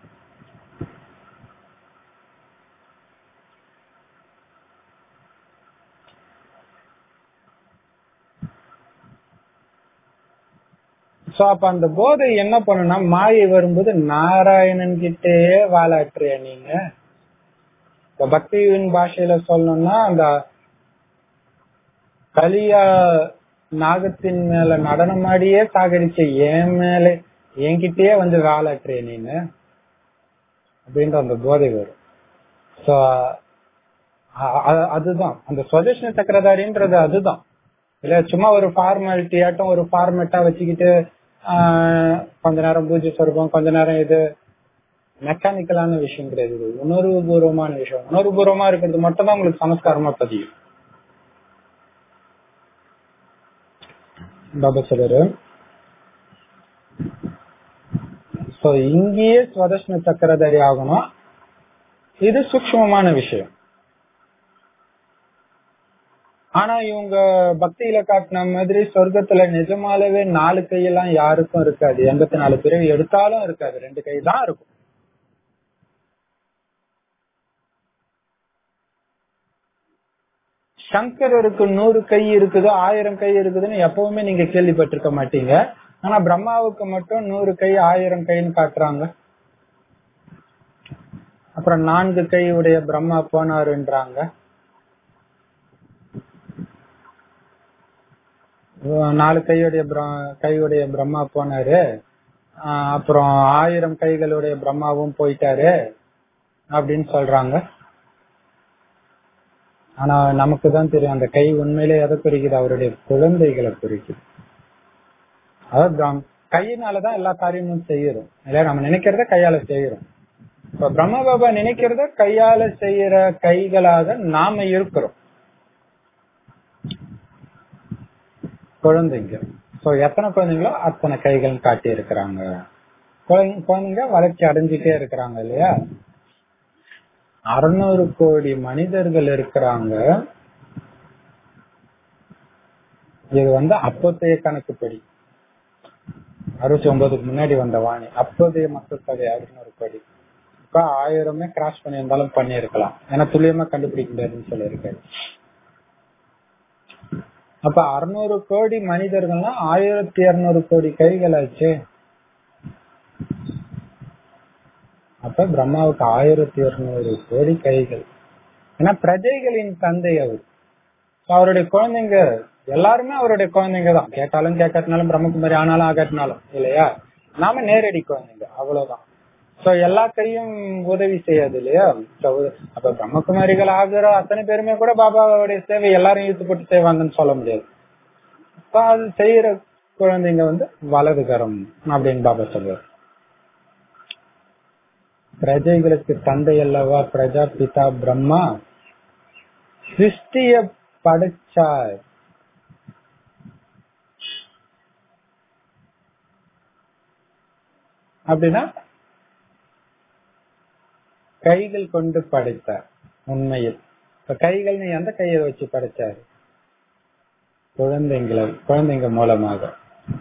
சோ அப்ப அந்த போதை என்ன பண்ணுனா மாயை வரும்போது நாராயணன் கிட்டேயே வாழாற்றுறியா நீங்க இப்ப பக்தியின் பாஷையில சொல்லணும்னா அந்த கலியா நாகத்தின் மேல நடனமாடியே சாகடிச்ச என் மேல என்கிட்டயே வந்து வாழாற்றுறிய நீங்க அப்படின்ற அந்த போதை வரும் சோ அதுதான் அந்த சுவதேஷ்ண சக்கரதாரின்றது அதுதான் இல்ல சும்மா ஒரு ஃபார்மாலிட்டி ஆட்டம் ஒரு ஃபார்மேட்டா வச்சுக்கிட்டு ஆஹ், கொஞ்ச நேரம் பூஜை சொருபம் கொஞ்ச நேரம் இது மெக்கானிக்கலான விஷயம் கிடையாது இது உணர்வு பூர்வமான விஷயம் உணர்வு பூர்வமா இருக்கிறது மட்டும் தான் உங்களுக்கு சமஸ்காரமா பதியும் பாபா சொல்றாரு சோ இங்கேயே ஸ்வதர்ஷ்ண சக்கரதாரி ஆகணும் இது சூக்ஷ்மமான விஷயம் ஆனா இவங்க பக்தியில காட்டின மாதிரி சொர்க்கத்துல நிஜமாலவே நாலு கையெல்லாம் யாருக்கும் இருக்காது எண்பத்தி நாலு பிறவி எடுத்தாலும் இருக்காது ரெண்டு கை தான் இருக்கும் சங்கரருக்கு நூறு கை இருக்குது ஆயிரம் கை இருக்குதுன்னு எப்பவுமே நீங்க கேள்விப்பட்டிருக்க மாட்டீங்க ஆனா பிரம்மாவுக்கு மட்டும் நூறு கை ஆயிரம் கைன்னு காட்டுறாங்க அப்புறம் நான்கு கை உடைய பிரம்மா போனாருன்றாங்க நாலு கையுடைய பிர- கையுடைய பிரம்மா போனாரு ஆஹ் அப்புறம் ஆயிரம் கைகளுடைய பிரம்மாவும் போயிட்டாரு அப்படின்னு சொல்றாங்க ஆனா நமக்கு தான் தெரியும் அந்த கை உண்மையிலே எதை குறிக்குது அவருடைய குழந்தைகளை குறிக்குது அதாவது பிரம்- கையினாலதான் எல்லா காரியமும் செய்யறோம் இல்லையா நம்ம நினைக்கிறத கையால செய்யறோம் இப்ப பிரம்ம பாபா நினைக்கிறத கையால செய்யற கைகளாக நாம இருக்கிறோம் குழந்தைங்க சோ எத்தனை குழந்தைங்களோ அத்தனை கைகள் காட்டி இருக்கிறாங்க குழந்தைங்க வளர்ச்சி அடைஞ்சிட்டே இருக்கிறாங்க இல்லையா அறுநூறு கோடி மனிதர்கள் இருக்கிறாங்க இது வந்து அப்போதைய கணக்குப்படி அறுபத்தி ஒன்பதுக்கு முன்னாடி வந்த வாணி அப்போதைய மக்கள் தொகை அறுநூறு கோடி கண்டிப்பா ஆயிரமே கிராஸ் பண்ணியிருந்தாலும் பண்ணியிருக்கலாம் ஏன்னா துல்லியமா கண்டுபிடிக்க முடியாதுன்னு சொல்லியிருக்காரு அப்ப அறுநூறு கோடி மனிதர்கள்னா ஆயிரத்தி இருநூறு கோடி கைகள் ஆச்சு அப்ப பிரம்மாவுக்கு ஆயிரத்தி இருநூறு கோடி கைகள் ஏன்னா பிரஜைகளின் தந்தை அவர் So, அவருடைய குழந்தைங்க எல்லாருமே அவருடைய குழந்தைங்க தான் கேட்டாலும் கேட்கறதுனாலும் பிரம்மகுமாரி ஆனாலும் ஆகாட்டினாலும் இல்லையா நாம நேரடி குழந்தைங்க அவ்வளவுதான் சோ எல்லா கையும் உதவி செய்யாது இல்லையா So, அப்ப பிரம்மகுமாரிகள் ஆகிற அத்தனை பேருமே கூட பாபாவுடைய சேவை எல்லாரும் ஈர்த்து போட்டு செய்வாங்கன்னு சொல்ல முடியாது அப்ப அது செய்யற குழந்தைங்க வந்து வலது கரம் அப்படின்னு பாபா சொல்லுவார் பிரஜைகளுக்கு தந்தை அல்லவா பிரஜா பிதா பிரம்மா சிருஷ்டிய படைச்சார் அப்படின்னா கைகள் கொண்டு படைத்தார் உண்மையில் இப்ப கைகள்னு எந்த கையை வச்சு படைச்சாரு குழந்தைங்களை குழந்தைங்க மூலமாக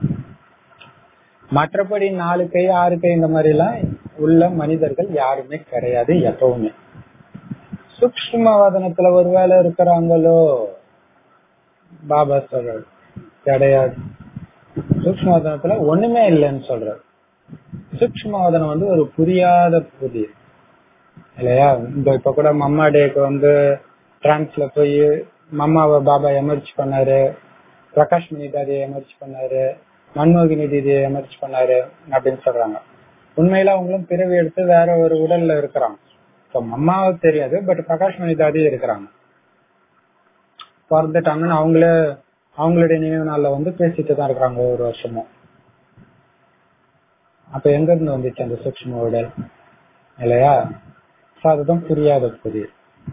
மற்றபடி நாலு கை ஆறு கை இந்த மாதிரி எல்லாம் உள்ள மனிதர்கள் யாருமே கிடையாது எப்பவுமே சூக்ம வதனத்துல ஒருவேளை இருக்கிறாங்களோ பாபா சொல்றாரு கிடையாது சூக்ம வதனத்துல ஒண்ணுமே இல்லைன்னு சொல்றாரு சூக்ம வதனம் வந்து ஒரு புரியாத புதிய இல்லையா இந்த இப்ப கூட மம்மா டேக்கு வந்து பிரான்ஸ்ல போய் மம்மாவை பாபா எமர்ஜ் பண்ணாரு பிரகாஷ் மணி தாதியை எமர்ஜ் பண்ணாரு மன்மோகினி தீதியை எமர்ஜ் பண்ணாரு அப்படின்னு சொல்றாங்க உண்மையில அவங்களும் பிறவி எடுத்து வேற ஒரு உடல்ல இருக்கிறாங்க இப்ப மம்மாவுக்கு தெரியாது பட் பிரகாஷ் மணி தாதி இருக்கிறாங்க பிறந்துட்டாங்கன்னு அவங்களே அவங்களுடைய நினைவு நாள்ல வந்து பேசிட்டு தான் இருக்கிறாங்க ஒரு வருஷமும் அப்ப எங்க இருந்து வந்துச்சு அந்த சூக்ஷ்ம உடல் இல்லையா So அதுதான் புரியாத புதிய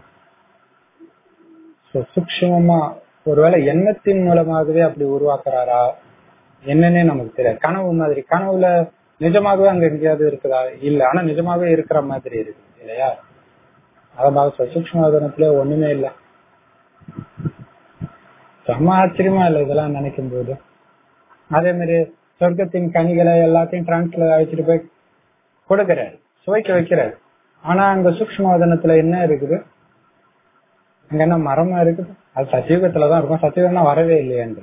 சூக்மமா ஒருவேளை எண்ணத்தின் மூலமாகவே அப்படி உருவாக்குறாரா என்னன்னே நமக்கு தெரியாது கனவு மாதிரி கனவுல நிஜமாகவே அங்க எங்கேயாவது இருக்குதா இல்ல ஆனா நிஜமாவே இருக்கிற மாதிரி இருக்கு இல்லையா அதான் சூக்ம ஒண்ணுமே இல்ல செம்ம ஆச்சரியமா இல்ல இதெல்லாம் நினைக்கும் போது அதே மாதிரி சொர்க்கத்தின் கனிகளை எல்லாத்தையும் டிரான்ஸ்ல அழைச்சிட்டு போய் கொடுக்கிறாரு சுவைக்க வைக்கிறாரு ஆனா அங்க சூக்ம என்ன இருக்குது அங்க என்ன மரமா இருக்குது அது சத்தியுகத்துலதான் இருக்கும் சத்தியுகம்னா வரவே இல்லையன்ற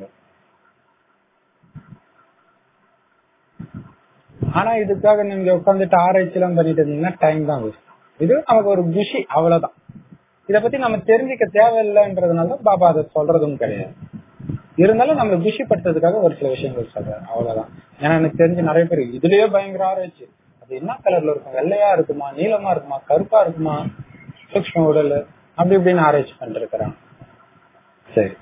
ஆனா இதுக்காக நீங்க உட்காந்துட்டு ஆராய்ச்சி எல்லாம் பண்ணிட்டு இருந்தீங்கன்னா டைம் தான் வேஸ்ட் இது நமக்கு ஒரு குஷி அவ்வளவுதான் இத பத்தி நம்ம தெரிஞ்சுக்க தேவையில்லைன்றதுனால பாபா அதை சொல்றதும் கிடையாது இருந்தாலும் நம்ம குஷிப்படுத்துறதுக்காக ஒரு சில விஷயங்கள் சொல்றாரு அவ்வளவுதான் ஏன்னா எனக்கு தெரிஞ்சு நிறைய பேர் இதுலயே பயங்கர ஆராய்ச்சி அது என்ன கலர்ல இருக்கும் வெள்ளையா இருக்குமா நீளமா இருக்குமா கருப்பா இருக்குமா சூக்ம உடல் அப்படி இப்படின்னு ஆராய்ச்சி பண்ணிருக்கிறாங்க சரி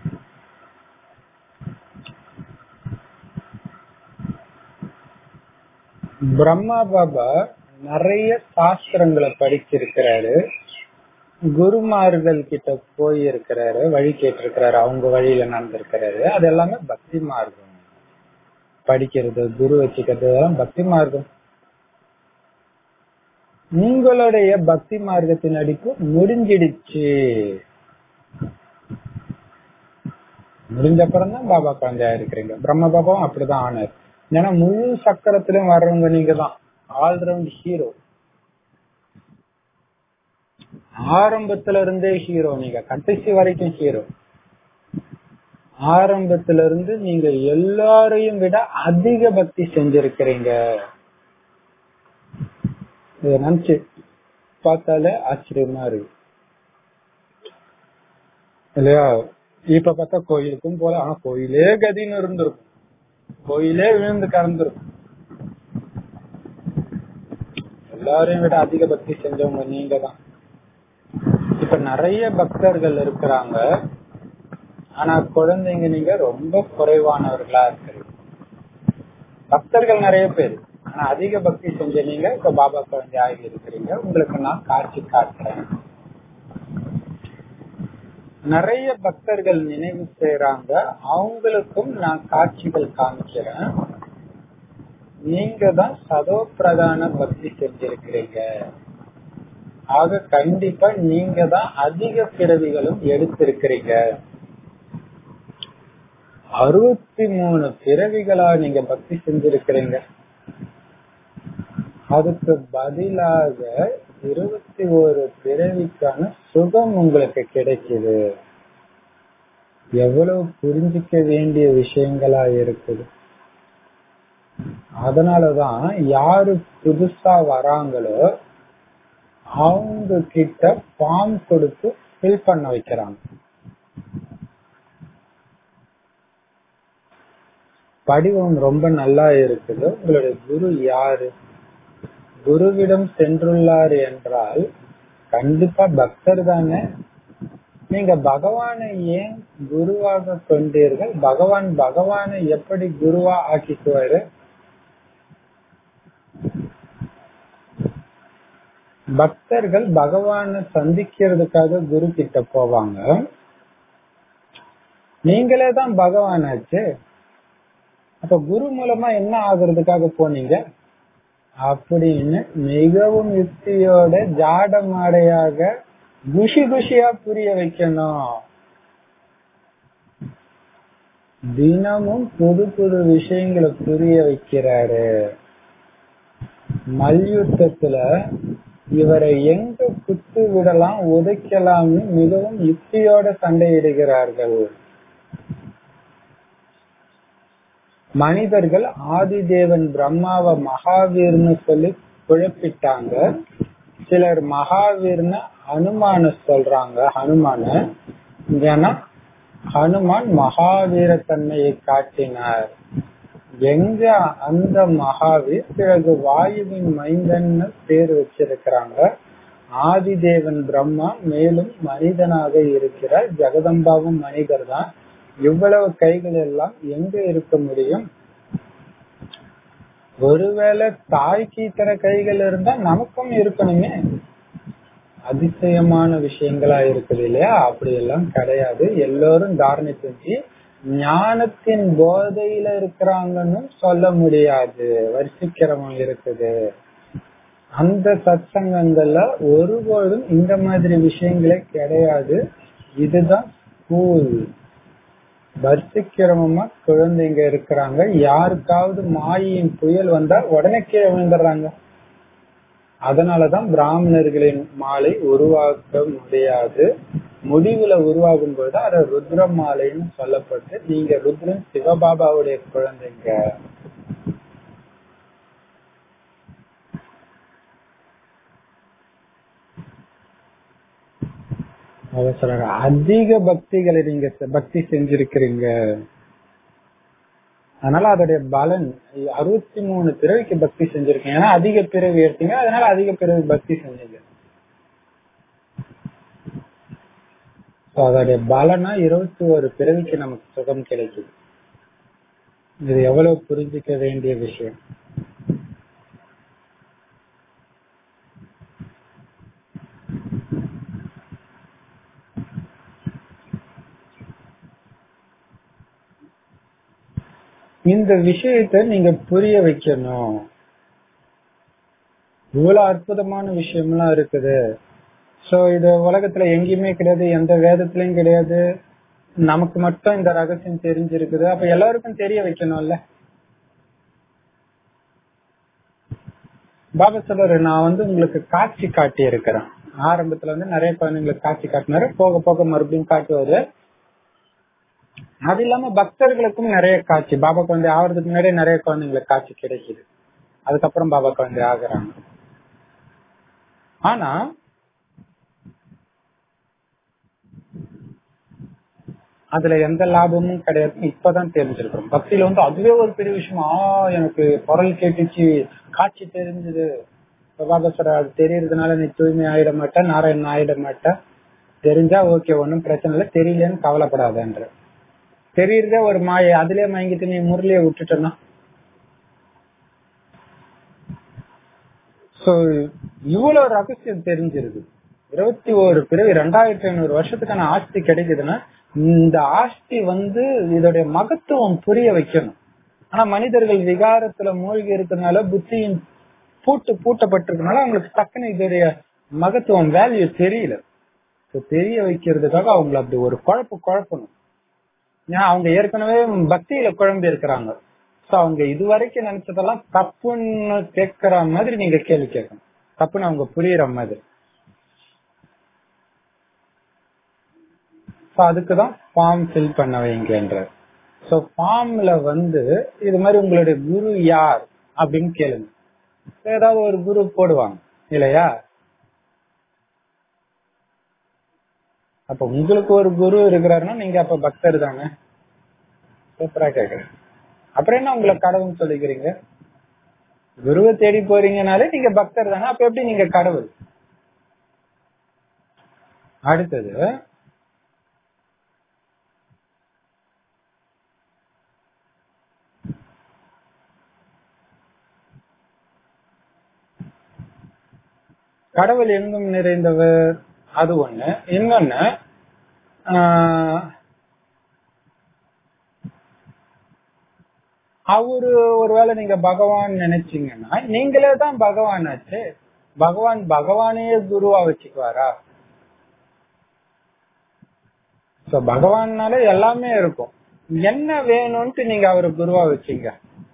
பிரம்மா பாபா நிறைய சாஸ்திரங்களை படிச்சிருக்கிறாரு குருமார்கள் கிட்ட போய் இருக்கிறாரு வழி கேட்டிருக்கிறாரு அவங்க வழியில நடந்திருக்கிறாரு அது எல்லாமே பக்தி மார்க்கம் படிக்கிறது குரு வச்சுக்கிறது அதெல்லாம் பக்தி மார்க்கம் உங்களுடைய பக்தி மார்க்கத்தின் அடிப்பு முடிஞ்சிடுச்சு முடிஞ்சப்புறம் தான் பாபா குழந்தையா இருக்கிறீங்க பிரம்ம பாபாவும் அப்படிதான் ஆனார் ஏன்னா முழு சக்கரத்திலும் வர்றவங்க நீங்க தான் ஆல்ரவுண்ட் ஹீரோ ஆரம்பத்துல இருந்தே ஹீரோ நீங்க கடைசி வரைக்கும் ஹீரோ ஆரம்பத்துல இருந்து நீங்க எல்லாரையும் விட அதிக பக்தி செஞ்சிருக்கிறீங்க இத நினைச்சு பார்த்தாலே ஆச்சரியமா இருக்கு இல்லையா இப்ப பார்த்தா கோயிலுக்கும் போல ஆனா கோயிலே கதின்னு இருந்திருக்கும் கோயிலே விழுந்து கறந்துருக்கும் எல்லாரையும் விட அதிக பக்தி செஞ்சவங்க நீங்க தான் இப்ப நிறைய பக்தர்கள் இருக்கிறாங்க ஆனா குழந்தைங்க நீங்க ரொம்ப குறைவானவர்களா இருக்கிறீங்க பக்தர்கள் நிறைய பேர் ஆனா அதிக பக்தி செஞ்ச நீங்க இப்ப பாபா குழந்தை ஆகி இருக்கிறீங்க உங்களுக்கு நான் காட்சி காட்டுறேன் நிறைய பக்தர்கள் நினைவு செய்யறாங்க அவங்களுக்கும் நான் காட்சிகள் காமிக்கிறேன் நீங்க தான் சதோ பிரதான பக்தி செஞ்சிருக்கிறீங்க ஆக கண்டிப்பா நீங்க தான் அதிக பிறவிகளும் எடுத்திருக்கிறீங்க அறுபத்தி மூணு பிறவிகளா நீங்க பக்தி செஞ்சிருக்கிறீங்க அதுக்கு பதிலாக இருபத்தி ஒரு பிறவிக்கான சுகம் உங்களுக்கு கிடைக்குது எவ்வளவு புரிஞ்சிக்க வேண்டிய விஷயங்களா இருக்குது அதனாலதான் யாரு புதுசா வராங்களோ அவங்க கிட்ட ஃபார்ம் கொடுத்து ஃபில் பண்ண வைக்கிறாங்க படிவம் ரொம்ப நல்லா இருக்குது உங்களுடைய குரு யாரு குருவிடம் சென்றுள்ளார் என்றால் கண்டிப்பா பக்தர் தானே நீங்க பகவானை ஏன் குருவாக கொண்டீர்கள் பகவான் பகவானை எப்படி குருவா ஆக்கிக்குவாரு பக்தர்கள் பகவானை சந்திக்கிறதுக்காக குரு கிட்ட போவாங்க நீங்களே தான் பகவான் ஆச்சு அப்ப குரு மூலமா என்ன ஆகுறதுக்காக போனீங்க அப்படின்னு மிகவும் யுக்தியோட ஜாட மாடையாக குஷி குஷியா புரிய வைக்கணும் தினமும் புது புது விஷயங்களை புரிய வைக்கிறாரு மல்யுத்தத்துல இவரை எங்க குத்து விடலாம் உதைக்கலாம்னு மிகவும் யுக்தியோட சண்டையிடுகிறார்கள் மனிதர்கள் ஆதிதேவன் பிரம்மாவை மகாவீர்னு சொல்லி குழப்பிட்டாங்க சிலர் மகாவீர்னு அனுமான சொல்றாங்க ஹனுமான ஏன்னா ஹனுமான் மகாவீர தன்மையை காட்டினார் எங்க அந்த மகாவீர் பிறகு வாயுவின் மைந்தன்னு பேர் வச்சிருக்கிறாங்க ஆதிதேவன் பிரம்மா மேலும் மனிதனாக இருக்கிறார் ஜெகதம்பாவும் மனிதர் தான் இவ்வளவு கைகள் எல்லாம் எங்க இருக்க முடியும் ஒருவேளை தாய்க்கு இத்தனை கைகள் இருந்தா நமக்கும் இருக்கணுமே அதிசயமான விஷயங்களா இருக்குது இல்லையா அப்படி எல்லாம் கிடையாது எல்லோரும் தாரணை செஞ்சு ஞானத்தின் போதையில இருக்கிறாங்கன்னு சொல்ல முடியாது வரிசைக்கிரமம் இருக்குது அந்த சத்சங்கங்கள்ல ஒருபோதும் இந்த மாதிரி விஷயங்களே கிடையாது இதுதான் ஸ்கூல் வரிசைக்கிரமமா குழந்தைங்க இருக்கிறாங்க யாருக்காவது மாயின் புயல் வந்தா உடனே கீழே விழுந்துடுறாங்க அதனாலதான் பிராமணர்களின் மாலை உருவாக்க முடியாது முடிவுல உருவாகும் போது அது ருத்ர மாலைன்னு சொல்லப்பட்டு நீங்க ருத்ரன் சிவபாபாவுடைய குழந்தைங்க அத சொல்றாங்க அதிக பக்திகளை நீங்க பக்தி செஞ்சிருக்கிறீங்க அதனால அதோடைய பலன் அறுபத்தி மூணு பிறவிக்கு பக்தி செஞ்சிருக்கீங்க ஏன்னா அதிக பிறவி எடுத்தீங்க அதனால அதிக பிறவி பக்தி செஞ்சீங்க அதோடைய பலனா இருபத்தி ஒரு பிறவிக்கு நமக்கு சுகம் கிடைக்குது இது எவ்வளவு புரிஞ்சிக்க வேண்டிய விஷயம் இந்த விஷயத்த நீங்க புரிய வைக்கணும் இவ்வளவு அற்புதமான விஷயம்லாம் இருக்குது சோ இது உலகத்துல எங்கேயுமே கிடையாது எந்த வேதத்திலயும் கிடையாது நமக்கு மட்டும் இந்த ரகசியம் தெரிஞ்சிருக்குது அப்ப எல்லாருக்கும் தெரிய வைக்கணும்ல பாபா சொல்றாரு நான் வந்து உங்களுக்கு காட்சி காட்டி இருக்கிறேன் ஆரம்பத்துல வந்து நிறைய குழந்தைங்களுக்கு காட்சி காட்டினாரு போக போக மறுபடியும் காட்டுவாரு அது இல்லாம பக்தர்களுக்கும் நிறைய காட்சி பாபா குழந்தை ஆகிறதுக்கு முன்னாடி நிறைய குழந்தைங்களுக்கு காட்சி கிடைக்குது அதுக்கப்புறம் பாபா குழந்தை ஆகுறாங்க ஆனா அதுல எந்த லாபமும் கிடையாது இப்பதான் தெரிஞ்சிருக்கிறோம் பக்தியில வந்து அதுவே ஒரு பெரிய விஷயம் ஆ எனக்கு குரல் கேட்டுச்சு காட்சி தெரிஞ்சது பாபா சொல்ற அது தெரியறதுனால நீ தூய்மை ஆயிட மாட்டேன் நாராயணன் ஆயிட மாட்டேன் தெரிஞ்சா ஓகே ஒன்னும் பிரச்சனை இல்லை தெரியலன்னு கவலைப்படாதன்ற தெரியறதே ஒரு மாயை அதுலயே மயங்கிட்டு நீ முரளிய விட்டுட்டனா சோ இவ்வளவு ரகசியம் தெரிஞ்சிருக்கு இருபத்தி ஒரு பிறகு ரெண்டாயிரத்தி ஐநூறு வருஷத்துக்கான ஆஸ்தி கிடைக்குதுன்னா இந்த ஆஸ்தி வந்து இதோடைய மகத்துவம் புரிய வைக்கணும் ஆனா மனிதர்கள் விகாரத்துல மூழ்கி இருக்கிறதுனால புத்தியின் பூட்டு பூட்டப்பட்டிருக்கனால அவங்களுக்கு டக்குன்னு இதோடைய மகத்துவம் வேல்யூ தெரியல தெரிய வைக்கிறதுக்காக அவங்களை அப்படி ஒரு குழப்பு குழப்பணும் ஏன்னா அவங்க ஏற்கனவே பக்தியில குழம்பி இருக்கிறாங்க சோ அவங்க இதுவரைக்கும் நினைச்சதெல்லாம் தப்புன்னு கேட்கிற மாதிரி நீங்க கேள்வி கேட்கணும் தப்புன்னு அவங்க புரியுற மாதிரி ஸோ அதுக்கு தான் ஃபார்ம் ஃபில் பண்ண வைங்கன்றார் ஸோ ஃபார்ம்ல வந்து இது மாதிரி உங்களுடைய குரு யார் அப்படின்னு கேளுங்க ஏதாவது ஒரு குரு போடுவாங்க இல்லையா அப்ப உங்களுக்கு ஒரு குரு இருக்கிறாருன்னா நீங்க அப்ப பக்தர் தானே சூப்பரா கேக்குறேன் அப்புறம் என்ன உங்களை கடவுள்னு சொல்லிக்கிறீங்க குருவை தேடி போறீங்கனாலே நீங்க பக்தர் தானே அப்ப எப்படி நீங்க கடவுள் அடுத்தது கடவுள் எங்கும் நிறைந்தவர் அது ஒண்ணு இன்னொன்னு ஆஹ், அவரு ஒருவேளை நீங்க பகவான் நினைச்சீங்கன்னா நீங்களே தான் பகவான் ஆச்சு பகவான் பகவானையே குருவா வச்சுக்குவாரா சோ பகவான்னால எல்லாமே இருக்கும் என்ன வேணும்ட்டு நீங்க அவரை குருவா வச்சீங்க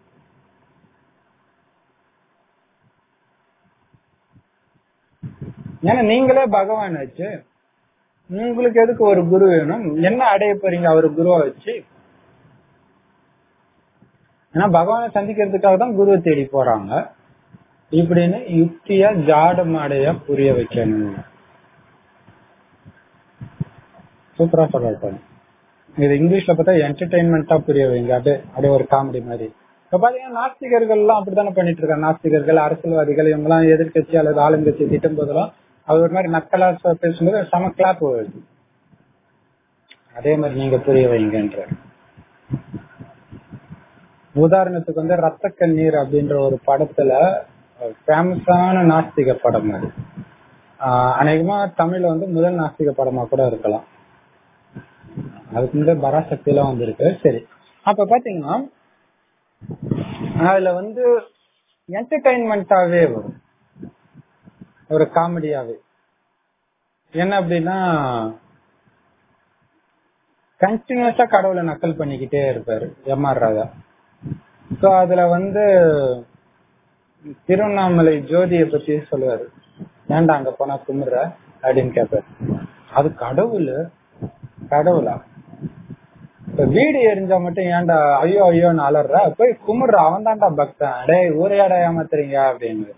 ஏன்னா நீங்களே பகவான் ஆச்சு உங்களுக்கு எதுக்கு ஒரு குரு வேணும் என்ன அடைய போறீங்க அவர் குருவா வச்சு ஏன்னா பகவானை சந்திக்கிறதுக்காக தான் குருவை தேடி போறாங்க இப்படின்னு யுக்தியா ஜாட மாடையா புரிய வைக்கணும் சூப்பரா சொல்லிருப்பாங்க இது இங்கிலீஷ்ல பார்த்தா என்டர்டைன்மெண்டா புரிய வைங்க அப்படியே அப்படியே ஒரு காமெடி மாதிரி இப்ப பாத்தீங்கன்னா நாஸ்திகர்கள் எல்லாம் அப்படித்தானே பண்ணிட்டு இருக்காங்க நாஸ்திகர்கள் அரசியல்வாதிகள் இவங்க எல்லாம் எதிர்கட்சி அல்லது ஆளுங்கட்சி திட்டும் போதெல்லாம் அவர் ஒரு மாதிரி நக்கலா சொ- பேசும்போது சம கிளாப் வருது அதே மாதிரி நீங்க புரிய வைங்கன்ற உதாரணத்துக்கு வந்து ரத்த கண்ணீர் அப்படின்ற ஒரு படத்துல ஃபேமஸான நாஸ்திக படம் அது ஆஹ் அநேகமா தமிழ்ல வந்து முதல் நாஸ்திக படமா கூட இருக்கலாம் அதுக்கு முன்னாடி பராசக்தி எல்லாம் வந்திருக்கு சரி அப்ப பாத்தீங்கன்னா அதுல வந்து என்டர்டைன்மெண்டாவே வரும் ஒரு காமெடியாவே என்ன அப்படின்னா கண்டினியூஸா கடவுளை நக்கல் பண்ணிக்கிட்டே இருப்பாரு எம் ஆர் ராதா சோ அதுல வந்து திருவண்ணாமலை ஜோதியை பத்தி சொல்லுவாரு ஏன்டா அங்க போனா கும்பிடுற அப்படின்னு கேட்பாரு அது கடவுள் கடவுளா இப்ப வீடு எரிஞ்சா மட்டும் ஏன்டா ஐயோ ஐயோன்னு அலற போய் கும்பிடுற அவன் தான்டா பக்தன் டேய் ஊரையாடா ஏமாத்துறீங்க அப்படின்னு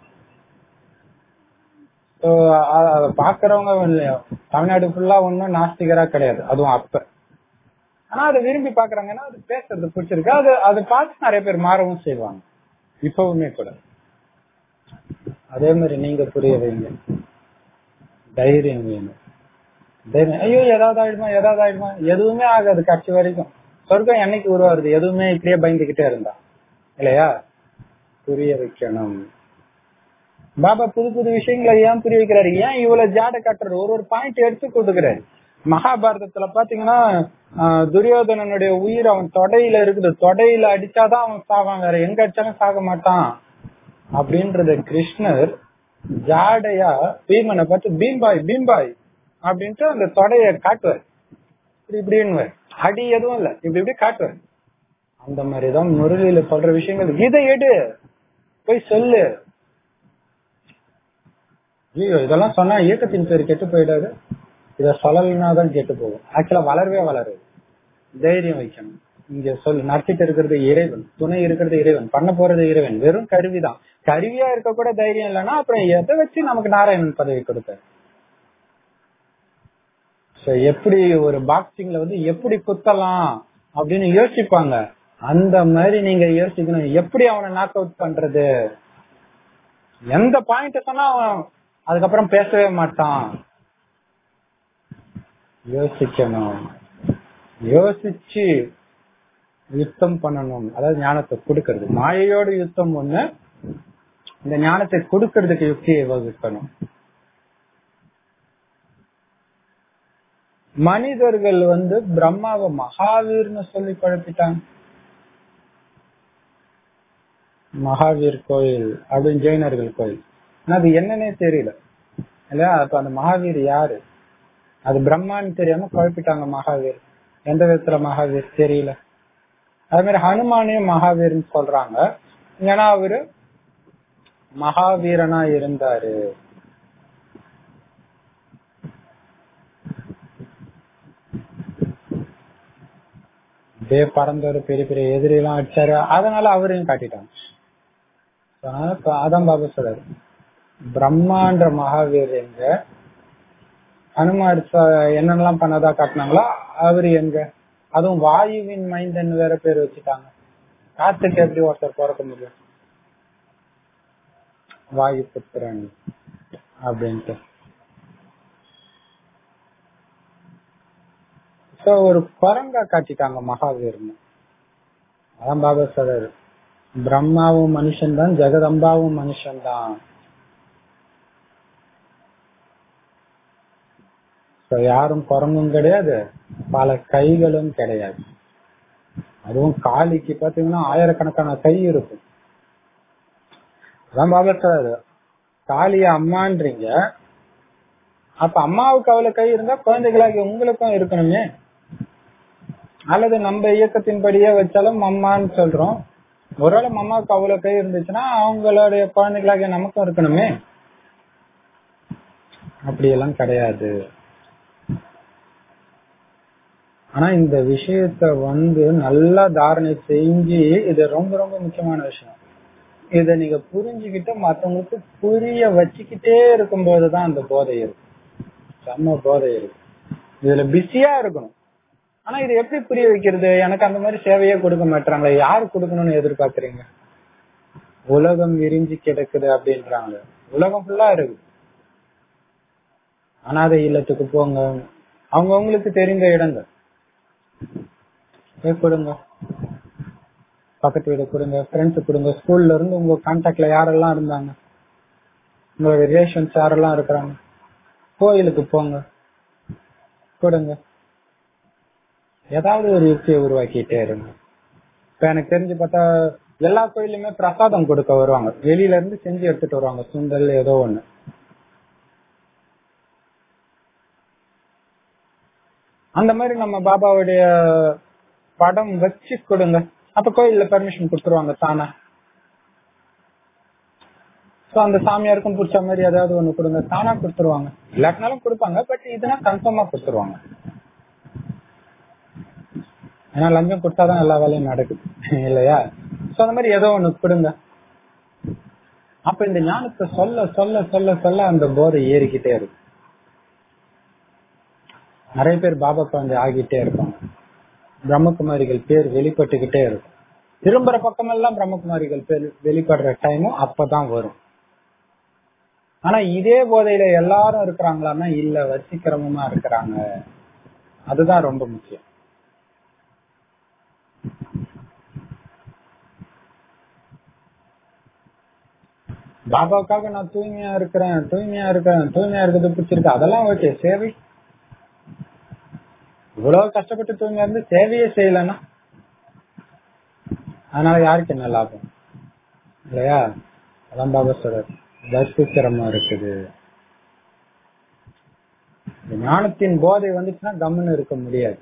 So, அ- அத பாக்குறவங்க இல்லையா தமிழ்நாடு ஃபுல்லா ஒன்னும் நாஸ்திகரா கிடையாது அதுவும் அப்ப ஆனா அதை விரும்பி பாக்குறாங்கன்னா அது பேசுறது பிடிச்சிருக்கு அது அதை பார்த்து நிறைய பேர் மாறவும் செய்வாங்க இப்பவுமே கூட அதே மாதிரி நீங்க புரிய வைங்க தைரியம் வேணும் தைரியம் ஐயோ ஏதாவது ஆயிடுமா ஏதாவது ஆயிடுமா எதுவுமே ஆகாது கட்சி வரைக்கும் சொர்க்கம் என்னைக்கு உருவாருது எதுவுமே இப்படியே பயந்துகிட்டே இருந்தா இல்லையா புரிய வைக்கணும் பாபா புது புது விஷயங்களை ஏன் புரிய வைக்கிறாரு ஏன் இவ்வளவு ஜாட காட்டுறாரு ஒரு ஒரு பாயிண்ட் எடுத்து கொடுக்குறாரு மகாபாரதத்துல பாத்தீங்கன்னா ஆஹ், துரியோதனனுடைய உயிர் அவன் தொடையில இருக்குது தொடையில அடிச்சாதான் அவன் சாவான் வேற எங்க அடிச்சாலும் சாக மாட்டான் அப்படின்றத கிருஷ்ணர் ஜாடையா பீமனை பார்த்து பீம்பாய் பீம்பாய் அப்படின்ட்டு அந்த தொடைய காட்டுவார் இப்படி இப்படின்னு அடி எதுவும் இல்ல இப்படி இப்படி காட்டுவார் அந்த மாதிரிதான் முரளியில சொல்ற விஷயங்கள் இதை எடு போய் சொல்லு ஐயோ இதெல்லாம் சொன்னா இயக்கத்தின் பேர் கெட்டு போயிடாது இத சொல்லலைன்னா தான் கெட்டு போகும் ஆக்சுவலா வளரவே வளருது தைரியம் வைக்கணும் இங்க சொல்லு நடத்திட்டு இருக்கிறது இறைவன் துணை இருக்கிறது இறைவன் பண்ண போறது இறைவன் வெறும் கருவிதான் கருவியா இருக்க கூட தைரியம் இல்லைன்னா அப்புறம் எதை வச்சு நமக்கு நாராயணன் பதவி கொடுத்தாரு So, எப்படி ஒரு பாக்ஸிங்ல வந்து எப்படி குத்தலாம் அப்படின்னு யோசிப்பாங்க அந்த மாதிரி நீங்க யோசிக்கணும் எப்படி அவனை நாக் அவுட் பண்றது எந்த பாயிண்ட் சொன்னா அவன் அதுக்கப்புறம் பேசவே மாட்டான் யோசிக்கணும் யோசிச்சு யுத்தம் பண்ணணும் அதாவது ஞானத்தை கொடுக்கறது மாயையோட யுத்தம் ஒண்ணு இந்த ஞானத்தை கொடுக்கறதுக்கு யுக்தியை வகுக்கணும் மனிதர்கள் வந்து பிரம்மாவை மகாவீர்னு சொல்லி குழப்பிட்டாங்க மகாவீர் கோயில் அப்படின்னு ஜெயினர்கள் கோயில் ஆனா அது என்னன்னே தெரியல இல்லையா அப்ப அந்த மகாவீர் யாரு அது பிரம்மான்னு தெரியாம குழப்பிட்டாங்க மகாவீர் எந்த விதத்துல மகாவீர் தெரியல அதே மாதிரி ஹனுமானையும் மகாவீர்னு சொல்றாங்க ஏன்னா அவரு மகாவீரனா இருந்தாரு அப்படியே பறந்தவர் பெரிய பெரிய எதிரி எல்லாம் அடிச்சாரு அதனால அவரையும் காட்டிட்டாங்க அதனால இப்ப அதான் பாபா சொல்றாரு பிரம்மான்ற மகாவீர் எங்க ஹனுமா அடிச்சா என்னென்னலாம் பண்ணதா காட்டினாங்களோ அவரு எங்க அதுவும் வாயுவின் மைந்தன் வேற பேர் வச்சுட்டாங்க காத்துக்கு எப்படி ஒருத்தர் பிறக்க முடியும் வாயு புத்திரன் அப்படின்ட்டு சோ ஒரு குரங்கா காட்டிட்டாங்க மகாவீர்னு அதான் பாபா சொல்றாரு பிரம்மாவும் மனுஷன் தான் ஜெகதம்பாவும் மனுஷன் தான் யாரும் குரங்கும் கிடையாது பல கைகளும் கிடையாது அதுவும் காளிக்கு பாத்தீங்கன்னா ஆயிரக்கணக்கான கை இருக்கும் அதான் பாபா சொல்றாரு காளிய அம்மான்றீங்க அப்ப அம்மாவுக்கு அவ்வளவு கை இருந்தா குழந்தைகளாகி உங்களுக்கும் இருக்கணுமே அல்லது நம்ம இயக்கத்தின்படியே வச்சாலும் அம்மான்னு சொல்றோம் ஒருவேளை அம்மாவுக்கு அவ்வளவு கை இருந்துச்சுன்னா அவங்களுடைய குழந்தைகளாகிய நமக்கும் இருக்கணுமே அப்படியெல்லாம் கிடையாது ஆனா இந்த விஷயத்த வந்து நல்லா தாரணை செஞ்சு இது ரொம்ப ரொம்ப முக்கியமான விஷயம் இத நீங்க புரிஞ்சுக்கிட்டு மத்தவங்களுக்கு புரிய வச்சுக்கிட்டே இருக்கும் போதுதான் அந்த போதை இருக்கும் செம்ம போதை இருக்கும் இதுல பிஸியா இருக்கணும் ஆனா இது எப்படி புரிய வைக்கிறது எனக்கு அந்த மாதிரி சேவையே கொடுக்க மாட்டாங்களே யாரு கொடுக்கணும்னு எதிர்பார்க்கறீங்க உலகம் விரிஞ்சு கிடக்குது அப்படின்றாங்க உலகம் ஃபுல்லா இருக்கு அனாதை இல்லத்துக்கு போங்க அவங்க அவங்களுக்கு தெரிந்த இடங்கள் போய் கொடுங்க பக்கத்து வீடு கொடுங்க ஃப்ரெண்ட்ஸ் கொடுங்க ஸ்கூல்ல இருந்து உங்க கான்டாக்ட்ல யாரெல்லாம் இருந்தாங்க உங்களோட ரிலேஷன்ஸ் யாரெல்லாம் இருக்கிறாங்க கோயிலுக்கு போங்க கொடுங்க ஏதாவது ஒரு யுக்தியை உருவாக்கிட்டே இருங்க இப்ப எனக்கு தெரிஞ்சு பார்த்தா எல்லா கோயிலுமே பிரசாதம் கொடுக்க வருவாங்க வெளியில இருந்து செஞ்சு எடுத்துட்டு வருவாங்க சுண்டல் ஏதோ ஒண்ணு அந்த மாதிரி நம்ம பாபாவுடைய படம் வச்சு கொடுங்க அப்ப கோயில்ல பெர்மிஷன் கொடுத்துருவாங்க தானா சோ அந்த சாமியாருக்கும் பிடிச்ச மாதிரி ஏதாவது ஒண்ணு கொடுங்க தானா கொடுத்துருவாங்க இல்லாட்டினாலும் கொடுப்பாங்க பட் இதுனா கன்ஃபார்மா கொடுத்துருவாங்க ஏன்னா லஞ்சம் கொடுத்தாதான் எல்லா வேலையும் நடக்குது இல்லையா சோ அந்த மாதிரி ஏதோ ஒண்ணு கொடுங்க அப்ப இந்த ஞானத்தை சொல்ல சொல்ல சொல்ல சொல்ல அந்த போதை ஏறிக்கிட்டே இருக்கும் நிறைய பேர் பாபா குழந்தை ஆகிட்டே இருப்பாங்க பிரம்மகுமாரிகள் பேர் வெளிப்பட்டுக்கிட்டே இருக்கும் திரும்புற பக்கமெல்லாம் பிரம்மகுமாரிகள் பேர் வெளிப்படுற டைமும் அப்பதான் வரும் ஆனா இதே போதையில எல்லாரும் இருக்கிறாங்களான்னா இல்ல வசிக்கிரமமா இருக்கிறாங்க அதுதான் ரொம்ப முக்கியம் பாபாவுக்காக நான் தூய்மையா இருக்கிறேன் தூய்மையா இருக்கிறேன் தூய்மையா இருக்கிறது பிடிச்சிருக்கு அதெல்லாம் ஓகே சேவை இவ்வளவு கஷ்டப்பட்டு தூய்மையா இருந்து சேவையே செய்யலன்னா அதனால யாருக்கு என்ன லாபம் இல்லையா அதான் பாபா சொல்றாரு வசிக்கிரமா இருக்குது ஞானத்தின் போதை வந்துச்சுன்னா கம்முன்னு இருக்க முடியாது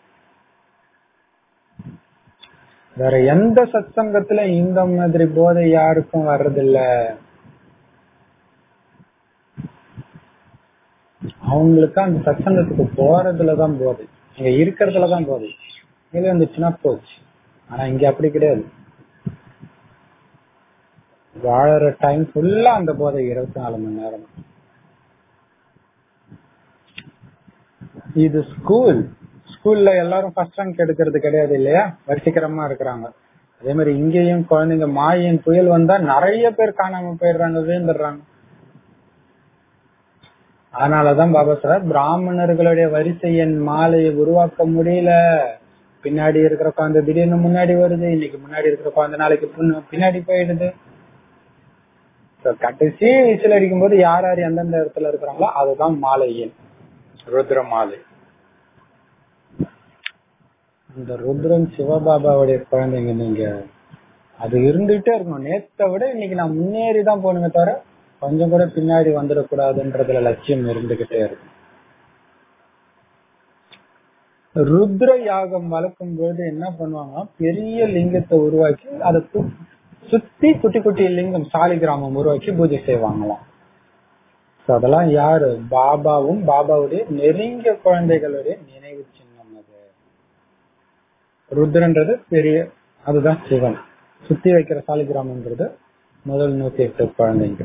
வேற எந்த சத்சங்கத்துல இந்த மாதிரி போதை யாருக்கும் வர்றதில்ல அவங்களுக்கு அந்த சத்சங்கத்துக்கு போறதுலதான் போதை இங்க இருக்கிறதுலதான் போதை இங்க வந்துச்சுன்னா போச்சு ஆனா இங்க அப்படி கிடையாது வாழற டைம் ஃபுல்லா அந்த போதை இருபத்தி நாலு மணி நேரம் இது ஸ்கூல் ஸ்கூல்ல எல்லாரும் ஃபர்ஸ்ட் ரேங்க் எடுக்கிறது கிடையாது இல்லையா வரிசைக்கரமா இருக்கிறாங்க அதே மாதிரி இங்கேயும் குழந்தைங்க மாயின் புயல் வந்தா நிறைய பேர் காணாம போயிடுறாங்க வீழ்ந்துடுறாங்க அதனாலதான் பாபா சார் பிராமணர்களுடைய வரிசை எண் மாலையை உருவாக்க முடியல பின்னாடி இருக்கிற குழந்தை திடீர்னு முன்னாடி வருது இன்னைக்கு முன்னாடி இருக்கிற குழந்தை நாளைக்கு பின்னாடி போயிடுது கடைசி விசில் அடிக்கும் போது யார் யார் எந்தெந்த இடத்துல இருக்கிறாங்களோ அதுதான் மாலை எண் ருத்ர மாலை இந்த ருத்ரன் சிவபாபாவுடைய குழந்தைங்க நீங்க அது இருந்துகிட்டே இருக்கணும் நேத்தை விட இன்னைக்கு நான் முன்னேறி தான் போனுங்க தவிர கொஞ்சம் கூட பின்னாடி வந்துடக்கூடாதுன்றதுல லட்சியம் இருந்துகிட்டே இருக்கும் ருத்ர யாகம் வளர்க்கும் போது என்ன பண்ணுவாங்க பெரிய லிங்கத்தை உருவாக்கி அதை சுத்தி குட்டி குட்டி லிங்கம் சாலி கிராமம் உருவாக்கி பூஜை செய்வாங்களாம் So, அதெல்லாம் யாரு பாபாவும் பாபாவுடைய நெருங்கிய குழந்தைகளுடைய நினைவு சின்னம் அது ருத்ரன்றது பெரிய அதுதான் சிவன் சுத்தி வைக்கிற சாலிகிராமன்றது முதல் நூத்தி எட்டு குழந்தைங்க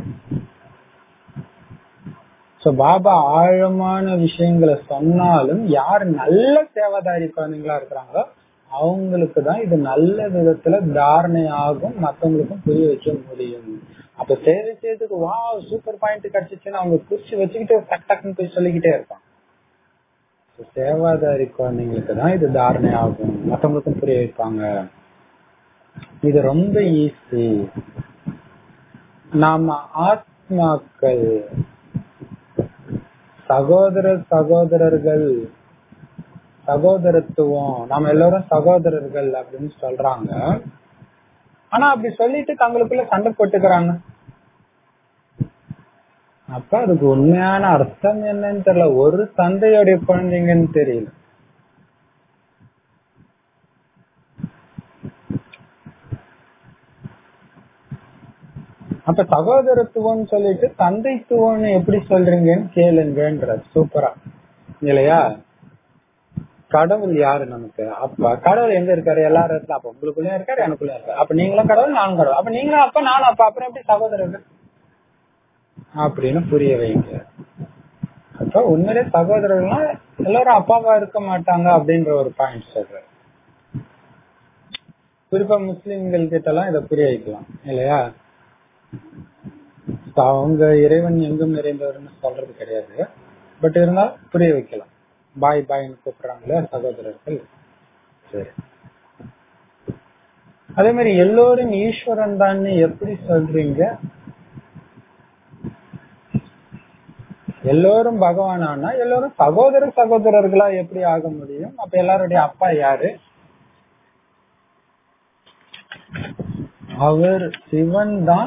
சோ பாபா ஆழமான விஷயங்களை சொன்னாலும் யார் நல்ல சேவாதாரி குழந்தைங்களா இருக்கிறாங்களோ அவங்களுக்கு தான் இது நல்ல விதத்துல தாரணை ஆகும் மத்தவங்களுக்கும் புரிய வைக்க முடியும் அப்ப சேவை செய்யறதுக்கு வா சூப்பர் பாயிண்ட் கிடைச்சிச்சுன்னு அவங்க குறிச்சு வச்சுக்கிட்டு டக் டக்குன்னு போய் சொல்லிக்கிட்டே இருப்பாங்க So, சேவாதாரி குழந்தைங்களுக்கு தான் இது தாரணை ஆகும் மத்தவங்களுக்கும் புரிய வைப்பாங்க இது ரொம்ப ஈஸி நாம ஆத்மாக்கள் சகோதர சகோதரர்கள் சகோதரத்துவம் நாம எல்லாரும் சகோதரர்கள் அப்படின்னு சொல்றாங்க ஆனா அப்படி சொல்லிட்டு தங்களுக்குள்ள சண்டை போட்டுக்கிறாங்க அப்ப அதுக்கு உண்மையான அர்த்தம் என்னன்னு தெரியல ஒரு தந்தையோடைய குழந்தைங்கன்னு தெரியல அப்ப சகோதரத்துவம்னு சொல்லிட்டு தந்தைத்துவம்னு எப்படி சொல்றீங்கன்னு கேளுங்கன்ற சூப்பரா இல்லையா கடவுள் யாரு நமக்கு அப்ப கடவுள் எங்க இருக்காரு எல்லாரும் இடத்துல அப்ப உங்களுக்குள்ளயும் இருக்காரு எனக்குள்ளயும் இருக்காரு அப்ப நீங்களும் கடவுள் நானும் கடவுள் அப்ப நீங்களும் அப்ப நானும் அப்ப அப்புறம் எப்படி சகோதரர்கள் அப்படின்னு புரிய வைங்க அப்ப உண்மையிலே சகோதரர்கள்னா எல்லாரும் அப்பாவா இருக்க மாட்டாங்க அப்படின்ற ஒரு பாயிண்ட் சொல்றாரு குறிப்பா முஸ்லிம்கள் கிட்ட எல்லாம் இதை புரிய வைக்கலாம் இல்லையா அவங்க இறைவன் எங்கும் நிறைந்தவர்னு சொல்றது கிடையாது பட் இருந்தாலும் புரிய வைக்கலாம் பாய் பாய்னு கூப்பிடுறாங்களே சகோதரர்கள் சரி அதே மாதிரி எல்லோரும் ஈஸ்வரன் தான் எப்படி சொல்றீங்க எல்லோரும் பகவான் ஆனா எல்லோரும் சகோதர சகோதரர்களா எப்படி ஆக முடியும் அப்ப எல்லாருடைய அப்பா யாரு அவர் சிவன் தான்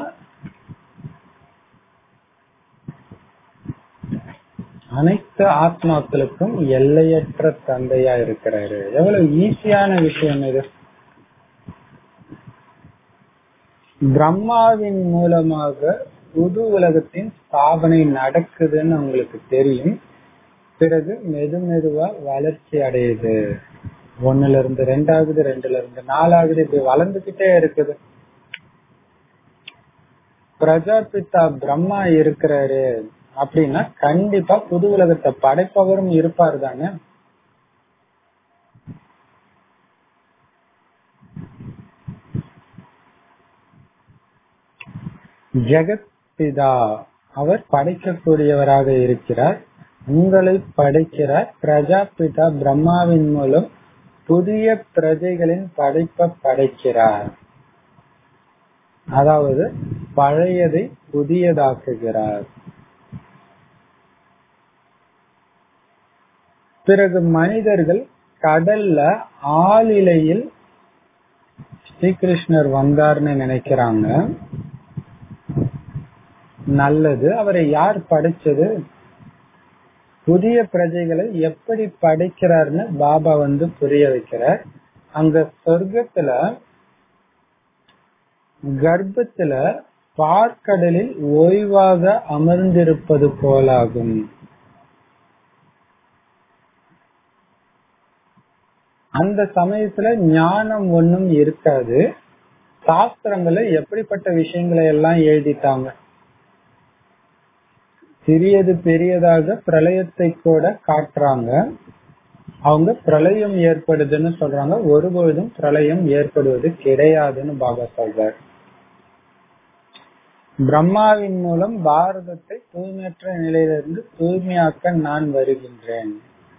அனைத்து ஆத்மாக்களுக்கும் எல்லையற்ற தந்தையா இருக்கிறாரு எவ்வளவு ஈஸியான விஷயம் இது பிரம்மாவின் மூலமாக புது உலகத்தின் ஸ்தாபனை நடக்குதுன்னு உங்களுக்கு தெரியும் பிறகு மெது மெதுவா வளர்ச்சி அடையுது ஒண்ணுல இருந்து ரெண்டாகுது ரெண்டுல இருந்து நாலாகுது இப்படி வளர்ந்துகிட்டே இருக்குது பிரஜாபிதா பிரம்மா இருக்கிறாரு அப்படின்னா கண்டிப்பா புது உலகத்தை படைப்பவரும் இருப்பார் தானே ஜெகத் பிதா அவர் படைக்கக்கூடியவராக இருக்கிறார் உங்களை படைக்கிறார் பிரஜாபிதா பிரம்மாவின் மூலம் புதிய பிரஜைகளின் படைப்ப படைக்கிறார் அதாவது பழையதை புதியதாக்குகிறார் பிறகு மனிதர்கள் கடல்ல ஆளிலையில் ஸ்ரீகிருஷ்ணர் வந்தார்னு நினைக்கிறாங்க நல்லது அவரை யார் படைச்சது புதிய பிரஜைகளை எப்படி படைக்கிறார்னு பாபா வந்து புரிய வைக்கிறார் அங்க சொர்க்கத்துல கர்ப்பத்துல பார்க்கடலில் ஓய்வாக அமர்ந்திருப்பது போலாகும் அந்த சமயத்துல ஞானம் ஒண்ணும் இருக்காது சாஸ்திரங்களை எப்படிப்பட்ட விஷயங்களை எல்லாம் எழுதிட்டாங்க சிறியது பெரியதாக பிரளயத்தை கூட காட்டுறாங்க அவங்க பிரளயம் ஏற்படுதுன்னு சொல்றாங்க ஒருபொழுதும் பிரளயம் ஏற்படுவது கிடையாதுன்னு பாபா சொல்றார் பிரம்மாவின் மூலம் பாரதத்தை தூய்மையற்ற நிலையிலிருந்து தூய்மையாக்க நான் வருகின்றேன்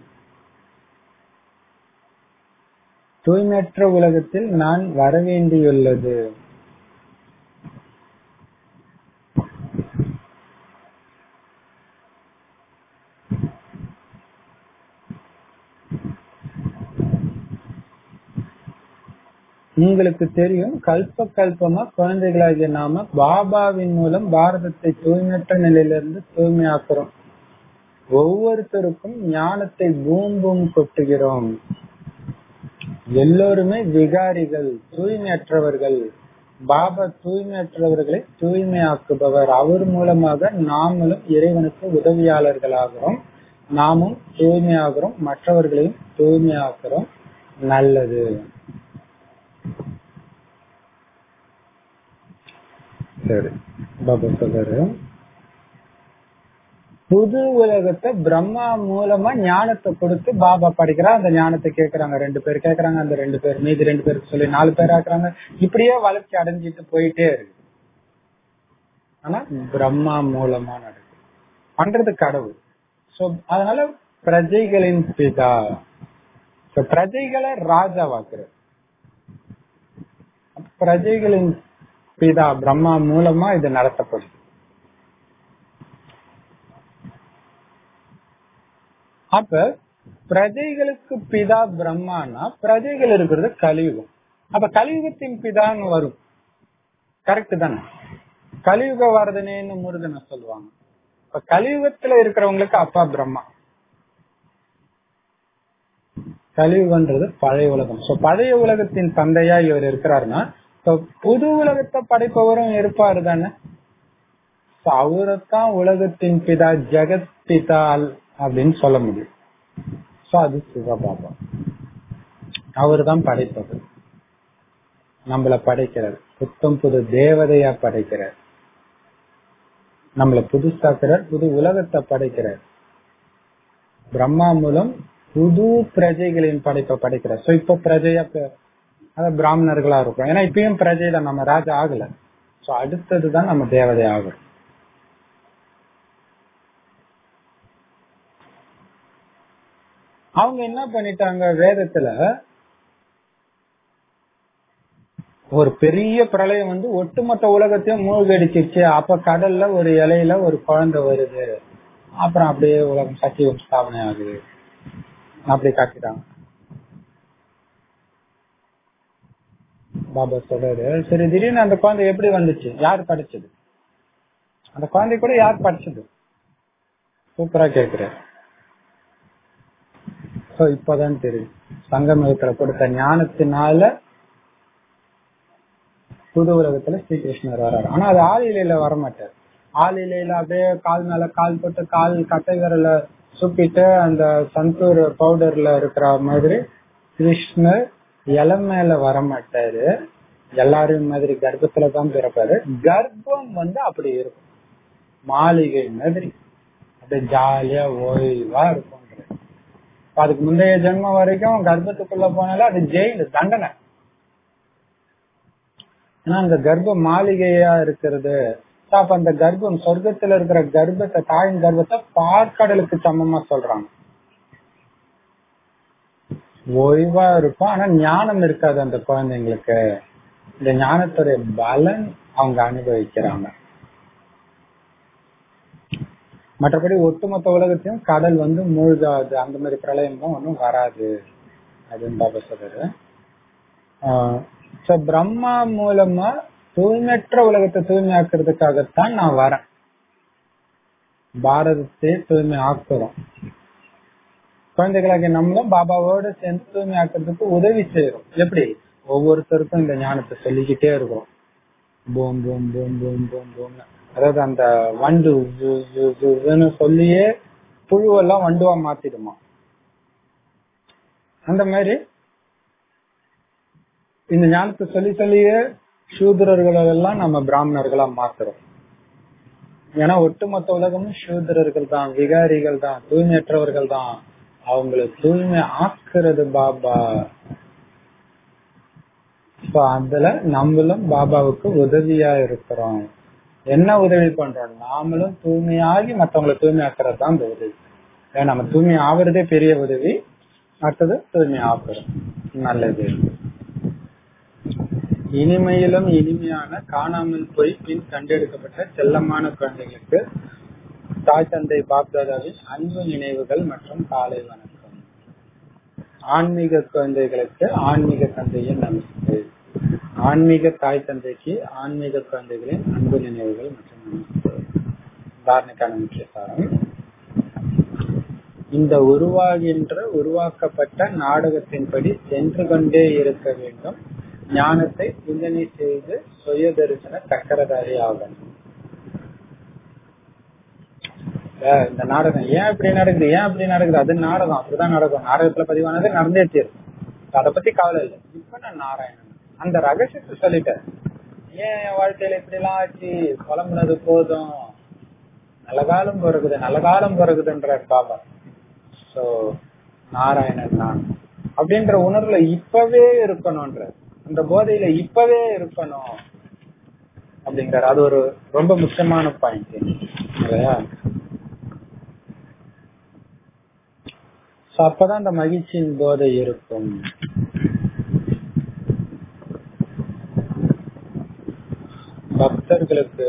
தூய்மையற்ற உலகத்தில் நான் வரவேண்டியுள்ளது உங்களுக்கு தெரியும் கல்ப கல்பமா குழந்தைகளாகிய நாம பாபாவின் மூலம் பாரதத்தை தூய்மையற்ற நிலையிலிருந்து தூய்மையாக்குறோம் ஒவ்வொருத்தருக்கும் ஞானத்தை பூம் பூம் கொட்டுகிறோம் எல்லோருமே விகாரிகள் தூய்மையற்றவர்கள் பாபா தூய்மையற்றவர்களை தூய்மையாக்குபவர் அவர் மூலமாக நாமளும் இறைவனுக்கு உதவியாளர்களாகிறோம் நாமும் தூய்மையாகிறோம் மற்றவர்களையும் தூய்மையாக்குறோம் நல்லது சரி பாபா சொல்றாரு புது உலகத்தை பிரம்மா மூலமா ஞானத்தை கொடுத்து பாபா படிக்கிறா அந்த ஞானத்தை கேக்குறாங்க ரெண்டு பேர் கேக்குறாங்க அந்த ரெண்டு பேர் மீதி ரெண்டு பேருக்கு சொல்லி நாலு பேர் ஆக்குறாங்க இப்படியே வளர்ச்சி அடைஞ்சிட்டு போயிட்டே இருக்கு ஆனா பிரம்மா மூலமா நடக்குது பண்றது கடவுள் சோ அதனால பிரஜைகளின் பிதா So, பிரஜைகளை ராஜாவாக்குறது பிரஜைகளின் பிதா பிரம்மா மூலமா இது நடத்தப்படுது அப்ப பிரஜைகளுக்கு பிதா பிரம்மானா பிரஜைகள் இருக்கிறது கலியுகம் அப்ப கலியுகத்தின் பிதான்னு வரும் கரெக்ட் தானே கலியுக வரதனேன்னு முருகனை சொல்லுவாங்க இப்ப கலியுகத்துல இருக்கிறவங்களுக்கு அப்பா பிரம்மா கலியுகன்றது பழைய உலகம் சோ பழைய உலகத்தின் தந்தையா இவர் இருக்கிறாருன்னா இப்ப புது உலகத்தை படைப்பவரும் இருப்பாரு தானே அவரைத்தான் உலகத்தின் பிதா ஜெகத் பிதா அப்படின்னு சொல்ல முடியும் சோ அது சிவபாபா அவர் தான் படைப்பது நம்மள படைக்கிறார் புத்தம் புது தேவதையா படைக்கிறார் நம்மள புதுசாக்குறார் புது உலகத்தை படைக்கிறார் பிரம்மா மூலம் புது பிரஜைகளின் படைப்பை படைக்கிறார் சோ இப்ப பிரஜையா அதாவது பிராமணர்களா இருக்கும் ஏன்னா இப்பயும் பிரஜை தான் நம்ம ராஜா ஆகல சோ அடுத்ததுதான் நம்ம தேவதை ஆகும் அவங்க என்ன பண்ணிட்டாங்க வேதத்துல ஒரு பெரிய பிரளயம் வந்து ஒட்டுமொத்த உலகத்தையும் மூழ்கடிச்சிருச்சு அப்ப கடல்ல ஒரு இலையில ஒரு குழந்தை வருது அப்புறம் அப்படியே உலகம் சத்தியம் ஸ்தாபனை ஆகுது அப்படி காட்டிட்டாங்க பாபா சொல்றாரு சரி திடீர்னு அந்த குழந்தை எப்படி வந்துச்சு யார் படிச்சது அந்த குழந்தை கூட யார் படிச்சது சூப்பரா கேக்குறாரு சோ இப்பதான் தெரியும் சங்கமயத்துல கொடுத்த ஞானத்தினால புது உலகத்துல ஸ்ரீகிருஷ்ணர் வர்றாரு ஆனா அது ஆளிலையில வரமாட்டார் ஆளிலையில அப்படியே கால் மேல கால் போட்டு கால் கட்டை விரல சுப்பிட்டு அந்த சந்தூர் பவுடர்ல இருக்கிற மாதிரி கிருஷ்ணர் இலை மேல வரமாட்டாரு எல்லாரும் மாதிரி கர்ப்பத்துல தான் பிறப்பாரு கர்ப்பம் வந்து அப்படி இருக்கும் மாளிகை மாதிரி அப்படியே ஜாலியா ஓய்வா இருக்கும் அதுக்கு முந்தைய ஜென்மம் வரைக்கும் கர்ப்பத்துக்குள்ள போனால அது ஜெயிலு தண்டனை ஏன்னா அந்த கர்ப்ப மாளிகையா இருக்கிறது அப்ப அந்த கர்ப்பம் சொர்க்கத்துல இருக்கிற கர்ப்பத்தை தாயின் கர்ப்பத்தை பார்க்கடலுக்கு சமமா சொல்றாங்க ஓய்வா இருக்கும் ஆனா ஞானம் இருக்காது அந்த குழந்தைங்களுக்கு இந்த ஞானத்துடைய பலன் அவங்க அனுபவிக்கிறாங்க மற்றபடி ஒட்டுமொத்த உலகத்தையும் கடல் வந்து மூழ்காது அந்த மாதிரி பிரளயமும் ஒன்றும் வராது அப்படின்னு பாபா சொல்றாரு சோ பிரம்மா மூலமா தூய்மையற்ற உலகத்தை தூய்மையாக்குறதுக்காகத்தான் நான் வரேன் பாரதத்தை தூய்மை ஆக்குறோம் குழந்தைகளாக நம்மளும் பாபாவோட சேர்ந்து தூய்மை ஆக்குறதுக்கு உதவி செய்யறோம் எப்படி ஒவ்வொருத்தருக்கும் இந்த ஞானத்தை சொல்லிக்கிட்டே இருக்கோம் பூம் பூம் பூம் பூம் பூம் பூம் அதாவது அந்த வண்டு சொல்லியே புழுவெல்லாம் வண்டுவா மாத்திடுமா அந்த மாதிரி இந்த ஞானத்தை சொல்லி சொல்லியே சூதரர்களை எல்லாம் நம்ம பிராமணர்களா மாத்துறோம் ஏன்னா ஒட்டுமொத்த உலகமும் சூதரர்கள் தான் விகாரிகள் தான் தூய்மையற்றவர்கள் தான் அவங்கள தூய்மை ஆக்குறது பாபா அதுல நம்மளும் பாபாவுக்கு உதவியா இருக்கிறோம் என்ன உதவி பண்றோம் நாமளும் தூய்மையாகி மத்தவங்களை தூய்மையாக்குறது தான் இந்த உதவி நம்ம தூய்மை ஆகுறதே பெரிய உதவி அடுத்தது தூய்மை ஆக்குறோம் நல்லது இனிமையிலும் இனிமையான காணாமல் போய் பின் கண்டெடுக்கப்பட்ட செல்லமான குழந்தைகளுக்கு தாய் தந்தை பாப்தாதாவின் அன்பு நினைவுகள் மற்றும் காலை வணக்கம் ஆன்மீக குழந்தைகளுக்கு ஆன்மீக தந்தையின் நமஸ்தே ஆன்மீக தாய் தந்தைக்கு ஆன்மீக குழந்தைகளின் அன்பு நினைவுகள் மற்றும் நமஸ்தே தாரணைக்கான முக்கிய சாரம் இந்த உருவாகின்ற உருவாக்கப்பட்ட நாடகத்தின்படி சென்று கொண்டே இருக்க வேண்டும் ஞானத்தை சிந்தனை செய்து சுய தரிசன சக்கரதாரி ஆகணும் அஹ் இந்த நாடகம் ஏன் இப்படி நடக்குது ஏன் இப்படி நடக்குது அது நாடகம் அப்படிதான் நடக்கும் நாடகத்துல பதிவானது நடந்தே தீரும் அதை பத்தி கவலை இல்லை இப்ப நான் நாராயணன் அந்த ரகசியத்தை சொல்லிட்டேன் ஏன் என் வாழ்க்கையில இப்படி எல்லாம் ஆச்சு புலம்புனது போதும் நல்ல காலம் பிறகுது நல்ல காலம் பிறகுதுன்றார் பாபா சோ நாராயணன் நான் அப்படின்ற உணர்வுல இப்பவே இருக்கணும்ன்ற அந்த போதையில இப்பவே இருக்கணும் அப்படிங்கிற அது ஒரு ரொம்ப முக்கியமான பாயிண்ட் இல்லையா So அப்பதான் அந்த மகிழ்ச்சியின் போதை இருக்கும் பக்தர்களுக்கு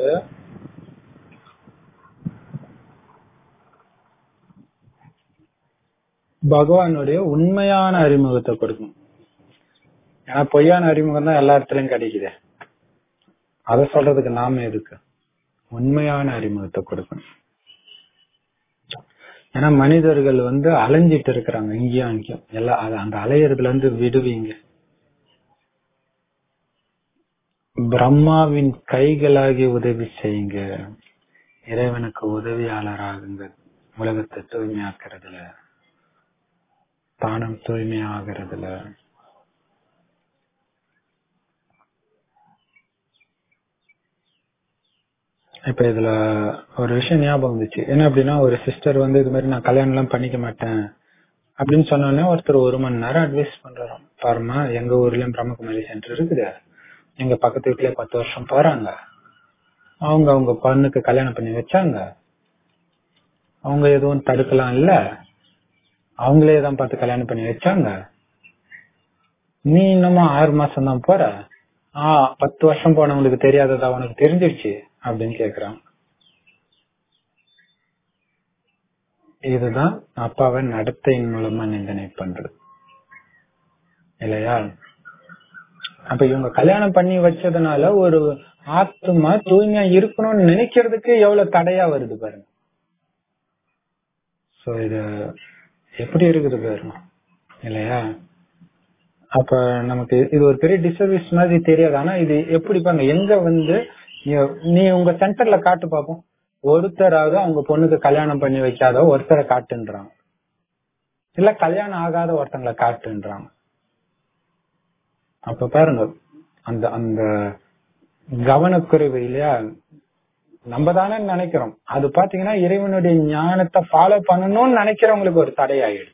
பகவானுடைய உண்மையான அறிமுகத்தை கொடுக்கும் ஏன்னா பொய்யான அறிமுகம் தான் எல்லா இடத்துலயும் கிடைக்குது அதை சொல்றதுக்கு நாம எதுக்கு உண்மையான அறிமுகத்தை கொடுக்கணும் ஏன்னா மனிதர்கள் வந்து அலைஞ்சிட்டு இருக்கிறாங்க இங்கேயும் அங்கேயும் எல்லாம் அது அந்த அலையறதுல இருந்து விடுவீங்க பிரம்மாவின் கைகளாகி உதவி செய்யுங்க இறைவனுக்கு உதவியாளராகுங்க உலகத்தை தூய்மையாக்குறதுல தானம் தூய்மையாகிறதுல இப்ப இதுல ஒரு விஷயம் ஞாபகம் வந்துச்சு என்ன அப்படின்னா ஒரு சிஸ்டர் வந்து இது மாதிரி நான் கல்யாணம் எல்லாம் பண்ணிக்க மாட்டேன் அப்படின்னு சொன்னோடனே ஒருத்தர் ஒரு மணி நேரம் அட்வைஸ் பண்றாராம் பாருமா எங்க ஊர்லயும் பிரம்மகுமாரி சென்டர் இருக்குது எங்க பக்கத்து வீட்லயே பத்து வருஷம் போறாங்க அவங்க அவங்க பொண்ணுக்கு கல்யாணம் பண்ணி வச்சாங்க அவங்க எதுவும் தடுக்கலாம் இல்ல அவங்களே தான் பார்த்து கல்யாணம் பண்ணி வச்சாங்க நீ இன்னுமா ஆறு மாசம் தான் போற ஆஹ் பத்து வருஷம் போனவங்களுக்கு தெரியாததா உனக்கு தெரிஞ்சிருச்சு அப்படின்னு கேக்குறான் இதுதான் அப்பாவை நடத்தையின் மூலமா நிந்தனை பண்றது இல்லையா அப்ப இவங்க கல்யாணம் பண்ணி வச்சதுனால ஒரு ஆத்மா தூய்மையா இருக்கணும்னு நினைக்கிறதுக்கு எவ்வளவு தடையா வருது பாருங்க சோ இது எப்படி இருக்குது பாருங்க இல்லையா அப்ப நமக்கு இது ஒரு பெரிய டிசர்வீஸ் மாதிரி தெரியாது ஆனா இது எப்படி பாருங்க எங்க வந்து நீ- நீ உங்க சென்டர்ல காட்டு பாப்போம் ஒருத்தராவது அவங்க பொண்ணுக்கு கல்யாணம் பண்ணி வைக்காத ஒருத்தரை காட்டுன்றாங்க இல்ல கல்யாணம் ஆகாத ஒருத்தங்களை காட்டுன்றாங்க அப்ப பாருங்க அந்த அந்த கவனக்குறைவு இல்லையா நம்ம தானே நினைக்கிறோம் அது பாத்தீங்கன்னா இறைவனுடைய ஞானத்தை ஃபாலோ பண்ணணும்னு நினைக்கிறவங்களுக்கு ஒரு தடையாயிடுது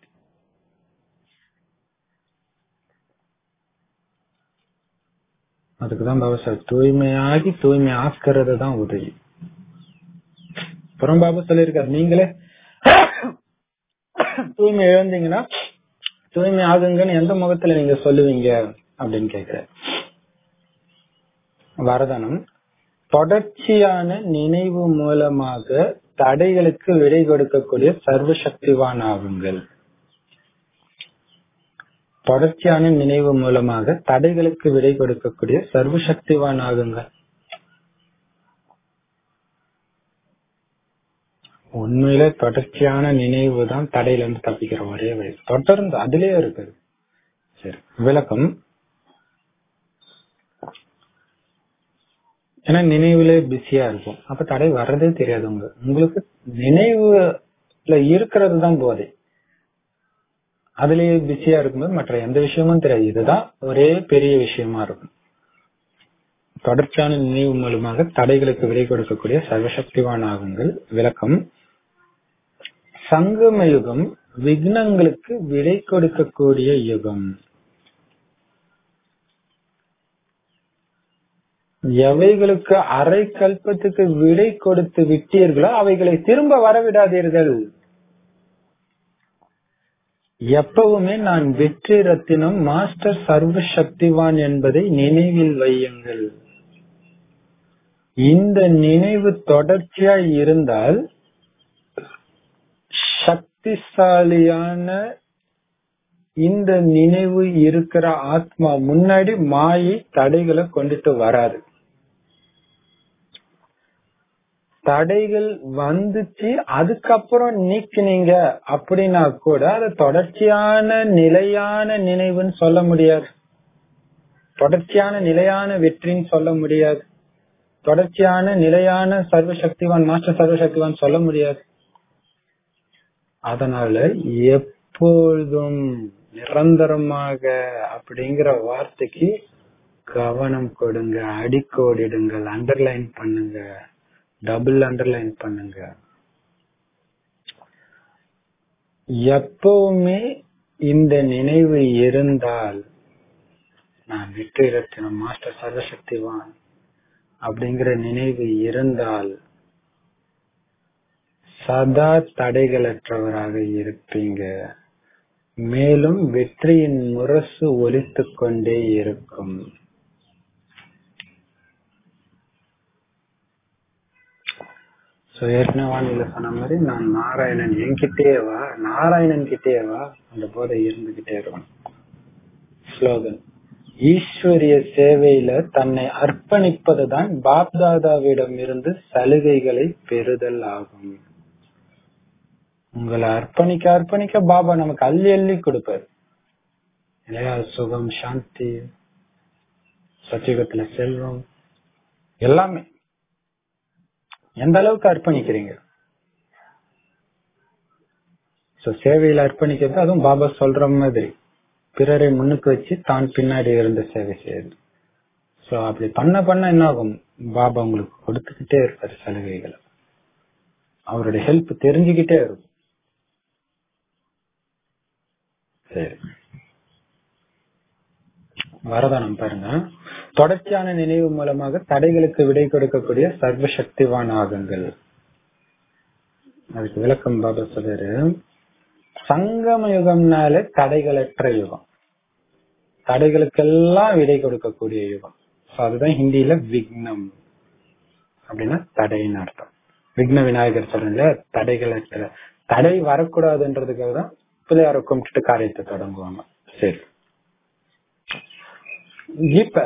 அதுக்குதான் பாபா சார் தூய்மையாகி தூய்மை ஆக்குறது தான் உதவி அப்புறம் பாபா சொல்லியிருக்காரு நீங்களே தூய்மை இழந்தீங்கன்னா தூய்மை ஆகுங்கன்னு எந்த முகத்துல நீங்க சொல்லுவீங்க அப்படின்னு கேக்குற வரதனம் தொடர்ச்சியான நினைவு மூலமாக தடைகளுக்கு விடை கொடுக்கக்கூடிய சர்வசக்திவான் ஆகுங்கள் தொடர்ச்சியான நினைவு மூலமாக தடைகளுக்கு விடை கொடுக்கக்கூடிய சர்வசக்திவான் ஆகுங்கள் உண்மையில தொடர்ச்சியான நினைவு தான் தடையில இருந்து தப்பிக்கிற ஒரே வழி தொடர்ந்து அதுலயே இருக்குது சரி விளக்கம் ஏன்னா நினைவுல பிஸியா இருக்கும் அப்ப தடை வர்றதே தெரியாது உங்க உங்களுக்கு நினைவுல இருக்கிறது தான் போதை அதுலயே பிஸியா இருக்கும்போது மற்ற எந்த விஷயமும் தெரியாது இதுதான் ஒரே பெரிய விஷயமா இருக்கும் தொடர்ச்சியான நினைவு மூலமாக தடைகளுக்கு விடை கொடுக்கக்கூடிய சர்வசக்திவான் ஆகுங்கள் விளக்கம் சங்கம யுகம் விக்னங்களுக்கு விடை கொடுக்கக்கூடிய யுகம் எவைகளுக்கு அரை கல்பத்துக்கு விடை கொடுத்து விட்டீர்களோ அவைகளை திரும்ப வரவிடாதீர்கள் எப்பவுமே நான் வெற்றி ரத்தினம் மாஸ்டர் சர்வ சக்திவான் என்பதை நினைவில் வையுங்கள் இந்த நினைவு தொடர்ச்சியா இருந்தால் சக்திசாலியான இந்த நினைவு இருக்கிற ஆத்மா முன்னாடி மாயை தடைகளை கொண்டுட்டு வராது தடைகள் வந்துச்சு அதுக்கப்புறம் நீக்கினீங்க அப்படின்னா கூட அது தொடர்ச்சியான நிலையான நினைவுன்னு சொல்ல முடியாது தொடர்ச்சியான நிலையான வெற்றின்னு சொல்ல முடியாது தொடர்ச்சியான நிலையான சர்வசக்திவான் மாஸ்டர் சர்வசக்திவான் சொல்ல முடியாது அதனால எப்பொழுதும் நிரந்தரமாக அப்படிங்கிற வார்த்தைக்கு கவனம் கொடுங்க அடிக்கோடிடுங்கள் அண்டர்லைன் பண்ணுங்க டபுள் அண்டர்லைன் பண்ணுங்க எப்பவுமே இந்த நினைவு இருந்தால் நான் வெற்றி ரத்தினம் மாஸ்டர் சர்வசக்திவான் அப்படிங்கிற நினைவு இருந்தால் சதா தடைகளற்றவராக இருப்பீங்க மேலும் வெற்றியின் முரசு ஒலித்துக் கொண்டே இருக்கும் So, ஏற்கனவே வானிலை சொன்ன மாதிரி நான் நாராயணன் என்கிட்டயே வா நாராயணன் கிட்டே வா அந்த போதை இருந்துகிட்டே இருக்கும் ஸ்லோகன் ஈஸ்வரிய சேவையில தன்னை அர்ப்பணிப்பதுதான் பாப்தாதாவிடம் இருந்து சலுகைகளை பெறுதல் ஆகும் உங்களை அர்ப்பணிக்க அர்ப்பணிக்க பாபா நமக்கு அள்ளி அள்ளி கொடுப்பாரு இல்லையா சுகம் சாந்தி சத்தியுகத்துல செல்வம் எல்லாமே எந்த அளவுக்கு அர்ப்பணிக்கிறீங்க சோ சேவையில அர்ப்பணிக்கிறது அதுவும் பாபா சொல்ற மாதிரி பிறரை முன்னுக்கு வச்சு தான் பின்னாடி இருந்து சேவை செய்யுது சோ அப்படி பண்ண பண்ண என்ன ஆகும் பாபா உங்களுக்கு கொடுத்துக்கிட்டே இருப்பாரு சலுகைகளை அவருடைய ஹெல்ப் தெரிஞ்சுக்கிட்டே இருக்கும் சரி வரதானம் பாருங்க தொடர்ச்சியான நினைவு மூலமாக தடைகளுக்கு விடை கொடுக்கக்கூடிய சர்வசக்திவான் ஆகுங்கள் அதுக்கு விளக்கம் பாபா சொல்றாரு சங்கம யுகம்னாலே தடைகளற்ற யுகம் தடைகளுக்கெல்லாம் விடை கொடுக்கக்கூடிய யுகம் So அதுதான் ஹிந்தியில விக்னம் அப்படின்னா தடைன்னு அர்த்தம் விக்ன விநாயகர் சொல்றீங்களா தடைகளற்ற தடை வரக்கூடாதுன்றதுக்காக தான் பிள்ளையார கும்பிட்டுட்டு காரியத்தை தொடங்குவாங்க சரி இப்ப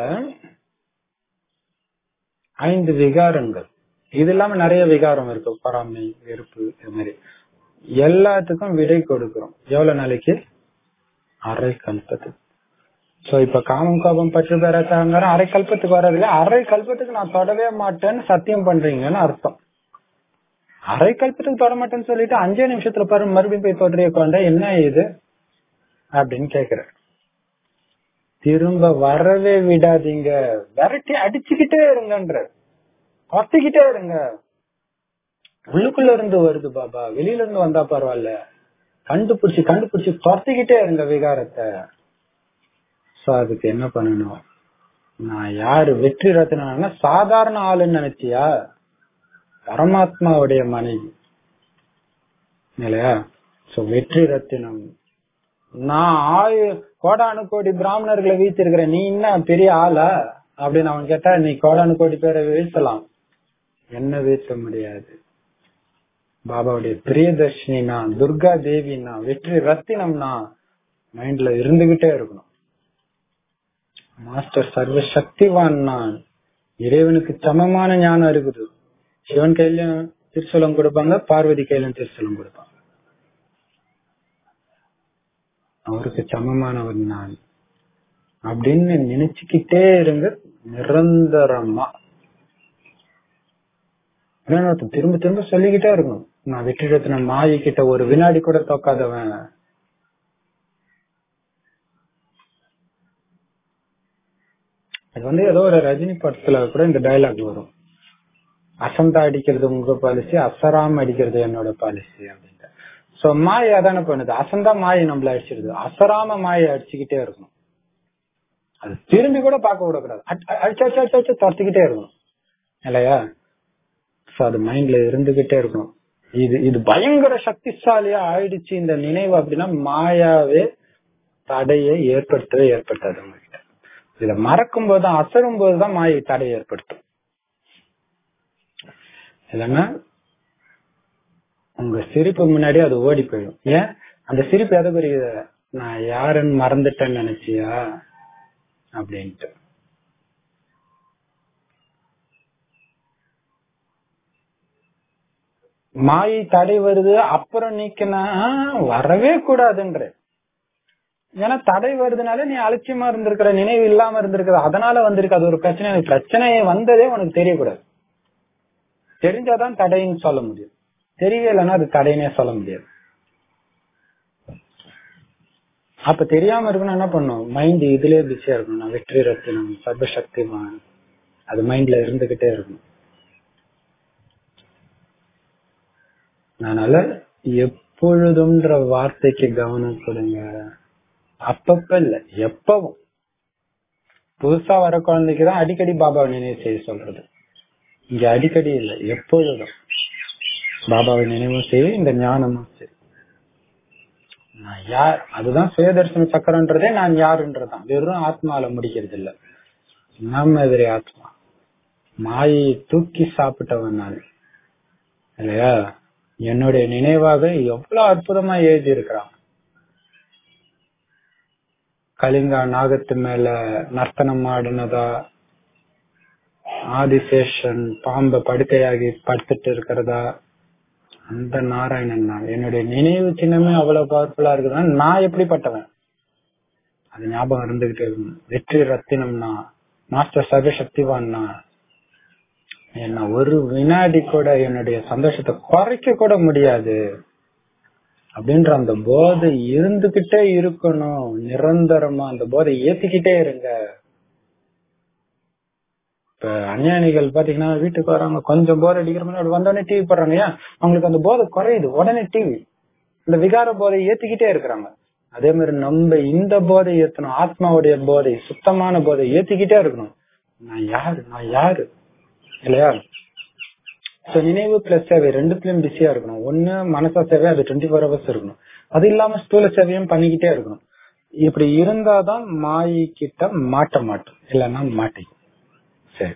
ஐந்து விகாரங்கள் இது இல்லாம நிறைய விகாரம் இருக்கு பொறாமை வெறுப்பு இது மாதிரி எல்லாத்துக்கும் விடை கொடுக்கிறோம் எவ்வளவு நாளைக்கு அரை கல்பத்துக்கு சோ இப்ப காமம் கோபம் பற்று பெறத்தாங்க அரை கல்பத்துக்கு வர்றதுல அரை கல்பத்துக்கு நான் தொடவே மாட்டேன்னு சத்தியம் பண்றீங்கன்னு அர்த்தம் அரை கல்பத்துக்கு தொட மாட்டேன்னு சொல்லிட்டு அஞ்சே நிமிஷத்துல பாரு மறுபடியும் போய் தொடரிய கொண்ட என்ன இது அப்படின்னு கேக்குறேன் திரும்ப வரவே விடாதீங்க விரட்டி அடிச்சுக்கிட்டே இருங்கன்ற கொத்திக்கிட்டே இருங்க உள்ளுக்குள்ள இருந்து வருது பாபா வெளியில இருந்து வந்தா பரவாயில்ல கண்டுபிடிச்சு கண்டுபிடிச்சு துரத்திக்கிட்டே இருங்க விகாரத்தை சோ அதுக்கு என்ன பண்ணணும் நான் யாரு வெற்றி ரத்னா சாதாரண ஆளுன்னு நினைச்சியா பரமாத்மாவுடைய மனைவி இல்லையா சோ வெற்றி ரத்தினம் நான் ஆயு கோடானு கோடி பிராமணர்களை வீழ்த்திருக்கிறேன் நீ என்ன பெரிய ஆளா அப்படின்னு அவன் கேட்டா நீ கோடானு கோடி பேரை வீழ்த்தலாம் என்ன வீழ்த்த முடியாது பாபாவுடைய பிரியதர்ஷினா துர்கா தேவினா வெற்றி ரத்தினம்னா மைண்ட்ல இருந்துகிட்டே இருக்கணும் மாஸ்டர் சர்வ சக்திவான் நான் இறைவனுக்கு சமமான ஞானம் இருக்குது சிவன் கையிலும் திருச்சலம் கொடுப்பாங்க பார்வதி கையிலும் திருச்சலம் கொடுப்பாங்க அவருக்கு சமமானவர் நான் அப்படின்னு நினைச்சுக்கிட்டே இருங்க நிரந்தரமா திரும்ப திரும்ப சொல்லிக்கிட்டே இருக்கணும் நான் வெற்றிடத்தின மாயை கிட்ட ஒரு வினாடி கூட தோக்காதவன் அது வந்து ஏதோ ஒரு ரஜினி படத்துல கூட இந்த டைலாக் வரும் அசந்தா அடிக்கிறது உங்க பாலிசி அசராம அடிக்கிறது என்னோட பாலிசி அப்படின்ட்டு சோ மாயை அதானே பண்ணுது அசந்தா மாயை நம்மள அடிச்சிருது அசராம மாயை அடிச்சுக்கிட்டே இருக்கணும் அது திரும்பி கூட பார்க்க விடக்கூடாது அடிச்சு அடிச்சு அடிச்சு அடிச்சு துரத்திக்கிட்டே இருக்கணும் இல்லையா சோ அது மைண்ட்ல இருந்துகிட்டே இருக்கணும் இது இது பயங்கர சக்திசாலியா ஆயிடுச்சு இந்த நினைவு அப்படின்னா மாயாவே தடையை ஏற்படுத்தவே ஏற்படுத்தாது உங்ககிட்ட இத மறக்கும் போதுதான் அசரும் போதுதான் மாயை தடையை ஏற்படுத்தும் இல்லைன்னா உங்க சிரிப்பு முன்னாடி அது ஓடி போயிடும் ஏன் அந்த சிரிப்பு எதை புரியுது நான் யாருன்னு மறந்துட்டேன்னு நினைச்சியா அப்படின்ட்டு மாயை தடை வருது அப்புறம் நீக்கினா வரவே கூடாதுன்ற ஏன்னா தடை வருதுனால நீ அலட்சியமா இருந்திருக்கிற நினைவு இல்லாம இருந்திருக்கிற அதனால வந்திருக்கு அது ஒரு பிரச்சனை எனக்கு பிரச்சனை வந்ததே உனக்கு தெரியக்கூடாது தெரிஞ்சாதான் தடைன்னு சொல்ல முடியும் தெரியலன்னா அது தடைன்னே சொல்ல முடியாது அப்ப தெரியாம இருக்கணும் என்ன பண்ணும் மைண்ட் இதுலயே பிஸியா இருக்கணும் நான் வெற்றி ரத்தினம் சர்வசக்திமான் அது மைண்ட்ல இருந்துகிட்டே இருக்கணும் அதனால எப்பொழுதும்ன்ற வார்த்தைக்கு கவனம் கொடுங்க அப்பப்ப இல்ல எப்பவும் புதுசா வர குழந்தைக்கு தான் அடிக்கடி பாபாவை நினைவு செய்ய சொல்றது இங்க அடிக்கடி இல்ல எப்பொழுதும் பாபாவை நினைவும் சரி இந்த ஞானமும் சரி நான் யார் அதுதான் சுயதர்சன சக்கரன்றதே நான் யாருன்றதுதான் வெறும் ஆத்மால முடிக்கிறது இல்ல நம்ம எதிரே ஆத்மா மாயை தூக்கி சாப்பிட்டவன் நான் இல்லையா என்னுடைய நினைவாக எவ்வளவு அற்புதமா எழுதி இருக்கிறான் கலிங்கா நாகத்து மேல நர்த்தனம் ஆடினதா ஆதிசேஷன் பாம்ப படுக்கையாகி படுத்துட்டு இருக்கிறதா அந்த நாராயணன் நான் என்னுடைய நினைவு சின்னமே அவ்வளவு பவர்ஃபுல்லா இருக்குதுன்னா நான் எப்படிப்பட்டவன் அது ஞாபகம் இருந்துகிட்டே இருக்கணும் வெற்றி ரத்தினம்னா மாஸ்டர் சர்வசக்திவான்னா என்ன ஒரு வினாடி கூட என்னுடைய சந்தோஷத்தை குறைக்க கூட முடியாது அப்படின்ற அந்த போதை இருந்துகிட்டே இருக்கணும் நிரந்தரமா அந்த போதை ஏத்திக்கிட்டே இருங்க இப்ப அஞ்ஞானிகள் பாத்தீங்கன்னா வீட்டுக்கு வராங்க கொஞ்சம் போர் அடிக்கிற மாதிரி அப்படி வந்தோடனே டிவி போடுறாங்க ஏன் அவங்களுக்கு அந்த போதை குறையுது உடனே டிவி இந்த விகார போதை ஏத்திக்கிட்டே இருக்கிறாங்க அதே மாதிரி நம்ம இந்த போதை ஏத்தணும் ஆத்மாவுடைய போதை சுத்தமான போதை ஏத்திக்கிட்டே இருக்கணும் நான் யாரு நான் யாரு இல்லையா சோ நினைவு பிளஸ் சேவை ரெண்டுத்துலயும் பிஸியா இருக்கணும் ஒண்ணு மனசா சேவை அது டுவெண்ட்டி ஃபோர் ஹவர்ஸ் இருக்கணும் அது இல்லாம ஸ்தூல சேவையும் பண்ணிக்கிட்டே இருக்கணும் இப்படி இருந்தாதான் மாயை கிட்ட மாட்ட மாட்டோம் இல்லைன்னா மாட்டிக்கும் சரி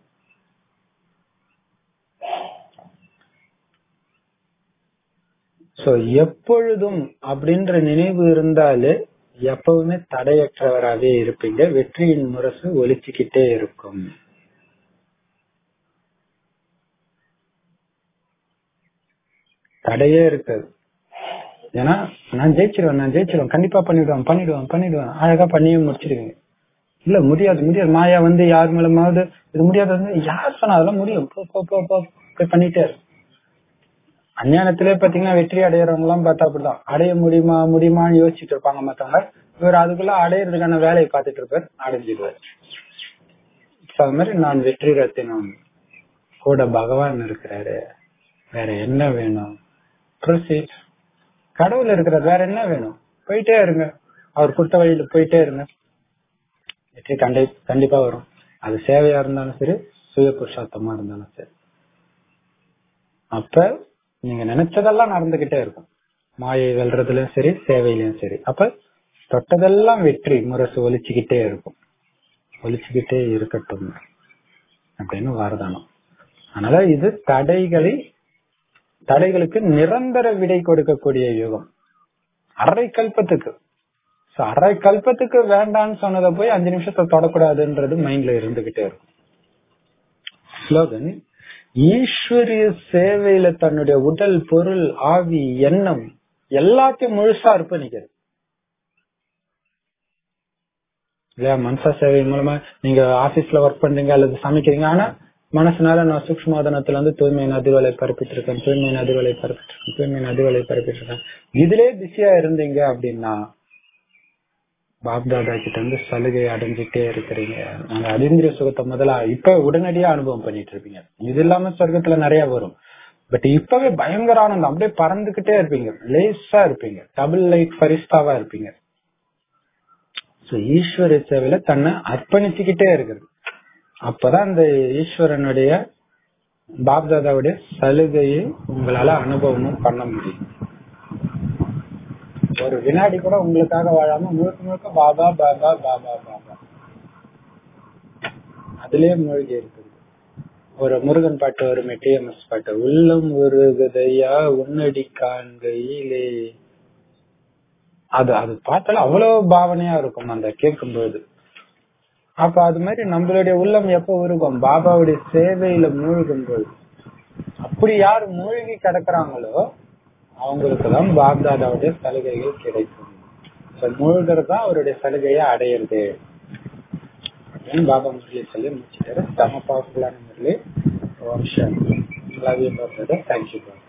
சோ எப்பொழுதும் அப்படின்ற நினைவு இருந்தாலே எப்பவுமே தடையற்றவராகவே இருப்பீங்க வெற்றியின் முரசு ஒலிச்சுக்கிட்டே இருக்கும் தடையே இருக்காது ஏன்னா நான் ஜெயிச்சிருவேன் நான் ஜெயிச்சிருவேன் கண்டிப்பா பண்ணிடுவேன் பண்ணிடுவேன் பண்ணிடுவேன் அழகா பண்ணியே முடிச்சிருவீங்க இல்ல முடியாது முடியாது மாயா வந்து யார் மூலமாவது இது முடியாது யார் சொன்னா அதெல்லாம் முடியும் போ போ போ போ போய் பண்ணிட்டே இரு. அஞ்ஞானத்திலே பாத்தீங்கன்னா வெற்றி அடையறவங்க எல்லாம் பார்த்தா அப்படிதான் அடைய முடியுமா முடியுமான்னு யோசிச்சுட்டு இருப்பாங்க மத்தவங்க இவர் அதுக்குள்ள அடையறதுக்கான வேலையை பார்த்துட்டு இருப்பார் அடைஞ்சிடுவார் So, அது மாதிரி நான் வெற்றி ரத்தினம் கூட பகவான் இருக்கிறாரு வேற என்ன வேணும் ப்ரொசீட் கடவுள் இருக்கிறார் வேற என்ன வேணும் போயிட்டே இருங்க அவர் கொடுத்த வழியில போயிட்டே இருங்க வெற்றி கண்டி கண்டிப்பா வரும் அது சேவையா இருந்தாலும் சரி சுய புருஷார்த்தமா இருந்தாலும் சரி அப்ப நீங்க நினைச்சதெல்லாம் நடந்துகிட்டே இருக்கும் மாயை வெல்றதுலயும் சரி சேவையிலயும் சரி அப்ப தொட்டதெல்லாம் வெற்றி முரசு ஒலிச்சுக்கிட்டே இருக்கும் ஒலிச்சுக்கிட்டே இருக்கட்டும் அப்படின்னு வரதானம் அதனால இது தடைகளை தடைகளுக்கு நிரந்தர விடை கொடுக்கக்கூடிய யுகம் அரை கல்பத்துக்கு So, அரை கல்பத்துக்கு வேண்டாம்னு சொன்னதை போய் அஞ்சு நிமிஷத்தை தொடக்கூடாதுன்றது மைண்ட்ல இருந்துகிட்டே இருக்கும் ஸ்லோகன் ஈஸ்வரிய சேவையில தன்னுடைய உடல் பொருள் ஆவி எண்ணம் எல்லாத்தையும் முழுசா அர்ப்பணிக்கிறது இல்லையா மனசா சேவை மூலமா நீங்க ஆபீஸ்ல ஒர்க் பண்றீங்க அல்லது சமைக்கிறீங்க ஆனா மனசுனால நான் சூக்ஷ்மாதனத்துல வந்து தூய்மையின் அதிர்வலை பரப்பிட்டு இருக்கேன் தூய்மையின் அதிர்வலை பரப்பிட்டு இருக்கேன் தூய்மையின் அதிர்வலை பரப்பிட்டு இருக்கேன் இதுலயே பிஸியா இருந்தீங்க அப்படின்னா பாப்தாதா கிட்ட இருந்து சலுகை அடைஞ்சிட்டே இருக்கிறீங்க நாங்க அதிந்திரிய சுகத்தை முதல்ல இப்ப உடனடியா அனுபவம் பண்ணிட்டு இருப்பீங்க இது இல்லாம சொர்க்கத்துல நிறைய வரும் பட் இப்பவே பயங்கர ஆனந்தம் அப்படியே பறந்துகிட்டே இருப்பீங்க லேசா இருப்பீங்க டபுள் லைட் ஃபரிஸ்தாவா இருப்பீங்க சோ ஈஸ்வர சேவையில தன்னை அர்ப்பணிச்சுக்கிட்டே இருக்கிறது அப்பதான் அந்த ஈஸ்வரனுடைய பாப்தாதாவுடைய சலுகையை உங்களால அனுபவமும் பண்ண முடியும் ஒரு வினாடி கூட உங்களுக்காக வாழாம முழுக்க முழுக்க பாபா பாபா பாபா பாபா அதுலயே மூழ்கி இருக்குது ஒரு முருகன் பாட்டு ஒரு டிஎம்எஸ் பாட்டு உள்ளம் உருகுதையா உன்னடி காண்கையிலே அது அது பார்த்தாலும் அவ்வளவு பாவனையா இருக்கும் அந்த கேட்கும்போது அப்ப அது மாதிரி நம்மளுடைய உள்ளம் எப்ப உருகும் பாபாவுடைய சேவையில மூழ்கும் போது அப்படி யார் மூழ்கி கிடக்குறாங்களோ அவங்களுக்கு தான் பாப்தாதாவுடைய சலுகைகள் கிடைக்கும் மூழ்கிறது தான் அவருடைய சலுகையை அடையிறது அப்படின்னு பாபா முரளியை சொல்லி முடிச்சுட்டாரு செம பவர்ஃபுல்லான Murali Om Shanti love you brother thank you